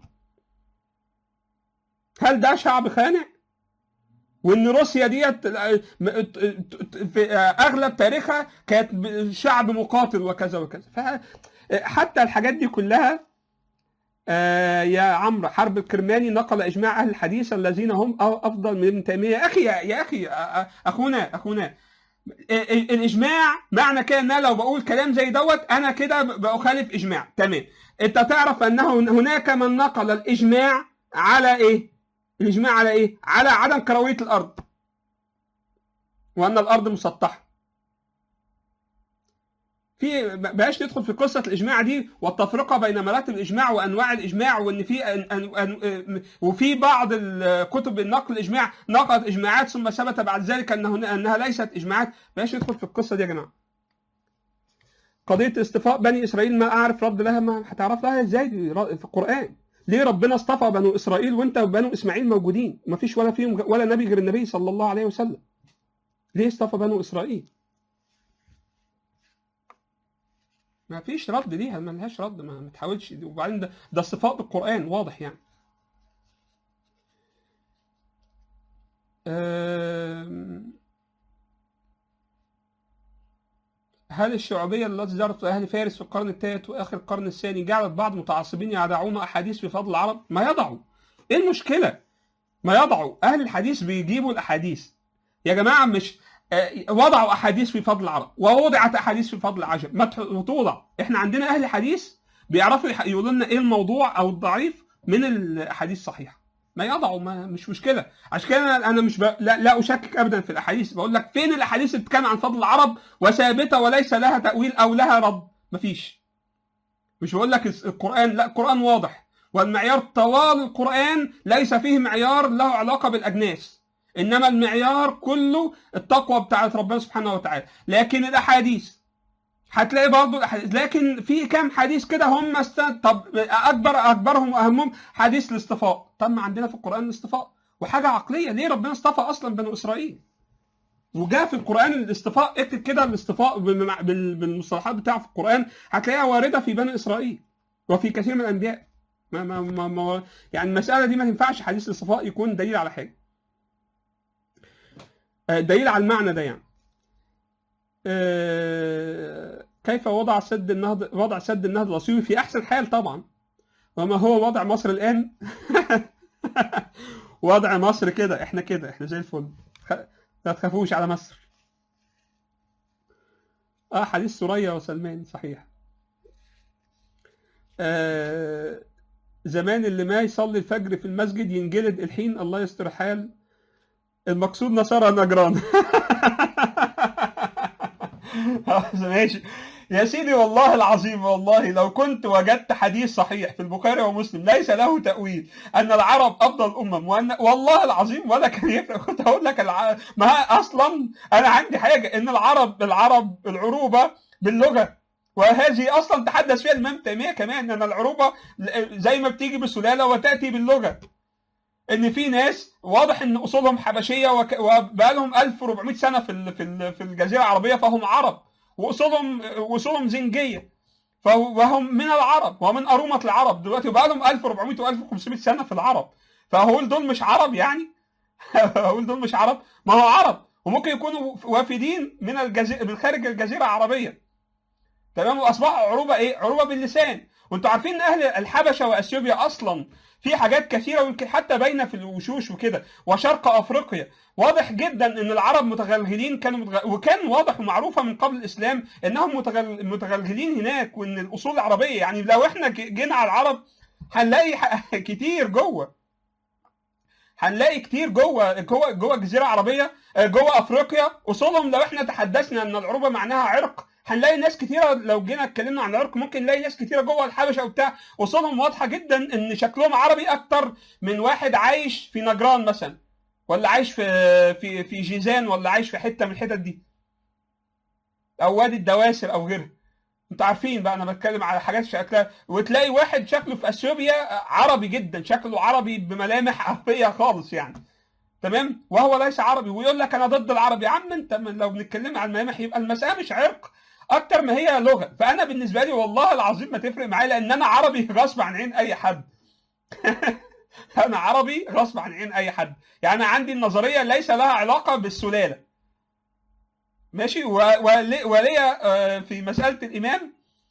هل ده شعب خانع وان روسيا ديت آه، م- ت- ت- في آه، اغلب تاريخها كانت ب- شعب مقاتل وكذا وكذا فحتى الحاجات دي كلها آه يا عمرو حرب الكرماني نقل اجماع اهل الحديث الذين هم أ- افضل من ابن تيميه يا اخي يا, يا اخي آه، اخونا اخونا ال- ال- الاجماع معنى كده ان أنا لو بقول كلام زي دوت انا كده ب- بخالف اجماع تمام انت تعرف انه هناك من نقل الاجماع على ايه الاجماع على ايه على عدم كرويه الارض وان الارض مسطحه في بلاش ندخل في قصه الاجماع دي والتفرقه بين مراتب الاجماع وانواع الاجماع وان في أن أن أن وفي بعض الكتب النقل الاجماع نقلت اجماعات ثم ثبت بعد ذلك انه انها ليست اجماعات بلاش ندخل في القصه دي يا جماعه قضيه استفاء بني اسرائيل ما اعرف رد لها ما هتعرف لها ازاي دي في القران ليه ربنا اصطفى بنو اسرائيل وانت وبنو اسماعيل موجودين ما فيش ولا فيهم ولا نبي غير النبي صلى الله عليه وسلم ليه اصطفى بنو اسرائيل ما فيش رد ليها ما لهاش رد ما, ما تحاولش وبعدين ده, ده صفات بالقرآن واضح يعني أم... هل الشعوبية التي ظهرت أهل فارس في القرن الثالث وآخر القرن الثاني جعلت بعض المتعصبين يدعون أحاديث في فضل العرب؟ ما يضعوا. إيه المشكلة؟ ما يضعوا، أهل الحديث بيجيبوا الأحاديث. يا جماعة مش آه، وضعوا أحاديث في فضل العرب ووضعت أحاديث في فضل العجم، ما تح- توضع. إحنا عندنا أهل حديث بيعرفوا يح- يقولوا لنا إيه الموضوع أو الضعيف من الأحاديث الصحيحة. ما يضعوا ما مش مشكلة. عشان كده أنا- أنا مش ب... لا, لا أشكك أبدا في الأحاديث، بقول لك فين الأحاديث اللي بتتكلم عن فضل العرب وثابته وليس لها تاويل او لها رد مفيش مش بقول لك القران لا القران واضح والمعيار طوال القران ليس فيه معيار له علاقه بالاجناس انما المعيار كله التقوى بتاعت ربنا سبحانه وتعالى لكن الاحاديث هتلاقي برضه الأحاديث لكن في كام حديث كده هم است... طب اكبر اكبرهم واهمهم حديث الاصطفاء طب ما عندنا في القران الاصطفاء وحاجه عقليه ليه ربنا اصطفى اصلا بنو اسرائيل وجاء في القران الاصطفاء اكتب كده الاصطفاء بالمع- بال- بالمصطلحات بتاعه في القران هتلاقيها وارده في بني اسرائيل وفي كثير من الانبياء ما ما ما ما يعني المساله دي ما ينفعش حديث الاصطفاء يكون دليل على حاجه آه، دليل على المعنى ده يعني آه، كيف وضع سد النهضه وضع سد النهضه الاسيوي في احسن حال طبعا وما هو وضع مصر الان وضع مصر كده احنا كده احنا زي الفل خ- لا تخافوش على مصر اه حديث سوريا وسلمان صحيح آه زمان اللي ما يصلي الفجر في المسجد ينجلد الحين الله يستر حال المقصود نصارى نجران آه، ماشي يا سيدي والله العظيم والله لو كنت وجدت حديث صحيح في البخاري ومسلم ليس له تأويل أن العرب أفضل الأمم وأن والله العظيم ولا كان يفرق كنت هقول لك الع... ما أصلا أنا عندي حاجة إن العرب العرب العروبة باللغة وهذه أصلا تحدث فيها الإمام تيمية كمان أن العروبة زي ما بتيجي بالسلالة وتأتي باللغة ان في ناس واضح ان اصولهم حبشيه وك... وبقالهم 1400 سنه في ال... في ال... في الجزيره العربيه فهم عرب واصولهم واصولهم زنجيه فهو- وهم من العرب ومن أرومة العرب دلوقتي وبقالهم 1400 و1500 سنة في العرب فهقول دول مش عرب يعني هقول دول مش عرب ما هو عرب وممكن يكونوا وافدين من الجزيرة من خارج الجزيرة العربية تمام واصبحوا عروبة ايه عروبة باللسان وانتوا عارفين ان اهل الحبشة واثيوبيا اصلا في حاجات كثيرة ويمكن حتى باينة في الوشوش وكده وشرق افريقيا واضح جدا ان العرب متغلغلين كانوا متغ... وكان واضح ومعروفه من قبل الاسلام انهم متغل... متغلغلين هناك وان الاصول العربيه يعني لو احنا ج- جينا على العرب هنلاقي ح... كتير جوه هنلاقي كتير جوه جوه جوه الجزيره العربيه آه، جوه افريقيا اصولهم لو احنا تحدثنا ان العروبه معناها عرق هنلاقي ناس كتيره لو جينا اتكلمنا عن العرق ممكن نلاقي ناس كتيره جوه الحبشه وبتاع اصولهم واضحه جدا ان شكلهم عربي اكتر من واحد عايش في نجران مثلا ولا عايش في في في جيزان ولا عايش في حته من الحتت دي او وادي الدواسر او غيرها انتوا عارفين بقى انا بتكلم على حاجات شكلها وتلاقي واحد شكله في اثيوبيا عربي جدا شكله عربي بملامح عربيه خالص يعني تمام وهو ليس عربي ويقول لك انا ضد العرب يا عم انت من لو بنتكلم عن الملامح يبقى المساله مش عرق اكتر ما هي لغه فانا بالنسبه لي والله العظيم ما تفرق معايا لان انا عربي غصب عن عين اي حد انا عربي غصب عن عين اي حد يعني أنا عندي النظريه ليس لها علاقه بالسلاله ماشي و- ولي- وليا آه، في مساله الامام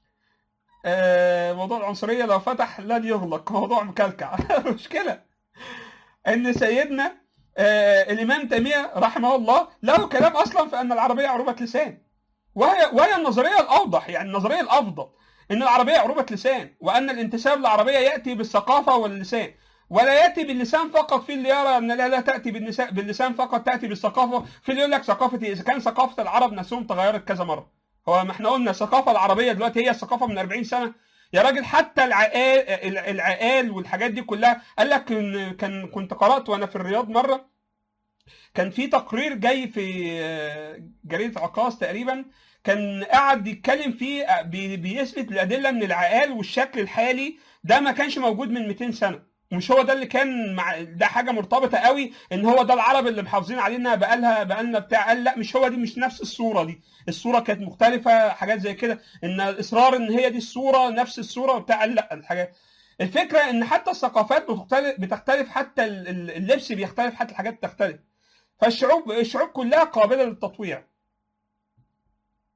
آه، موضوع العنصريه لو فتح لن يغلق موضوع مكلكع مشكله ان سيدنا آه، الامام تيميه رحمه الله له كلام اصلا في ان العربيه عروبه لسان وهي وهي النظريه الاوضح يعني النظريه الافضل ان العربيه عروبه لسان وان الانتساب للعربيه ياتي بالثقافه واللسان ولا ياتي باللسان فقط في اللي يرى ان لا لا تاتي بالنساء باللسان فقط تاتي بالثقافه في اللي يقول لك ثقافه إيه؟ اذا كان ثقافه العرب نفسهم تغيرت كذا مره هو ما احنا قلنا الثقافه العربيه دلوقتي هي الثقافه من 40 سنه يا راجل حتى العقال العقال والحاجات دي كلها قال لك إن كان كنت قرات وانا في الرياض مره كان في تقرير جاي في آه، جريده عكاظ تقريبا كان قاعد يتكلم فيه آه، بي- بيثبت الادله ان العقال والشكل الحالي ده ما كانش موجود من 200 سنه مش هو ده اللي كان مع ده حاجه مرتبطه قوي ان هو ده العرب اللي محافظين علينا بقالها بقالنا بتاع قال لا مش هو دي مش نفس الصوره دي الصوره كانت مختلفه حاجات زي كده ان الاصرار ان هي دي الصوره نفس الصوره وبتاع قال لا الحاجات الفكره ان حتى الثقافات بتختلف بتختلف حتى ال- ال- اللبس بيختلف حتى الحاجات بتختلف فالشعوب الشعوب كلها قابله للتطويع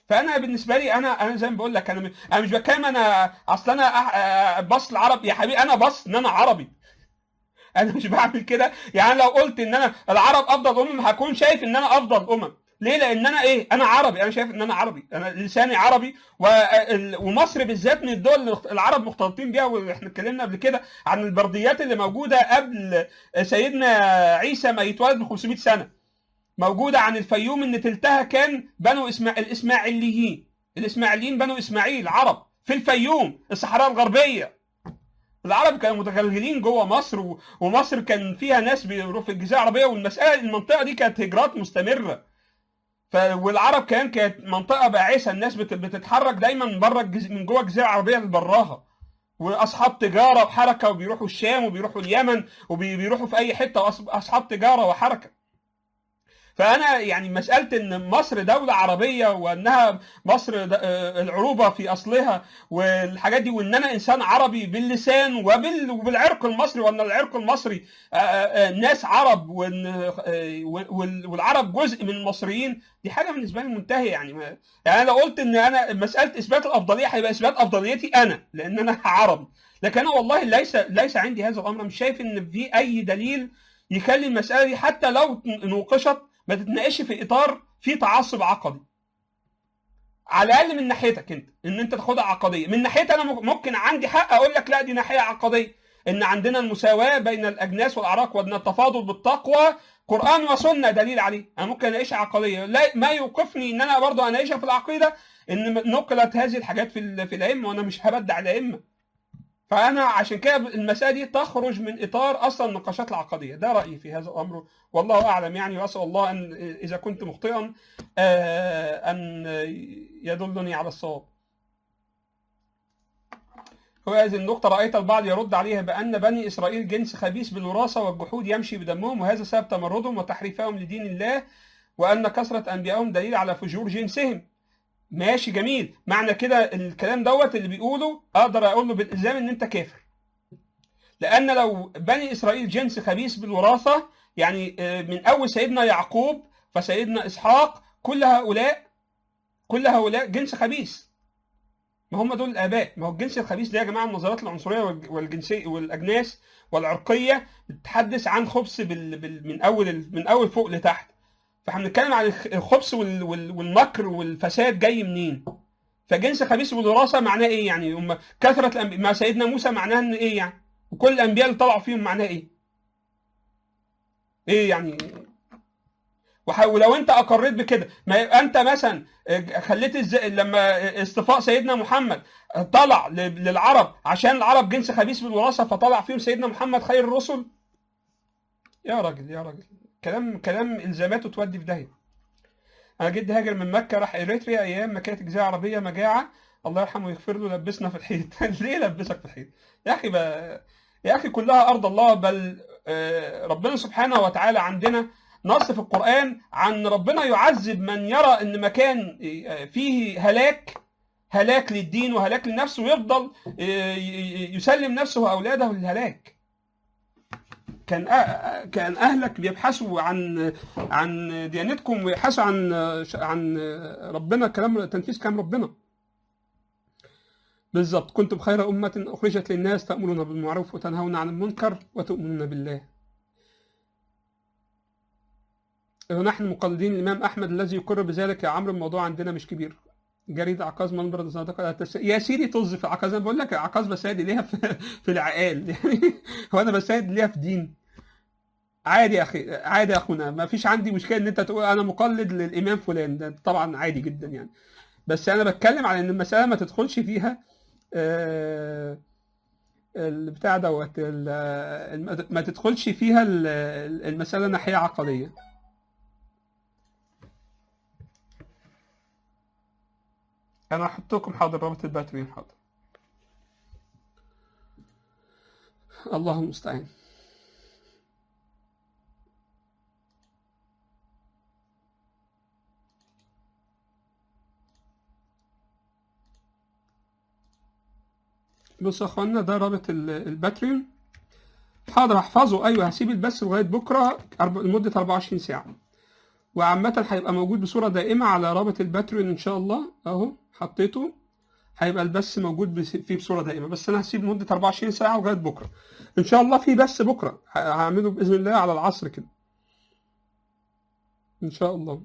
فانا بالنسبه لي انا انا زي ما بقول لك انا انا مش بتكلم انا اصل انا أح- آه، بص العرب يا حبيبي انا بص ان انا عربي انا مش بعمل كده يعني لو قلت ان انا العرب افضل امم هكون شايف ان انا افضل امم ليه لان انا ايه انا عربي انا شايف ان انا عربي انا لساني عربي وال- ومصر بالذات من الدول اللي العرب مختلطين بيها واحنا اتكلمنا قبل كده عن البرديات اللي موجوده قبل سيدنا عيسى ما يتولد ب 500 سنه موجوده عن الفيوم ان تلتها كان بنو اسماعيل الاسماعيليين الاسماعيليين بنو اسماعيل عرب في الفيوم الصحراء الغربيه العرب كانوا متغلغلين جوه مصر و- ومصر كان فيها ناس بيروحوا في الجزيره العربيه والمساله المنطقه دي كانت هجرات مستمره ف والعرب كان كانت منطقه باعثه الناس بت- بتتحرك دايما من بره الجز... من جوه الجزيره العربيه لبراها واصحاب تجاره وحركه وبيروحوا الشام وبيروحوا اليمن وبيروحوا في اي حته واصحاب تجاره وحركه فانا يعني مساله ان مصر دوله عربيه وانها مصر د- آه، العروبه في اصلها والحاجات دي وان انا انسان عربي باللسان وبال وبالعرق المصري وان العرق المصري آه، آه، ناس عرب وان آه، وال- والعرب جزء من المصريين دي حاجه بالنسبه لي منتهيه يعني ما يعني انا لو قلت ان انا مساله اثبات الافضليه هيبقى اثبات افضليتي انا لان انا عربي لكن انا والله ليس ليس عندي هذا الامر مش شايف ان في اي دليل يخلي المساله دي حتى لو نوقشت ما تتناقش في اطار في تعصب عقدي على الاقل من ناحيتك انت ان انت تاخدها عقديه من ناحيتي انا ممكن عندي حق اقول لك لا دي ناحيه عقديه ان عندنا المساواه بين الاجناس والاعراق وان التفاضل بالتقوى قران وسنه دليل عليه انا ممكن اناقشها عقديه لا ما يوقفني ان انا برضه اناقشها في العقيده ان نقلت هذه الحاجات في ال- في الائمه وانا مش هبدع الائمه فانا عشان كده المساله دي تخرج من اطار اصلا النقاشات العقديه ده رايي في هذا الامر والله اعلم يعني واسال الله ان اذا كنت مخطئا آه، ان يدلني على الصواب وهذه النقطة رأيت البعض يرد عليها بأن بني إسرائيل جنس خبيث بالوراثة والجحود يمشي بدمهم وهذا سبب تمردهم وتحريفهم لدين الله وأن كثرة أنبيائهم دليل على فجور جنسهم ماشي جميل معنى كده الكلام دوت اللي بيقوله أقدر أقول له بالإلزام إن أنت كافر لأن لو بني إسرائيل جنس خبيث بالوراثة يعني آه، من أول سيدنا يعقوب فسيدنا إسحاق كل هؤلاء كل هؤلاء جنس خبيث ما هم دول الاباء ما هو الجنس الخبيث ده يا جماعه النظريات العنصريه والج- والجنسيه والاجناس والعرقيه بتتحدث عن خبث بال... بال... من اول ال... من اول فوق لتحت فاحنا بنتكلم عن الخ- الخبث وال... وال... والمكر والفساد جاي منين فجنس خبيث بالوراثه معناه ايه يعني هم كثره الأنبياء ما سيدنا موسى معناها ان ايه يعني وكل الانبياء اللي طلعوا فيهم معناها ايه ايه يعني وح- ولو انت اقريت بكده ما يبقى انت مثلا خليت ازاي لما اصطفاء سيدنا محمد طلع ل- للعرب عشان العرب جنس خبيث بالوراثه فطلع فيهم سيدنا محمد خير الرسل يا راجل يا راجل كلام كلام الزاماته تودي في داهيه انا جدي هاجر من مكه راح اريتريا ايام ما كانت الجزيره العربيه مجاعه الله يرحمه ويغفر له لبسنا في الحيط ليه لبسك في الحيط يا اخي بقى يا اخي كلها ارض الله بل آه، ربنا سبحانه وتعالى عندنا نص في القرآن عن ربنا يعذب من يرى ان مكان فيه هلاك هلاك للدين وهلاك للنفس ويفضل يسلم نفسه واولاده للهلاك كان أ- كان اهلك بيبحثوا عن عن ديانتكم ويبحثوا عن عن ربنا كلام تنفيذ كلام ربنا بالظبط كنتم خير أمة أخرجت للناس تأمرون بالمعروف وتنهون عن المنكر وتؤمنون بالله ونحن مقلدين الإمام أحمد الذي يقر بذلك يا عمرو الموضوع عندنا مش كبير جريدة عكاظ منبر الزنادقة التس- يا سيدي طز في عكاظ أنا بقول لك عكاظ بساعد ليها في, في العقال يعني هو أنا بساعد ليها في دين عادي يا أخي عادي يا أخونا ما فيش عندي مشكلة إن أنت تقول أنا مقلد للإمام فلان ده طبعا عادي جدا يعني بس أنا بتكلم على إن المسألة ما تدخلش فيها آه، البتاع دوت ال- الم- ما تدخلش فيها ال- المسألة ناحية عقدية انا هحط لكم حاضر رابط الباترين حاضر الله المستعان بصوا يا اخوانا ده رابط ال- الباتريون حاضر هحفظه ايوه هسيب البث لغايه بكره أرب- لمده 24 ساعه وعامة هيبقى موجود بصورة دائمة على رابط الباتريون إن شاء الله أهو حطيته هيبقى البث موجود بس- فيه بصورة دائمة بس أنا هسيب لمدة 24 ساعة لغاية بكرة إن شاء الله في بث بكرة ه- هعمله بإذن الله على العصر كده إن شاء الله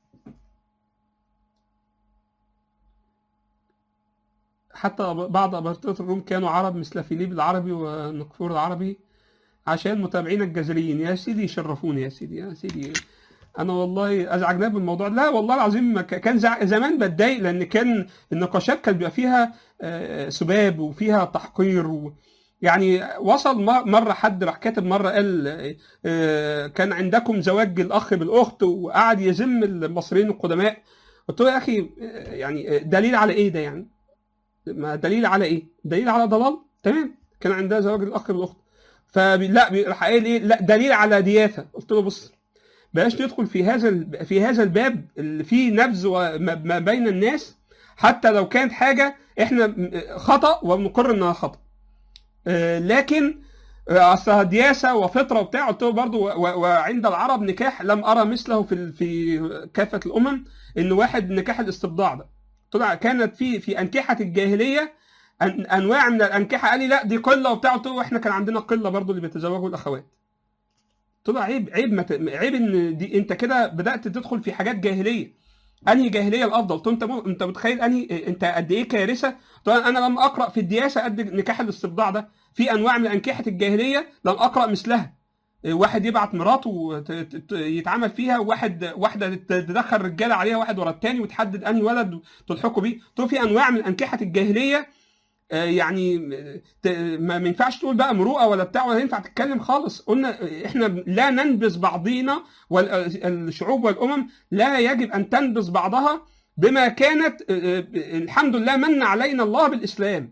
حتى بعض أباطرة الروم كانوا عرب مثل فيليب العربي ونقفور العربي عشان متابعين الجزريين يا سيدي يشرفوني يا سيدي يا سيدي انا والله ازعجناه بالموضوع لا والله العظيم ما ك- كان زع- زمان بتضايق لان كان النقاشات كان بيبقى فيها آه، سباب وفيها تحقير و يعني وصل م- مره حد راح كاتب مره قال آه، كان عندكم زواج الاخ بالاخت وقعد يذم المصريين القدماء قلت له يا اخي آه، يعني آه، دليل على ايه ده يعني ما دليل على ايه دليل على ضلال تمام كان عندها زواج الاخ بالاخت فلا راح قايل ايه لا دليل على دياثه قلت له بص بلاش ندخل في هذا ال- في هذا الباب اللي فيه نبذ وما ما بين الناس حتى لو كانت حاجه احنا م- خطا وبنقر انها خطا آه، لكن آه، اصلها دياسه وفطره وبتاع قلت له برضه و- و- وعند العرب نكاح لم ارى مثله في ال- في كافه الامم ان واحد نكاح الاستبضاع ده طلع كانت في في انكحه الجاهليه أن- انواع من الانكحه قال لي لا دي قله وبتاع قلت له احنا كان عندنا قله برضه اللي بيتزوجوا الاخوات قلت له عيب عيب ما ت- عيب ان دي انت كده بدات تدخل في حاجات جاهليه انهي جاهليه الافضل قلت له انت م... انت متخيل انهي انت قد ايه كارثه قلت له انا لم اقرا في الدياسه قد نكاح الاستبضاع ده في انواع من انكحه الجاهليه لم اقرا مثلها واحد يبعت مراته وت- ت- ت- يتعامل فيها وواحد واحده تدخل رجاله عليها واحد ورا الثاني وتحدد انهي ولد تلحقوا بيه قلت له في انواع من انكحه الجاهليه آه، يعني ت- ما ما ينفعش تقول بقى مروءه ولا بتاع ولا ينفع تتكلم خالص قلنا احنا لا ننبذ بعضينا والشعوب والامم لا يجب ان تنبذ بعضها بما كانت آه، آه، الحمد لله من علينا الله بالاسلام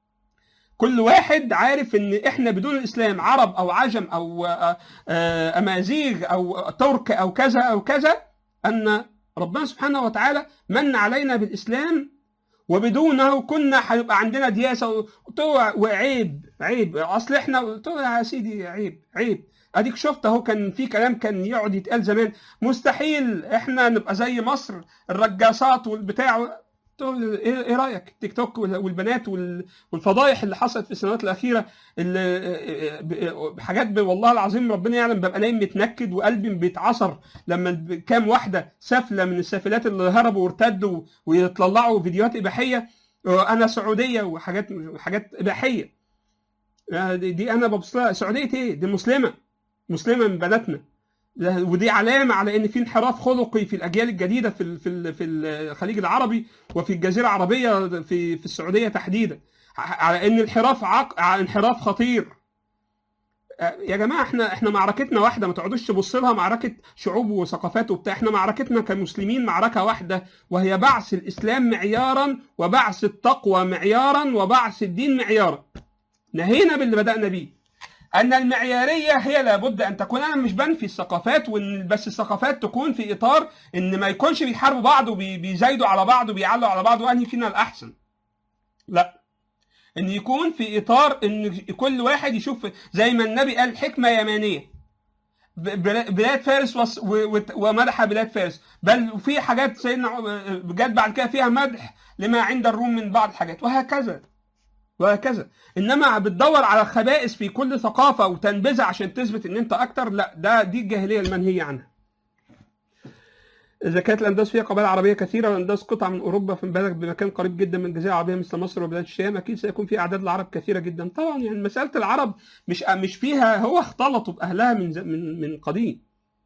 كل واحد عارف ان احنا بدون الاسلام عرب او عجم او آه، آه، امازيغ او ترك او كذا او كذا ان ربنا سبحانه وتعالى من علينا بالاسلام وبدونه كنا هيبقى عندنا دياسه قلت له وعيب عيب اصل احنا قلت له يا سيدي عيب عيب اديك شفت اهو كان في كلام كان يقعد يتقال زمان مستحيل احنا نبقى زي مصر الرجاصات والبتاع قلت له ايه إيه رايك التيك توك وال- والبنات وال- والفضايح اللي حصلت في السنوات الاخيره اللي ب- حاجات ب- والله العظيم ربنا يعلم ببقى نايم متنكد وقلبي بيتعصر لما ب- كام واحده سافله من السافلات اللي هربوا وارتدوا ويطلعوا فيديوهات اباحيه انا سعوديه وحاجات حاجات اباحيه آه، دي, دي انا ببص لها سعوديه ايه دي مسلمه مسلمه من بناتنا ده- ودي علامه على ان في انحراف خلقي في الاجيال الجديده في ال- في ال- في الخليج العربي وفي الجزيره العربيه في في السعوديه تحديدا ع- على ان انحراف عق... على انحراف خطير آه، يا جماعه احنا احنا معركتنا واحده ما تقعدوش تبص لها معركه شعوب وثقافات وبتاع احنا معركتنا كمسلمين معركه واحده وهي بعث الاسلام معيارا وبعث التقوى معيارا وبعث الدين معيارا نهينا باللي بدانا بيه ان المعياريه هي لابد ان تكون انا مش بنفي الثقافات وان بس الثقافات تكون في اطار ان ما يكونش بيحاربوا بعض وبيزايدوا على بعض وبيعلوا على بعض وانهي فينا الاحسن لا ان يكون في اطار ان كل واحد يشوف زي ما النبي قال حكمه يمانيه ب- بلا- بلاد فارس وص- و- و- ومدح بلاد فارس بل في حاجات سيدنا عم- جت بعد كده فيها مدح لما عند الروم من بعض الحاجات وهكذا وهكذا انما بتدور على الخبائث في كل ثقافه وتنبذها عشان تثبت ان انت اكتر لا ده دي الجاهليه المنهيه عنها إذا كانت الأندلس فيها قبائل عربية كثيرة والأندلس قطعة من أوروبا في بالك بمكان قريب جدا من الجزيرة العربية مثل مصر وبلاد الشام أكيد سيكون في أعداد العرب كثيرة جدا طبعا يعني مسألة العرب مش مش فيها هو اختلطوا بأهلها من ز- من من قديم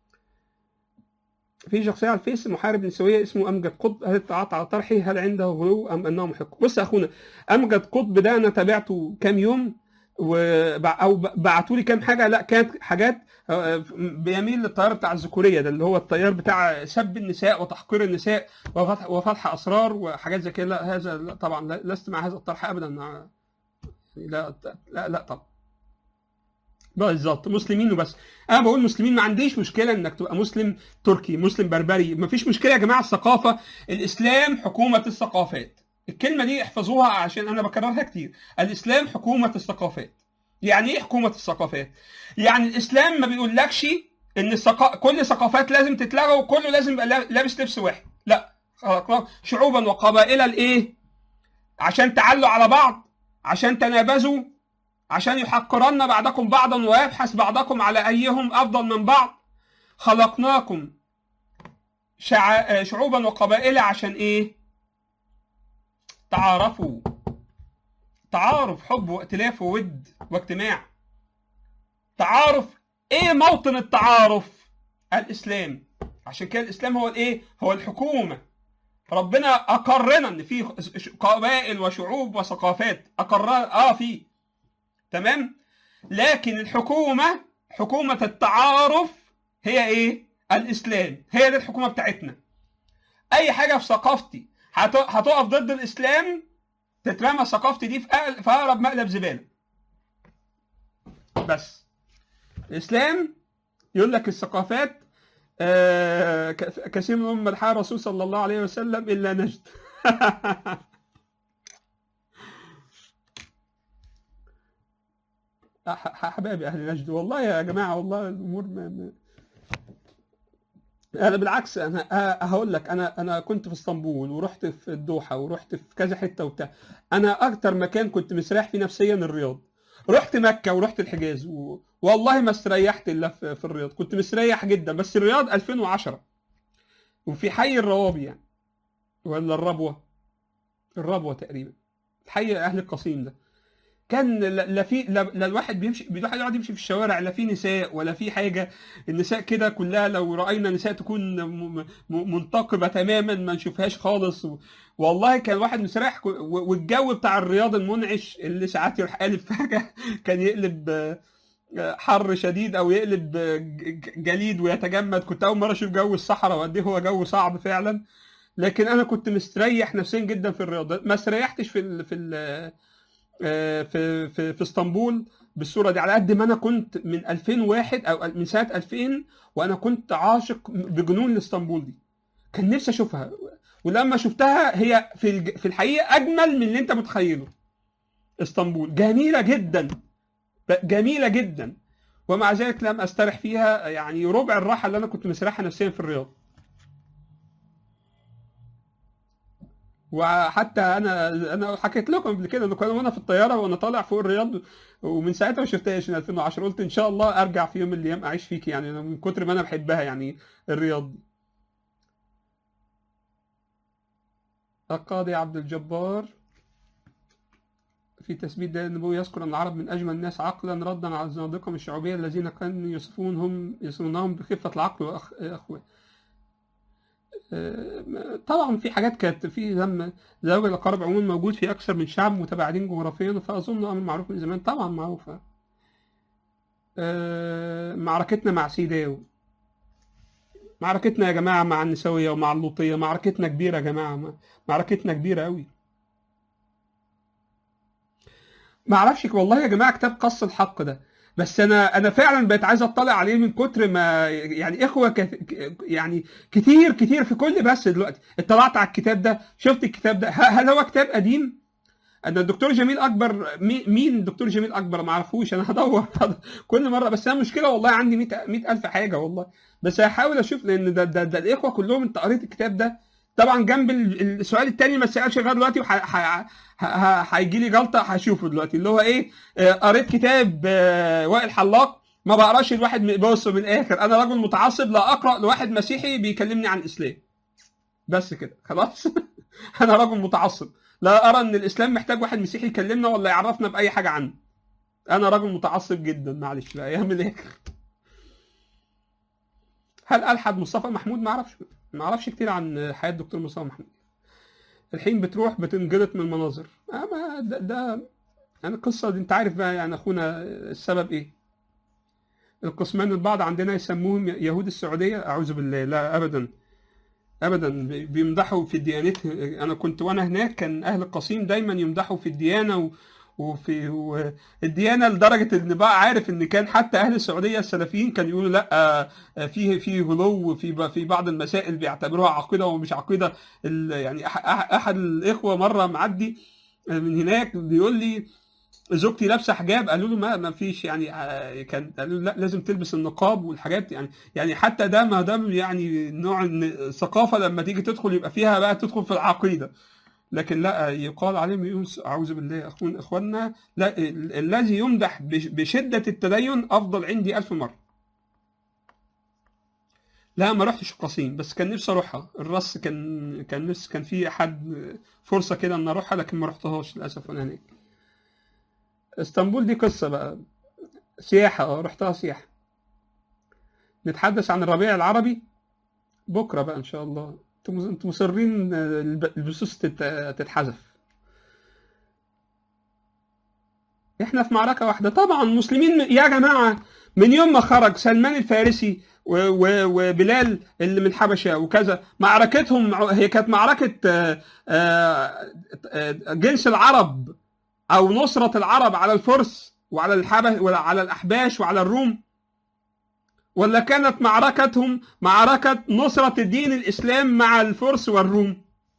في شخصية على الفيس محارب نسوية اسمه أمجد قطب هل اتعاطى على طرحه هل عنده غلو أم أنه محق بص يا أخونا أمجد قطب ده أنا تابعته كام يوم و او بعتوا لي كام حاجه لا كانت حاجات آه، بيميل للتيار بتاع الذكوريه ده اللي هو التيار بتاع سب النساء وتحقير النساء وفتح وفتح اسرار وحاجات زي كده لا هذا لا طبعا لا- لست مع هذا الطرح ابدا مع لا لا لا طبعا بالظبط مسلمين وبس انا بقول مسلمين ما عنديش مشكله انك تبقى مسلم تركي مسلم بربري ما فيش مشكله يا جماعه الثقافه الاسلام حكومه الثقافات الكلمه دي احفظوها عشان انا بكررها كتير الاسلام حكومه الثقافات يعني ايه حكومه الثقافات يعني الاسلام ما بيقولكش ان الثقا... كل ثقافات لازم تتلغى وكله لازم يبقى لابس لبس واحد لا شعوبا وقبائل الايه عشان تعلوا على بعض عشان تنابزوا عشان يحقرن بعضكم بعضا ويبحث بعضكم على ايهم افضل من بعض خلقناكم شع... شعوبا وقبائل عشان ايه تعارفوا تعارف حب وائتلاف وود واجتماع تعارف ايه موطن التعارف الاسلام عشان كده الاسلام هو الايه هو الحكومه ربنا اقرنا ان في قبائل وشعوب وثقافات اقرنا اه في تمام لكن الحكومه حكومه التعارف هي ايه الاسلام هي دي الحكومه بتاعتنا اي حاجه في ثقافتي هتقف ضد الاسلام تترمى ثقافتي دي في اقرب مقلب زباله بس الاسلام يقول لك الثقافات آه كثير من مدحها الرسول صلى الله عليه وسلم الا نجد حبايبي اهل نجد والله يا جماعه والله الامور ما, ما انا بالعكس انا هقول لك انا انا كنت في اسطنبول ورحت في الدوحه ورحت في كذا حته وبتاع انا اكتر مكان كنت مستريح فيه نفسيا الرياض رحت مكه ورحت الحجاز و... والله ما استريحت الا في, في الرياض كنت مستريح جدا بس الرياض 2010 وفي حي الروابي يعني ولا الربوه الربوه تقريبا حي اهل القصيم ده كان لا في لا, لا الواحد بيمشي الواحد يقعد يمشي في الشوارع لا في نساء ولا في حاجه النساء كده كلها لو راينا نساء تكون منتقبه تماما ما نشوفهاش خالص والله كان الواحد مستريح والجو بتاع الرياض المنعش اللي ساعات يروح قالب فجاه كان يقلب حر شديد او يقلب جليد ويتجمد كنت اول مره اشوف جو الصحراء وقد ايه هو جو صعب فعلا لكن انا كنت مستريح نفسيا جدا في الرياض ما استريحتش في ال في ال في في في اسطنبول بالصوره دي على قد ما انا كنت من 2001 او من سنه 2000 وانا كنت عاشق بجنون لاسطنبول دي كان نفسي اشوفها ولما شفتها هي في في الحقيقه اجمل من اللي انت متخيله اسطنبول جميله جدا جميله جدا ومع ذلك لم استرح فيها يعني ربع الراحه اللي انا كنت مسرحها نفسيا في الرياض وحتى انا انا حكيت لكم قبل كده انه كنا وانا في الطياره وانا طالع فوق الرياض ومن ساعتها ما شفتهاش من 2010 قلت ان شاء الله ارجع في يوم من الايام اعيش فيك يعني أنا من كتر ما انا بحبها يعني الرياض دي القاضي عبد الجبار في تثبيت دليل النبوي يذكر ان العرب من اجمل الناس عقلا ردا على الزنادقه الشعوبيه الذين كانوا يصفونهم يصفونهم بخفه العقل واخوه طبعا في حاجات كانت في ذم زواج الاقارب عموما موجود في اكثر من شعب متباعدين جغرافيا فاظن امر معروف من زمان طبعا معروفه معركتنا مع سيداو معركتنا يا جماعه مع النسويه ومع اللوطيه معركتنا كبيره يا جماعه معركتنا كبيره قوي ما اعرفش والله يا جماعه كتاب قص الحق ده بس انا انا فعلا بقيت عايز اطلع عليه من كتر ما يعني اخوه كت... يعني كتير كتير في كل بس دلوقتي اطلعت على الكتاب ده شفت الكتاب ده هل هو كتاب قديم انا الدكتور جميل اكبر مين الدكتور جميل اكبر ما اعرفوش انا هدور كل مره بس انا مشكله والله عندي 100000 حاجه والله بس هحاول اشوف لان ده ده, ده الاخوه كلهم انت قريت الكتاب ده طبعا جنب السؤال الثاني ما اتسالش لغايه دلوقتي هيجي لي جلطه هشوفه دلوقتي اللي هو ايه قريت كتاب وائل حلاق ما بقراش الواحد بص من الاخر انا راجل متعصب لا اقرا لواحد مسيحي بيكلمني عن الاسلام بس كده خلاص انا راجل متعصب لا ارى ان الاسلام محتاج واحد مسيحي يكلمنا ولا يعرفنا باي حاجه عنه انا راجل متعصب جدا معلش بقى يعمل ايه هل الحد مصطفى محمود ما اعرفش ما اعرفش كتير عن حياه الدكتور مصطفى محمود الحين بتروح بتنجلط من المناظر أما ده, ده يعني القصة دي انت عارف بقى يعني اخونا السبب ايه القسمان البعض عندنا يسموهم يهود السعودية اعوذ بالله لا ابدا ابدا بيمدحوا في ديانته انا كنت وانا هناك كان اهل القصيم دايما يمدحوا في الديانة و... وفي الديانه لدرجه ان بقى عارف ان كان حتى اهل السعوديه السلفيين كانوا يقولوا لا فيه في غلو في في بعض المسائل بيعتبروها عقيده ومش عقيده يعني احد الاخوه مره معدي من هناك بيقول لي زوجتي لابسه حجاب قالوا له ما ما فيش يعني آه، كان قالوا له لا لازم تلبس النقاب والحاجات يعني يعني حتى ده ما دام يعني نوع إن الثقافه لما تيجي تدخل يبقى فيها بقى تدخل في العقيده لكن لا يقال عليهم يونس اعوذ بالله اخوان اخواننا لا ال- الذي يمدح بش- بشده التدين افضل عندي ألف مره لا ما رحتش القصيم بس كان نفسي اروحها الرص كان كان نفسي كان في حد فرصه كده ان اروحها لكن ما رحتهاش للاسف وانا هناك اسطنبول دي قصه بقى سياحه اه رحتها سياحه نتحدث عن الربيع العربي بكره بقى ان شاء الله انتوا انتوا مصرين آه، الب- البثوث تت- تتحذف احنا في معركه واحده طبعا المسلمين يا جماعه من يوم ما خرج سلمان الفارسي و- و- وبلال اللي من الحبشه وكذا معركتهم هي كانت معركه آه، آه، آه، جنس العرب او نصره العرب على الفرس وعلى الحبش وعلى الاحباش وعلى الروم ولا كانت معركتهم معركه نصره الدين الاسلام مع الفرس والروم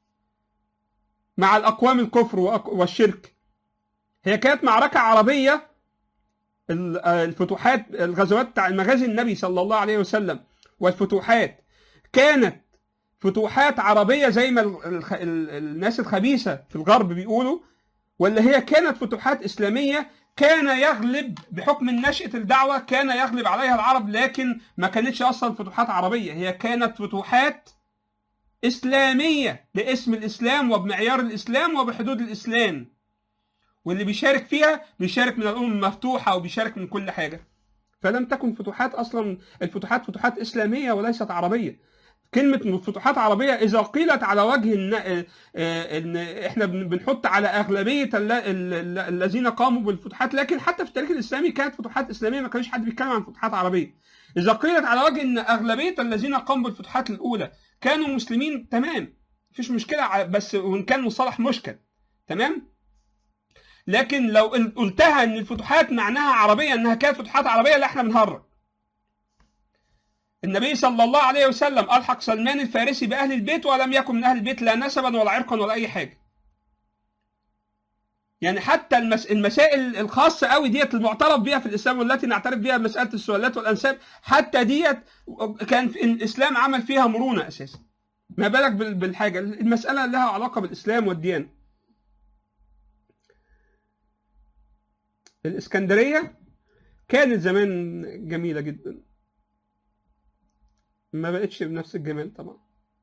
مع الاقوام الكفر وأق- والشرك هي كانت معركه عربيه ال- آه، الفتوحات الغزوات بتاع المغازي النبي صلى الله عليه وسلم والفتوحات كانت فتوحات عربيه زي ما ال- الخ- ال- الناس الخبيثه في الغرب بيقولوا ولا هي كانت فتوحات اسلاميه كان يغلب بحكم نشأة الدعوة كان يغلب عليها العرب لكن ما كانتش أصلا فتوحات عربية هي كانت فتوحات إسلامية باسم الإسلام وبمعيار الإسلام وبحدود الإسلام واللي بيشارك فيها بيشارك من الأمم المفتوحة وبيشارك من كل حاجة فلم تكن فتوحات أصلا الفتوحات فتوحات إسلامية وليست عربية كلمة فتوحات عربية إذا قيلت على وجه إن, آه، إن إحنا بن- بنحط على أغلبية الل- ال- ال- الذين قاموا بالفتوحات لكن حتى في التاريخ الإسلامي كانت فتوحات إسلامية ما كانش حد بيتكلم عن فتوحات عربية إذا قيلت على وجه إن أغلبية الذين قاموا بالفتوحات الأولى كانوا مسلمين تمام مفيش مشكلة ع- بس وإن كان مصطلح مشكل تمام لكن لو قل- قلتها ان الفتوحات معناها عربيه انها كانت فتوحات عربيه لا احنا بنهرج النبي صلى الله عليه وسلم الحق سلمان الفارسي باهل البيت ولم يكن من اهل البيت لا نسبا ولا عرقا ولا اي حاجه يعني حتى المس... المسائل الخاصه قوي ديت المعترف بها في الاسلام والتي نعترف بها مساله السؤالات والانساب حتى ديت كان في الاسلام عمل فيها مرونه اساسا ما بالك بال- بالحاجه المساله لها علاقه بالاسلام والديانه الإسكندرية كانت زمان جميلة جدا ما بقتش بنفس الجمال طبعا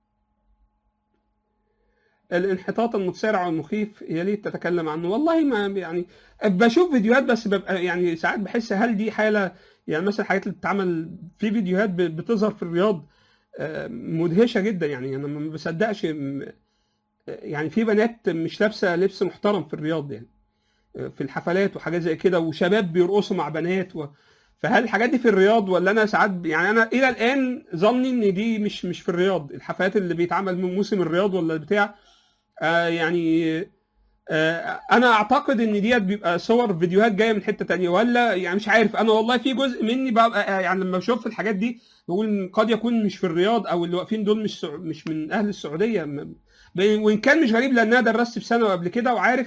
الانحطاط المتسارع والمخيف يا ريت تتكلم عنه والله ما يعني بشوف فيديوهات بس ببقى يعني ساعات بحس هل دي حالة يعني مثلا الحاجات اللي بتتعمل في فيديوهات ب- بتظهر في الرياض آه، مدهشة جدا يعني انا ما بصدقش م- يعني في بنات مش لابسة لبس محترم في الرياض يعني في الحفلات وحاجات زي كده وشباب بيرقصوا مع بنات و... فهل الحاجات دي في الرياض ولا انا ساعات يعني انا الى الان ظني ان دي مش مش في الرياض الحفلات اللي بيتعمل من موسم الرياض ولا بتاع آه يعني آه انا اعتقد ان ديت بيبقى صور فيديوهات جايه من حته تانية ولا يعني مش عارف انا والله في جزء مني ببقى آه، يعني لما بشوف الحاجات دي بقول إن قد يكون مش في الرياض او اللي واقفين دول مش سع- مش من اهل السعوديه م- ب- وان كان مش غريب لان انا درست في ثانوي قبل كده وعارف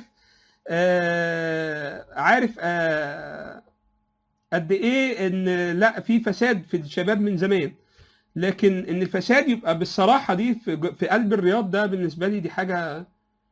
آه عارف آه قد ايه ان لا في فساد في الشباب من زمان لكن ان الفساد يبقى بالصراحه دي في, ج- في قلب الرياض ده بالنسبه لي دي حاجه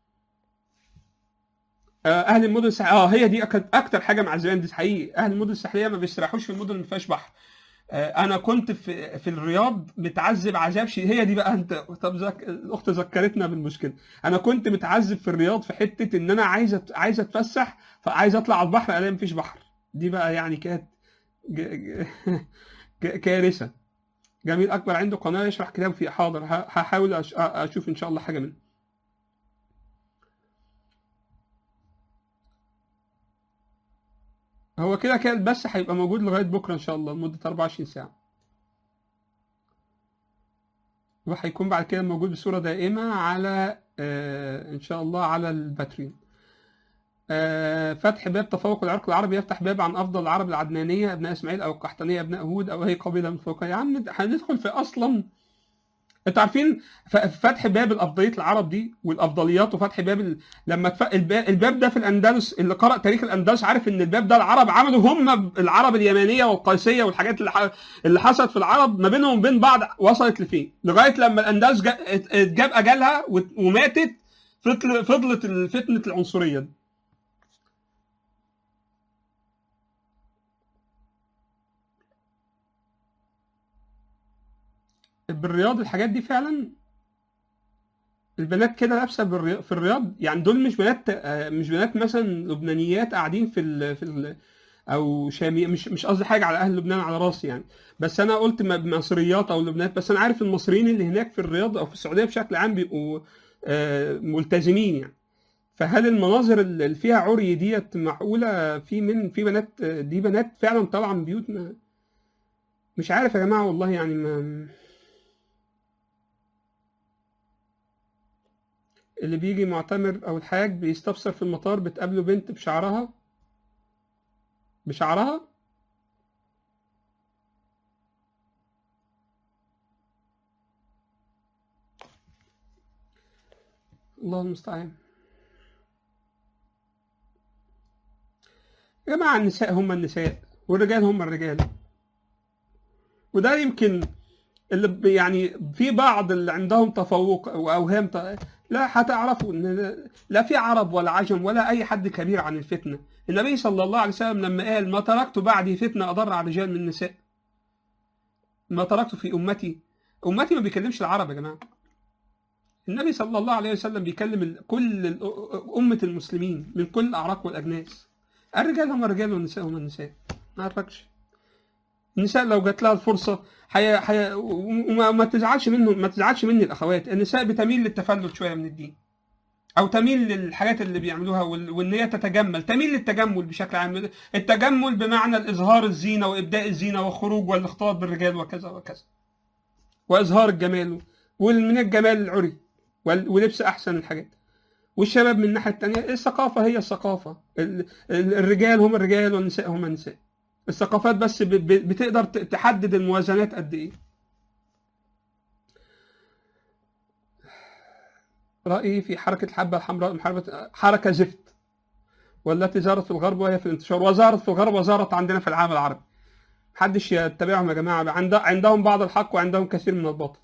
آه اهل المدن الساحليه اه هي دي أك- اكتر حاجه مع زمان دي حقيقي اهل المدن الساحليه ما بيستريحوش في المدن اللي ما فيهاش بحر آه انا كنت في في الرياض متعذب عذاب شيء هي دي بقى انت طب زك... الاخت ذكرتنا بالمشكله انا كنت متعذب في الرياض في حته ان انا عايز أت... عايز اتفسح فعايز اطلع على البحر الاقي مفيش بحر دي بقى يعني كانت ج... ج... ج... كارثه جميل اكبر عنده قناه يشرح كتاب في حاضر ه- هحاول أش... اشوف ان شاء الله حاجه منه هو كده كده البث هيبقى موجود لغايه بكره ان شاء الله لمده 24 ساعه وهيكون بعد كده موجود بصوره دائمه على آه ان شاء الله على الباتريون آه، فتح باب تفوق العرق العربي يفتح باب عن افضل العرب العدنانيه ابناء اسماعيل او القحطانيه ابناء هود او اي قبيله من فوق يا عم هندخل في اصلا انتوا عارفين ف- فتح باب الافضليه العرب دي والافضليات وفتح باب ال... لما تف... الباب... الباب ده في الاندلس اللي قرأ تاريخ الاندلس عارف ان الباب ده العرب عملوا هم العرب اليمانيه والقيسيه والحاجات اللي, ح... اللي حصلت في العرب ما بينهم وبين بعض وصلت لفين لغايه لما الاندلس جا... ات- ات- جاب اجلها وت- وماتت فضل... فضلت فتنه العنصريه دي بالرياض الحاجات دي فعلا البنات كده لابسه بالرياض في الرياض يعني دول مش بنات آه، مش بنات مثلا لبنانيات قاعدين في ال في ال او شامي مش مش قصدي حاجه على اهل لبنان على راسي يعني بس انا قلت م- مصريات او لبنات بس انا عارف المصريين اللي هناك في الرياض او في السعوديه بشكل عام بيبقوا آه، ملتزمين يعني فهل المناظر اللي فيها عري ديت معقوله في من في بنات آه، دي بنات فعلا طالعه من بيوت ما مش عارف يا جماعه والله يعني ما اللي بيجي معتمر او الحاج بيستفسر في المطار بتقابله بنت بشعرها بشعرها الله المستعان يا جماعة النساء هم النساء والرجال هم الرجال وده يمكن اللي ب- يعني في بعض اللي عندهم تفوق واوهام ت- لا هتعرفوا ان لا في عرب ولا عجم ولا اي حد كبير عن الفتنه النبي صلى الله عليه وسلم لما قال ما تركت بعدي فتنه اضر على الرجال من النساء ما تركت في امتي امتي ما بيكلمش العرب يا جماعه النبي صلى الله عليه وسلم بيكلم ال- كل ال- امه المسلمين من كل الاعراق والاجناس الرجال هم الرجال والنساء هم النساء ما عرفكش النساء لو جات لها الفرصه حي... حي... وما ما تزعلش منه ما تزعلش مني الاخوات النساء بتميل للتفلت شويه من الدين او تميل للحاجات اللي بيعملوها وال... وان هي تتجمل تميل للتجمل بشكل عام التجمل بمعنى الاظهار الزينه وابداء الزينه والخروج والاختلاط بالرجال وكذا وكذا واظهار الجمال ومن الجمال العري وال... ولبس احسن الحاجات والشباب من الناحيه الثانيه الثقافه هي الثقافه ال... ال- الرجال هم الرجال والنساء هم النساء الثقافات بس ب- ب- بتقدر ت- تحدد الموازنات قد ايه رأيي في حركة الحبة الحمراء محاربة حركة زفت والتي زارت في الغرب وهي في الانتشار وزارت في الغرب وزارت عندنا في العالم العربي محدش يتبعهم يا جماعة عند- عندهم بعض الحق وعندهم كثير من الباطل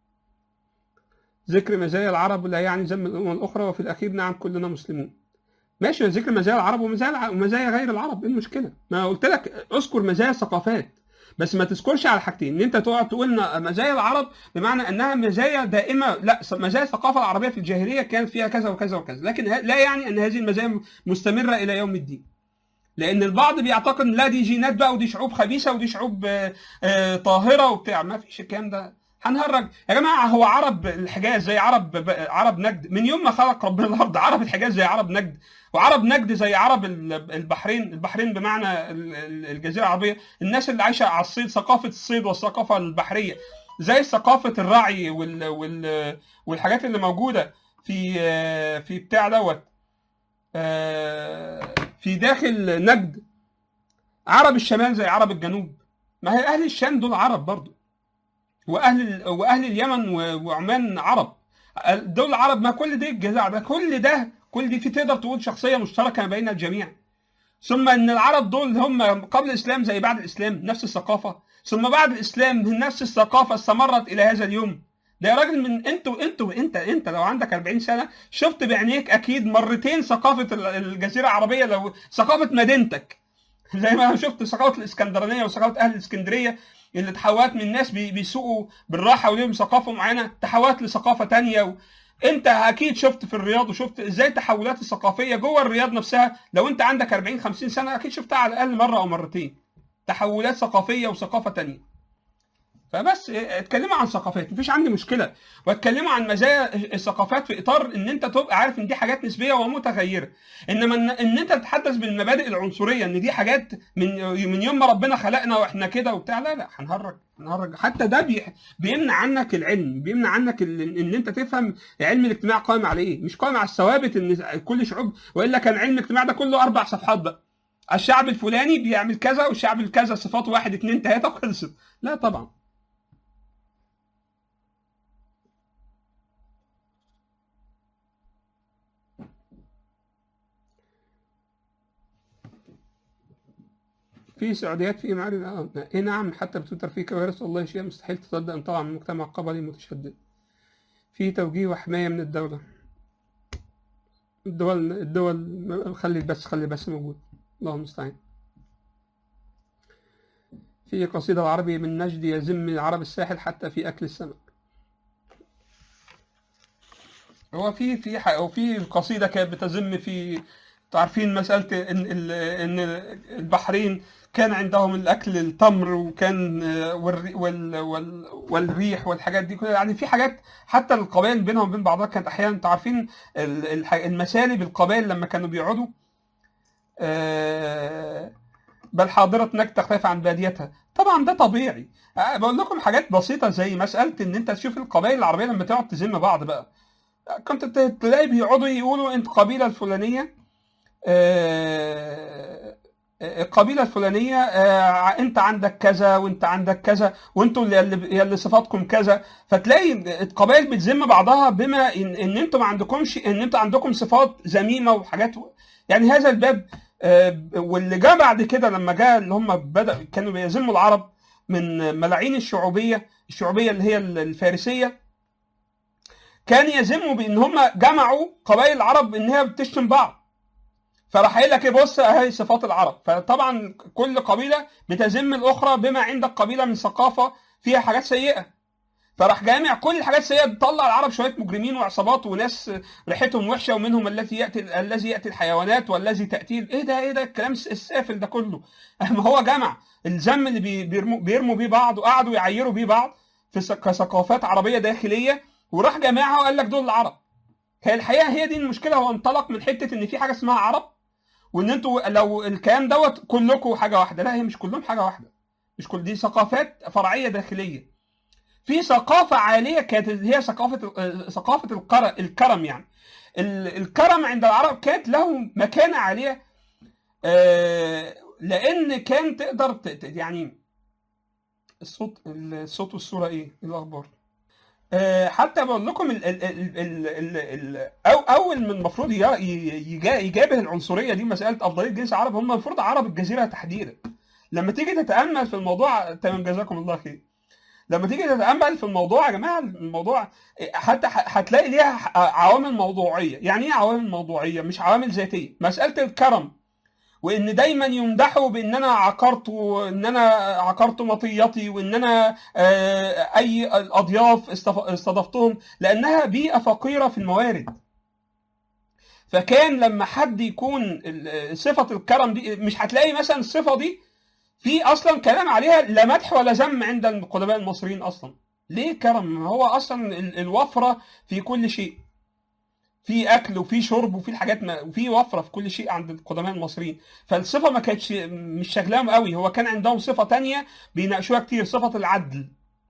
ذكر مزايا العرب لا يعني ذم الأمم الأخرى وفي الأخير نعم كلنا مسلمون ماشي ذكر مزايا العرب ومزايا الع- ومزايا غير العرب ايه المشكله؟ ما قلت لك اذكر مزايا الثقافات بس ما تذكرش على حاجتين ان انت تقعد تقول إن مزايا العرب بمعنى انها مزايا دائمه لا مزايا الثقافه العربيه في الجاهليه كانت فيها كذا وكذا وكذا لكن ه- لا يعني ان هذه المزايا مستمره الى يوم الدين لان البعض بيعتقد لا دي جينات بقى ودي شعوب خبيثه ودي شعوب آه، آه، طاهره وبتاع ما فيش الكلام ده هنهرج يا جماعه هو عرب الحجاز زي عرب ب- عرب نجد من يوم ما خلق ربنا الارض عرب الحجاز زي عرب نجد وعرب نجد زي عرب ال- البحرين البحرين بمعنى ال- ال- الجزيره العربيه الناس اللي عايشه على الصيد ثقافه الصيد والثقافه البحريه زي ثقافه الرعي وال وال والحاجات اللي موجوده في آه، في بتاع دوت آه، في داخل نجد عرب الشمال زي عرب الجنوب ما هي اهل الشام دول عرب برضو واهل ال- واهل اليمن و- وعمان عرب دول عرب ما كل ده الجزاء ده كل ده كل دي في تقدر تقول شخصيه مشتركه ما بين الجميع ثم ان العرب دول هم قبل الاسلام زي بعد الاسلام نفس الثقافه ثم بعد الاسلام نفس الثقافه استمرت الى هذا اليوم ده يا راجل من انتوا انتوا انت انت لو عندك 40 سنه شفت بعينيك اكيد مرتين ثقافه ال- الجزيره العربيه لو ثقافه مدينتك زي ما انا شفت ثقافه الاسكندرانيه وثقافه اهل الاسكندريه اللي تحولت من ناس بي- بيسوقوا بالراحه وليهم ثقافه معينه تحولت لثقافه تانية و... انت اكيد شفت في الرياض وشفت ازاي التحولات الثقافيه جوه الرياض نفسها لو انت عندك 40 50 سنه اكيد شفتها على الاقل مره او مرتين تحولات ثقافيه وثقافه تانية فبس اه، اتكلموا عن ثقافات مفيش عندي مشكله واتكلموا عن مزايا الثقافات في اطار ان انت تبقى عارف ان دي حاجات نسبيه ومتغيره انما ان, إن انت تتحدث بالمبادئ العنصريه ان دي حاجات من من يوم ما ربنا خلقنا واحنا كده وبتاع لا لا هنهرج هنهرج حتى ده بي بيمنع عنك العلم بيمنع عنك ال- ان انت تفهم علم الاجتماع قائم على ايه مش قائم على الثوابت ان كل شعوب والا كان علم الاجتماع ده كله اربع صفحات بقى الشعب الفلاني بيعمل كذا والشعب الكذا صفاته واحد اتنين تلاته وخلصت لا طبعا في سعوديات في معارض اه اي نعم حتى بتويتر في كوارث والله شيء مستحيل تصدق ان طبعا من مجتمع قبلي متشدد في توجيه وحماية من الدولة الدول الدول خلي بس خلي بس موجود الله المستعان في قصيدة العربي من نجد يذم العرب الساحل حتى في أكل السمك هو في في ح- هو في قصيدة كانت بتذم في عارفين مسألة إن ال- إن البحرين كان عندهم الأكل التمر وكان والري- وال وال والريح والحاجات دي كلها يعني في حاجات حتى القبائل بينهم وبين بعضها كانت أحيانا أنتوا عارفين ال- الح- المسالب القبائل لما كانوا بيقعدوا آه، بل حاضرة نجد تختلف عن باديتها طبعا ده طبيعي أه، بقول لكم حاجات بسيطة زي مسألة إن أنت تشوف القبائل العربية لما تقعد تذم بعض بقى كنت ت- تلاقي بيقعدوا يقولوا أنت القبيلة الفلانية آه، آه، القبيلة الفلانية آه، أنت عندك كذا وأنت عندك كذا وأنتوا اللي اللي اللي صفاتكم كذا فتلاقي القبائل بتذم بعضها بما إن, إن أنتوا ما عندكمش إن أنتوا عندكم صفات ذميمة وحاجات يعني هذا الباب آه، واللي جاء بعد كده لما جاء اللي هم بدأ كانوا بيذموا العرب من ملاعين الشعوبية الشعوبية اللي هي الفارسية كان يذموا بان هم جمعوا قبائل العرب ان هي بتشتم بعض فراح قايل لك ايه بص اهي صفات العرب فطبعا كل قبيله بتذم الاخرى بما عند القبيله من ثقافه فيها حاجات سيئه فراح جامع كل الحاجات السيئه تطلع العرب شويه مجرمين وعصابات وناس ريحتهم وحشه ومنهم الذي ياتي الذي ياتي الحيوانات والذي تاتي ايه ده ايه ده الكلام السافل ده كله ما هو جمع الذم اللي بي- بيرموا بيرموا بيه بعض وقعدوا يعيروا بيه بعض في ث- كثقافات عربيه داخليه وراح جماعه وقال لك دول العرب هي الحقيقه هي دي المشكله هو انطلق من حته ان في حاجه اسمها عرب وان انتوا لو الكلام دوت كلكم حاجه واحده لا هي مش كلهم حاجه واحده مش كل دي ثقافات فرعيه داخليه في ثقافه عاليه كانت هي ثقافه آه، ثقافه الكرم الكرم يعني ال- الكرم عند العرب كانت له مكانه عاليه آه، لان كان تقدر ت- ت- يعني الصوت الصوت والصوره ايه إيه الاخبار آه، حتى بقول لكم ال ال ال ال ال ال أو اول من المفروض ي- ي- يجا- يجابه العنصريه دي مساله افضليه جنس عرب هم المفروض عرب الجزيره تحديدا لما تيجي تتامل في الموضوع تمام جزاكم الله خير لما تيجي تتامل في الموضوع يا جماعه الموضوع حتى ح- هتلاقي ليها ح- عوامل موضوعيه يعني ايه عوامل موضوعيه مش عوامل ذاتيه مساله الكرم وان دايما يمدحوا بان انا عقرت ان انا عقرت مطيتي وان انا آه، اي الاضياف استف- استضفتهم لانها بيئه فقيره في الموارد فكان لما حد يكون ال- صفه الكرم دي مش هتلاقي مثلا الصفه دي في اصلا كلام عليها لا مدح ولا ذم عند القدماء المصريين اصلا ليه كرم ما هو اصلا ال- الوفره في كل شيء في اكل وفي شرب وفي الحاجات ما وفي وفره في كل شيء عند القدماء المصريين فالصفه ما كانتش مش شغلاهم قوي هو كان عندهم صفه تانية بيناقشوها كتير صفه العدل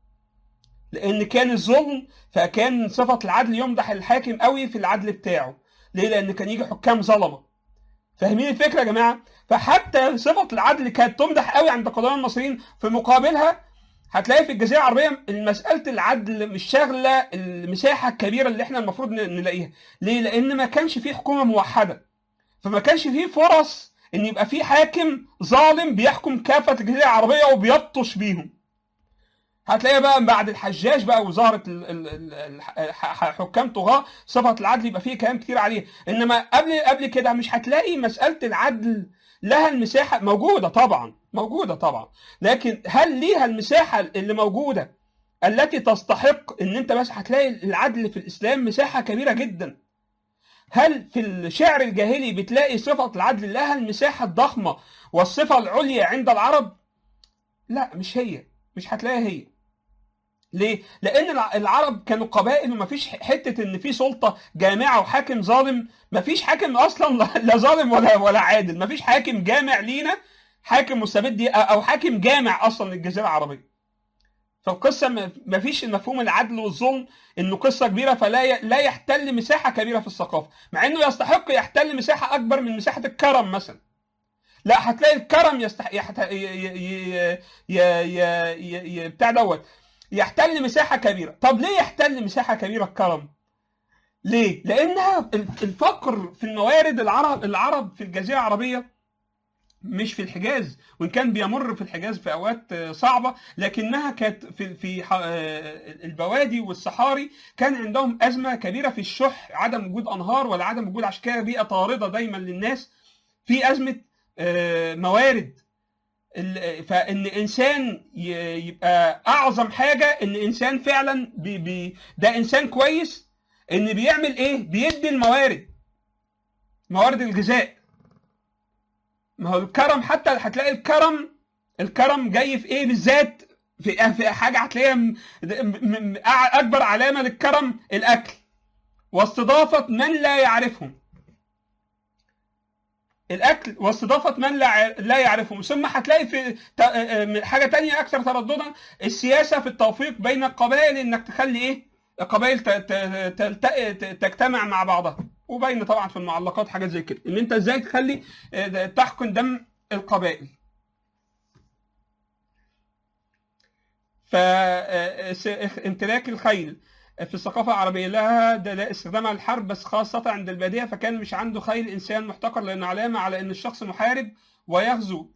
لان كان الظلم فكان صفه العدل يمدح الحاكم قوي في العدل بتاعه ليه لان كان يجي حكام ظلمه فاهمين الفكره يا جماعه فحتى صفه العدل كانت تمدح قوي عند القدماء المصريين في مقابلها هتلاقي في الجزيره العربيه مساله العدل مش شاغله المساحه الكبيره اللي احنا المفروض ن- نلاقيها ليه لان ما كانش فيه حكومه موحده فما كانش فيه فرص ان يبقى فيه حاكم ظالم بيحكم كافه الجزيره العربيه وبيبطش بيهم هتلاقي بقى بعد الحجاج بقى وظهرت ال- ال- ال- ال- ح- حكام طغاة صفة العدل يبقى فيه كلام كتير عليه انما قبل قبل كده مش هتلاقي مسألة العدل لها المساحة موجودة طبعا موجودة طبعا لكن هل ليها المساحة اللي موجودة التي تستحق ان انت بس هتلاقي العدل في الاسلام مساحة كبيرة جدا هل في الشعر الجاهلي بتلاقي صفة العدل لها المساحة الضخمة والصفة العليا عند العرب لا مش هي مش هتلاقيها هي ليه؟ لأن الع- العرب كانوا قبائل ومفيش ح- حتة إن في سلطة جامعة وحاكم ظالم، مفيش حاكم أصلا لا- لا ظالم ولا ولا عادل، مفيش حاكم جامع لينا حاكم مستبد أو أو حاكم جامع أصلا للجزيرة العربية. فالقصة م- مفيش مفهوم العدل والظلم إنه قصة كبيرة فلا ي- لا يحتل مساحة كبيرة في الثقافة، مع إنه يستحق يحتل مساحة أكبر من مساحة الكرم مثلا. لا هتلاقي الكرم يستحق يحت... ي... ي... ي... ي... ي... ي... بتاع دوت يحتل مساحة كبيرة طب ليه يحتل مساحة كبيرة الكرم ليه لانها الفقر في الموارد العرب العرب في الجزيرة العربية مش في الحجاز وان كان بيمر في الحجاز في اوقات صعبه لكنها كانت في في البوادي والصحاري كان عندهم ازمه كبيره في الشح عدم وجود انهار ولا عدم وجود عشان كده بيئه طارده دايما للناس في ازمه موارد فان انسان يبقى اعظم حاجه ان انسان فعلا بي بي ده انسان كويس ان بيعمل ايه بيدي الموارد موارد الغذاء ما هو الكرم حتى هتلاقي الكرم الكرم جاي في ايه بالذات في في حاجه هتلاقيها اكبر علامه للكرم الاكل واستضافه من لا يعرفهم الاكل واستضافه من لا لا يعرفهم ثم هتلاقي في حاجه تانية اكثر ترددا السياسه في التوفيق بين القبائل انك تخلي ايه القبائل تجتمع مع بعضها وبين طبعا في المعلقات حاجات زي كده ان انت ازاي تخلي تحقن دم القبائل فامتلاك الخيل في الثقافة العربية لها ده استخدامها للحرب بس خاصة عند البادية فكان مش عنده خيل إنسان محتقر لأنه علامة على أن الشخص محارب ويغزو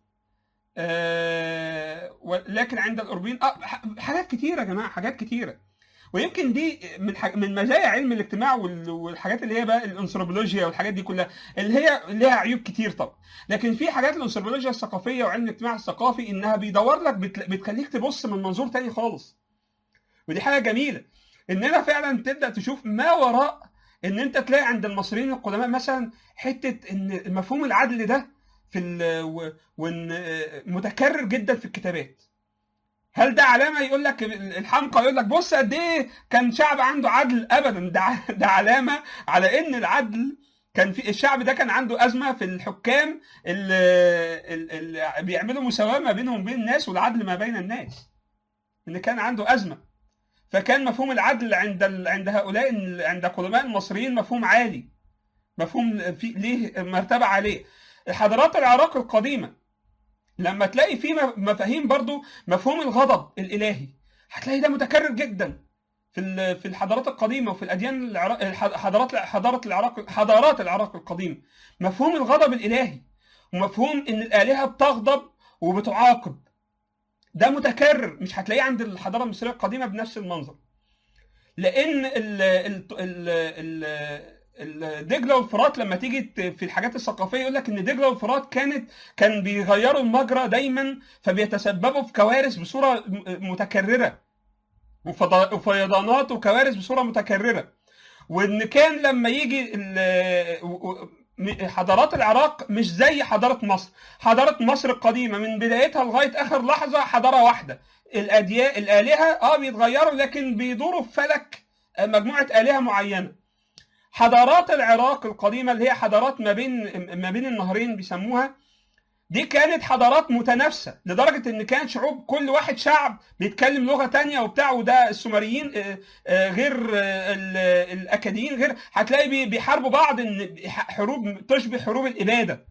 لكن عند الأوروبيين حاجات كتيرة يا جماعة حاجات كتيرة ويمكن دي من حاج... من مزايا علم الاجتماع والحاجات اللي هي بقى الانثروبولوجيا والحاجات دي كلها اللي هي ليها عيوب كتير طبعا لكن في حاجات الانثروبولوجيا الثقافيه وعلم الاجتماع الثقافي انها بيدور لك بت... بتخليك تبص من منظور تاني خالص ودي حاجه جميله اننا فعلا تبدا تشوف ما وراء ان انت تلاقي عند المصريين القدماء مثلا حته ان مفهوم العدل ده في ال... و... وان متكرر جدا في الكتابات هل ده علامه يقول لك الحمقى يقول لك بص قد ايه كان شعب عنده عدل ابدا ده ده علامه على ان العدل كان في الشعب ده كان عنده ازمه في الحكام اللي, اللي بيعملوا مساواه ما بينهم وبين الناس والعدل ما بين الناس ان كان عنده ازمه فكان مفهوم العدل عند ال... عند هؤلاء عند قدماء المصريين مفهوم عالي مفهوم في ليه مرتبه عليه حضارات العراق القديمه لما تلاقي في مفاهيم برضو مفهوم الغضب الالهي هتلاقي ده متكرر جدا في في الحضارات القديمه وفي الاديان العراق حضارات حضاره العراق حضارات العراق القديمه مفهوم الغضب الالهي ومفهوم ان الالهه بتغضب وبتعاقب ده متكرر مش هتلاقيه عند الحضاره المصريه القديمه بنفس المنظر لان ال ال ال دجله والفرات لما تيجي في الحاجات الثقافيه يقول لك ان دجله والفرات كانت كان بيغيروا المجرى دايما فبيتسببوا في كوارث بصوره متكرره وفيضانات وكوارث بصوره متكرره وان كان لما يجي حضارات العراق مش زي حضاره مصر حضاره مصر القديمه من بدايتها لغايه اخر لحظه حضاره واحده الاديان الالهه اه بيتغيروا لكن بيدوروا في فلك مجموعه الهه معينه حضارات العراق القديمه اللي هي حضارات ما بين ما بين النهرين بيسموها دي كانت حضارات متنافسه لدرجه ان كان شعوب كل واحد شعب بيتكلم لغه تانية وبتاع وده السومريين غير الاكاديين غير هتلاقي بيحاربوا بعض ان حروب تشبه حروب الاباده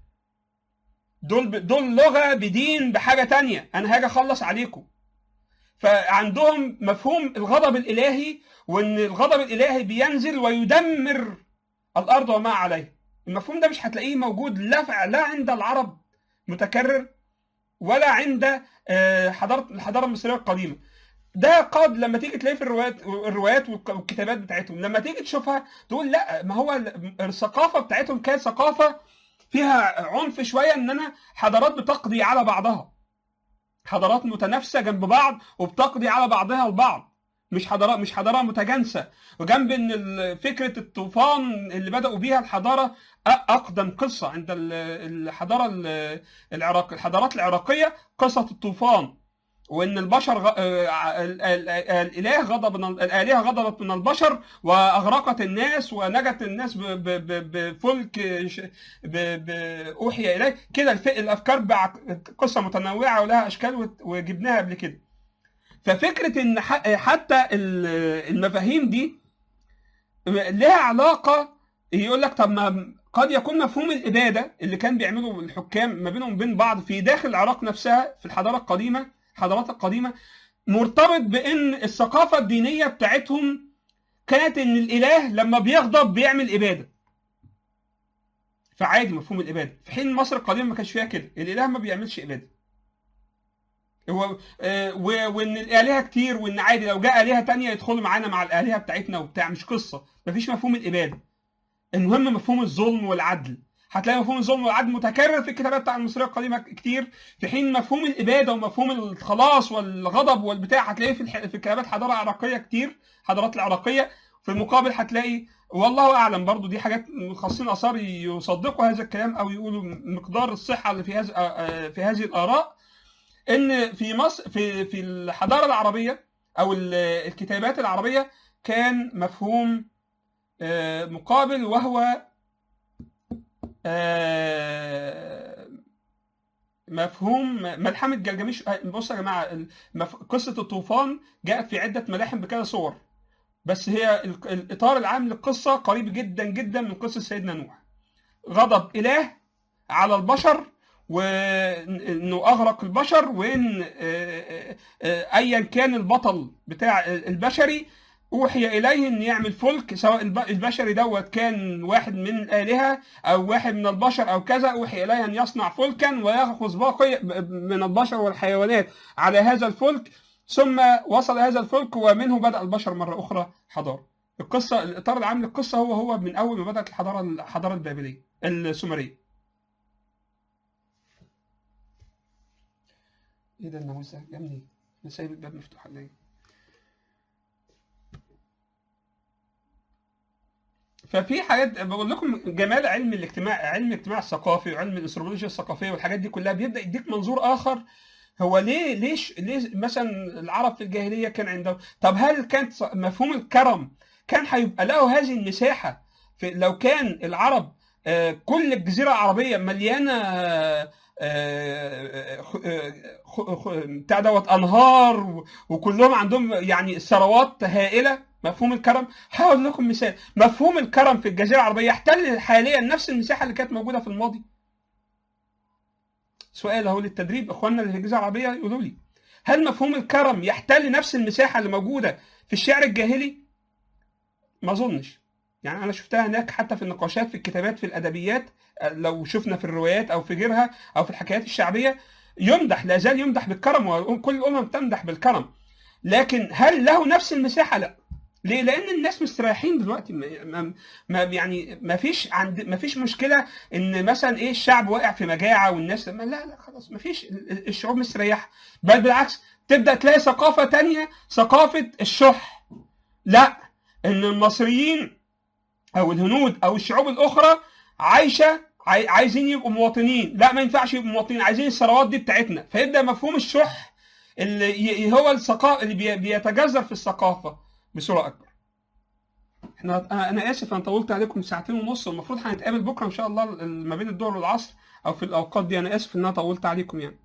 دول دول لغه بدين بحاجه تانية انا هاجي اخلص عليكم فعندهم مفهوم الغضب الالهي وان الغضب الالهي بينزل ويدمر الارض وما عليها المفهوم ده مش هتلاقيه موجود لا لا عند العرب متكرر ولا عند حضاره الحضاره المصريه القديمه ده قد لما تيجي تلاقيه في الروايات الروايات والكتابات بتاعتهم لما تيجي تشوفها تقول لا ما هو الثقافه بتاعتهم كانت ثقافه فيها عنف شويه ان انا حضارات بتقضي على بعضها حضارات متنافسه جنب بعض وبتقضي على بعضها البعض مش حضاره مش حضاره متجانسه وجنب ان فكره الطوفان اللي بداوا بيها الحضاره اقدم قصه عند الحضاره العراق الحضارات العراقيه قصه الطوفان وان البشر غ... الاله غضب من الالهه غضبت من البشر واغرقت الناس ونجت الناس بفلك ب... اوحي اليه كده الافكار بقى قصه متنوعه ولها اشكال وجبناها قبل كده ففكره ان حتى المفاهيم دي لها علاقه يقول لك طب ما قد يكون مفهوم الاباده اللي كان بيعمله الحكام ما بينهم وبين بعض في داخل العراق نفسها في الحضاره القديمه الحضارات القديمه مرتبط بان الثقافه الدينيه بتاعتهم كانت ان الاله لما بيغضب بيعمل اباده فعادي مفهوم الاباده في حين مصر القديمه ما كانش فيها كده الاله ما بيعملش اباده هو آه، و- وان الالهه كتير وان عادي لو جاء الهه تانية يدخلوا معانا مع الالهه بتاعتنا وبتاع مش قصه مفيش مفهوم الاباده المهم مفهوم الظلم والعدل هتلاقي مفهوم الظلم والعدل متكرر في الكتابات بتاع المصريه القديمه كتير في حين مفهوم الاباده ومفهوم الخلاص والغضب والبتاع هتلاقيه في الح- في كتابات حضاره عراقيه كتير حضارات العراقيه في المقابل هتلاقي والله اعلم برضو دي حاجات مخصصين اثار يصدقوا هذا الكلام او يقولوا مقدار الصحه اللي في هذا في هذه الاراء ان في مصر في في الحضاره العربيه او ال- الكتابات العربيه كان مفهوم آه، مقابل وهو آه، مفهوم ملحمة جلجمش بصوا يا جماعة المف- قصة الطوفان جاءت في عدة ملاحم بكذا صور بس هي ال- الإطار العام للقصة قريب جدا جدا من قصة سيدنا نوح غضب إله على البشر وانه اغرق البشر وان آه، آه، ايا كان البطل بتاع البشري اوحي اليه ان يعمل فلك سواء الب- البشري دوت كان واحد من الالهه او واحد من البشر او كذا اوحي اليه ان يصنع فلكا وياخذ باقي من البشر والحيوانات على هذا الفلك ثم وصل هذا الفلك ومنه بدا البشر مره اخرى حضاره القصه الاطار العام للقصه هو هو من اول ما بدات الحضاره الحضاره البابليه السومريه ايه ده الناموس ده جه منين؟ انا سايب الباب مفتوح ولا ايه؟ ففي حاجات بقول لكم جمال علم الاجتماع علم الاجتماع الثقافي وعلم الانثروبولوجيا الثقافيه والحاجات دي كلها بيبدا يديك منظور اخر هو ليه ليش ليه مثلا العرب في الجاهليه كان عندهم طب هل كانت ص- مفهوم الكرم كان هيبقى له هذه المساحه في لو كان العرب آه، كل الجزيره العربيه مليانه آه، آه، خ- آه، خ- خ- بتاع دوت انهار و- وكلهم عندهم يعني ثروات هائله مفهوم الكرم هقول لكم مثال مفهوم الكرم في الجزيره العربيه يحتل حاليا نفس المساحه اللي كانت موجوده في الماضي سؤال اهو للتدريب اخواننا اللي في الجزيره العربيه يقولوا لي هل مفهوم الكرم يحتل نفس المساحه اللي موجوده في الشعر الجاهلي ما اظنش يعني انا شفتها هناك حتى في النقاشات في الكتابات في الادبيات آه، لو شفنا في الروايات او في غيرها او في الحكايات الشعبيه يمدح لا زال يمدح بالكرم وكل الامم تمدح بالكرم لكن هل له نفس المساحه لا ليه؟ لأن الناس مستريحين دلوقتي ما ما- ما يعني ما فيش عند ما فيش مشكلة إن مثلا إيه الشعب واقع في مجاعة والناس ما لا لا خلاص ما فيش ال- الشعوب مستريحة بل بالعكس تبدأ تلاقي ثقافة تانية ثقافة الشح لا إن المصريين أو الهنود أو الشعوب الأخرى عايشة عاي- عايزين يبقوا مواطنين لا ما ينفعش يبقوا مواطنين عايزين الثروات دي بتاعتنا فيبدأ مفهوم الشح اللي ي- هو الثقافة اللي بي- بيتجذر في الثقافة بصوره اكبر احنا انا انا اسف انا طولت عليكم ساعتين ونص والمفروض هنتقابل بكره ان شاء الله ال- ما بين الظهر والعصر او في الاوقات دي انا اسف ان انا طولت عليكم يعني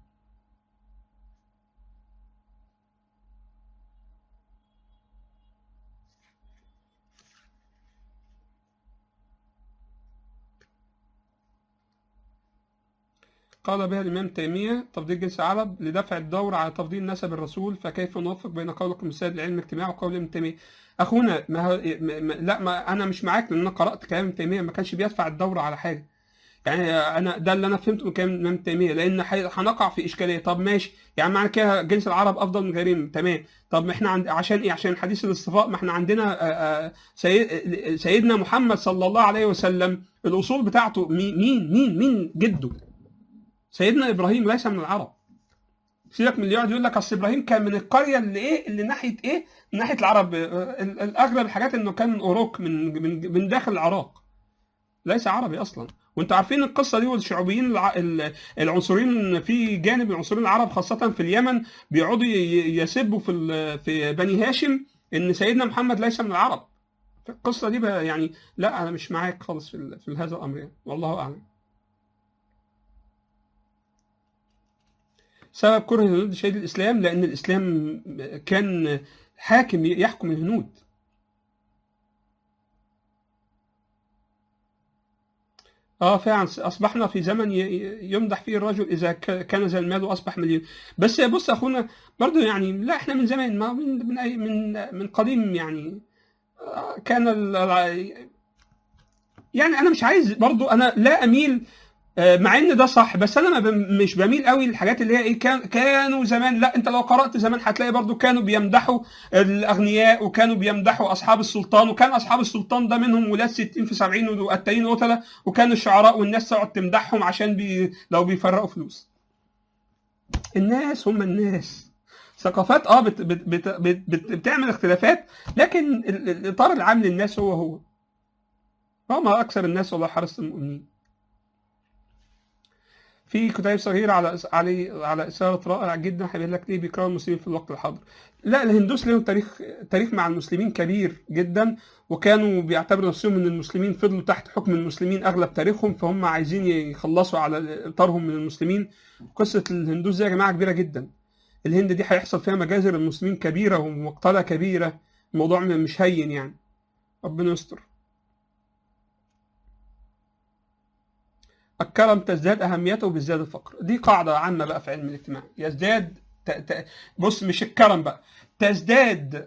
قال بها الإمام تيمية تفضيل جنس العرب لدفع الدور على تفضيل نسب الرسول فكيف نوفق بين قولكم السيد العلم الاجتماعي وقول ابن تيمية أخونا ما هو ما ما لا ما أنا مش معاك لأن أنا قرأت كلام ابن تيمية ما كانش بيدفع الدور على حاجة يعني أنا ده اللي أنا فهمته من كلام ابن تيمية لأن حي- هنقع في إشكالية طب ماشي يعني معنى كده جنس العرب أفضل من غيرهم تمام طب ما إحنا عند عشان إيه عشان حديث الاصطفاء ما إحنا عندنا آه، آه، سيد سيدنا محمد صلى الله عليه وسلم الأصول بتاعته مين مين مين مين جده سيدنا ابراهيم ليس من العرب سيبك من اللي يقعد يقول لك اصل ابراهيم كان من القريه اللي ايه اللي ناحيه ايه من ناحيه العرب آه، ال- الاغلب الحاجات انه كان اوروك من من من داخل العراق ليس عربي اصلا وانتوا عارفين القصه دي والشعوبيين الع- ال- العنصريين في جانب العنصريين العرب خاصه في اليمن بيقعدوا ي- يسبوا في ال- في بني هاشم ان سيدنا محمد ليس من العرب القصه دي بقى يعني لا انا مش معاك خالص في, ال- في هذا الامر يعني والله اعلم سبب كره الهنود لشهيد الاسلام لان الاسلام كان حاكم يحكم الهنود اه فعلا اصبحنا في زمن ي- ي- يمدح فيه الرجل اذا ك- كنز المال واصبح مليون بس بص يا اخونا برضو يعني لا احنا من زمان ما من من أي- من من قديم يعني آه، كان ال- الع- يعني انا مش عايز برضو انا لا اميل آه، مع ان ده صح بس انا ما بم- مش بميل قوي للحاجات اللي هي ايه كان كانوا زمان لا انت لو قرات زمان هتلاقي برضو كانوا بيمدحوا الاغنياء وكانوا بيمدحوا اصحاب السلطان وكان اصحاب السلطان ده منهم ولاد 60 في 70 وقتالين قتله وكان الشعراء والناس تقعد تمدحهم عشان بي لو بيفرقوا فلوس الناس هم الناس ثقافات اه بت بت بت بت بت بتعمل اختلافات لكن ال- ال- الاطار العام للناس هو هو وما اكثر الناس والله حرص المؤمنين في كتاب صغير على علي على اثاره رائع جدا هيبين لك ليه بيكرهوا المسلمين في الوقت الحاضر. لا الهندوس لهم تاريخ تاريخ مع المسلمين كبير جدا وكانوا بيعتبروا نفسهم ان المسلمين فضلوا تحت حكم المسلمين اغلب تاريخهم فهم عايزين يخلصوا على اطارهم من المسلمين. قصه الهندوس دي يا جماعه كبيره جدا. الهند دي هيحصل فيها مجازر المسلمين كبيره ومقتله كبيره الموضوع مش هين يعني. ربنا يستر. الكرم تزداد اهميته بازدياد الفقر دي قاعده عامه بقى في علم الاجتماع يزداد ت... ت... بص مش الكرم بقى تزداد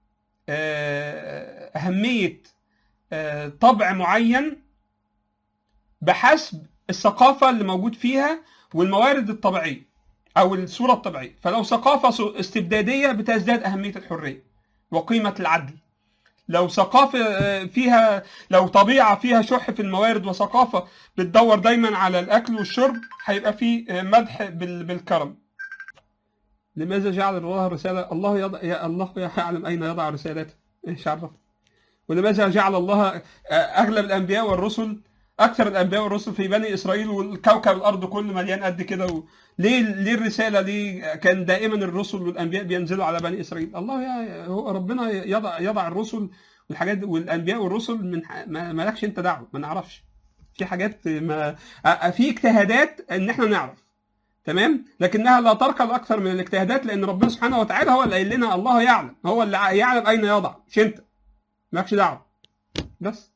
آه، اهميه آه، طبع معين بحسب الثقافه اللي موجود فيها والموارد الطبيعيه او الصوره الطبيعيه فلو ثقافه س- استبداديه بتزداد اهميه الحريه وقيمه العدل لو ثقافة آه، فيها لو طبيعة فيها شح في الموارد وثقافة بتدور دايما على الأكل والشرب هيبقى في آه، مدح بال- بالكرم لماذا جعل الله رسالة الله يضع يا الله يعلم أين يضع رسالته إيش عرف ولماذا جعل الله آه، أغلب الأنبياء والرسل أكثر الأنبياء والرسل في بني إسرائيل والكوكب الأرض كله مليان قد كده و... ليه ليه الرسالة ليه كان دائما الرسل والأنبياء بينزلوا على بني إسرائيل الله يا هو ربنا يضع يضع الرسل والحاجات دي والأنبياء والرسل من ح- ما مالكش أنت دعوة ما نعرفش في حاجات ما آه، في اجتهادات إن إحنا نعرف تمام لكنها لا ترقى لاكثر من الاجتهادات لان ربنا سبحانه وتعالى هو اللي قايل لنا الله يعلم هو اللي يعلم اين يضع مش انت مالكش دعوه بس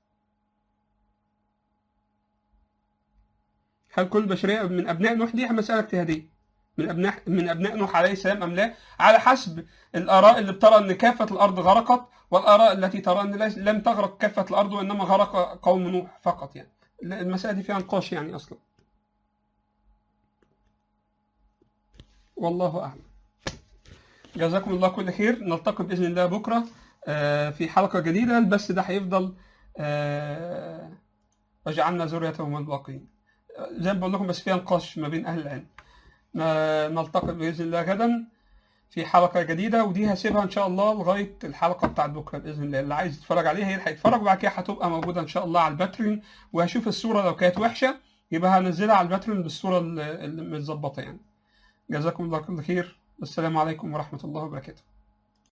هل كل البشريه من ابناء نوح دي مساله اجتهاديه من ابناء من ابناء نوح عليه السلام ام لا على حسب الاراء اللي بترى ان كافه الارض غرقت والاراء التي ترى ان ليس- لم تغرق كافه الارض وانما غرق قوم نوح فقط يعني المساله دي فيها نقاش يعني اصلا والله اعلم جزاكم الله كل خير نلتقي باذن الله بكره آه، في حلقه جديده البث ده هيفضل آه، وجعلنا ذريته من الباقين آه، زي ما بقول لكم بس فيها نقاش ما بين اهل العلم آه، نلتقي باذن الله غدا في حلقه جديده ودي هسيبها ان شاء الله لغايه الحلقه بتاعت بكره باذن الله اللي عايز يتفرج عليها يلحق يتفرج وبعد كده هتبقى موجوده ان شاء الله على الباتريون وهشوف الصوره لو كانت وحشه يبقى هنزلها على الباتريون بالصوره اللي اللي متظبطه يعني جزاكم الله كل خير والسلام عليكم ورحمه الله وبركاته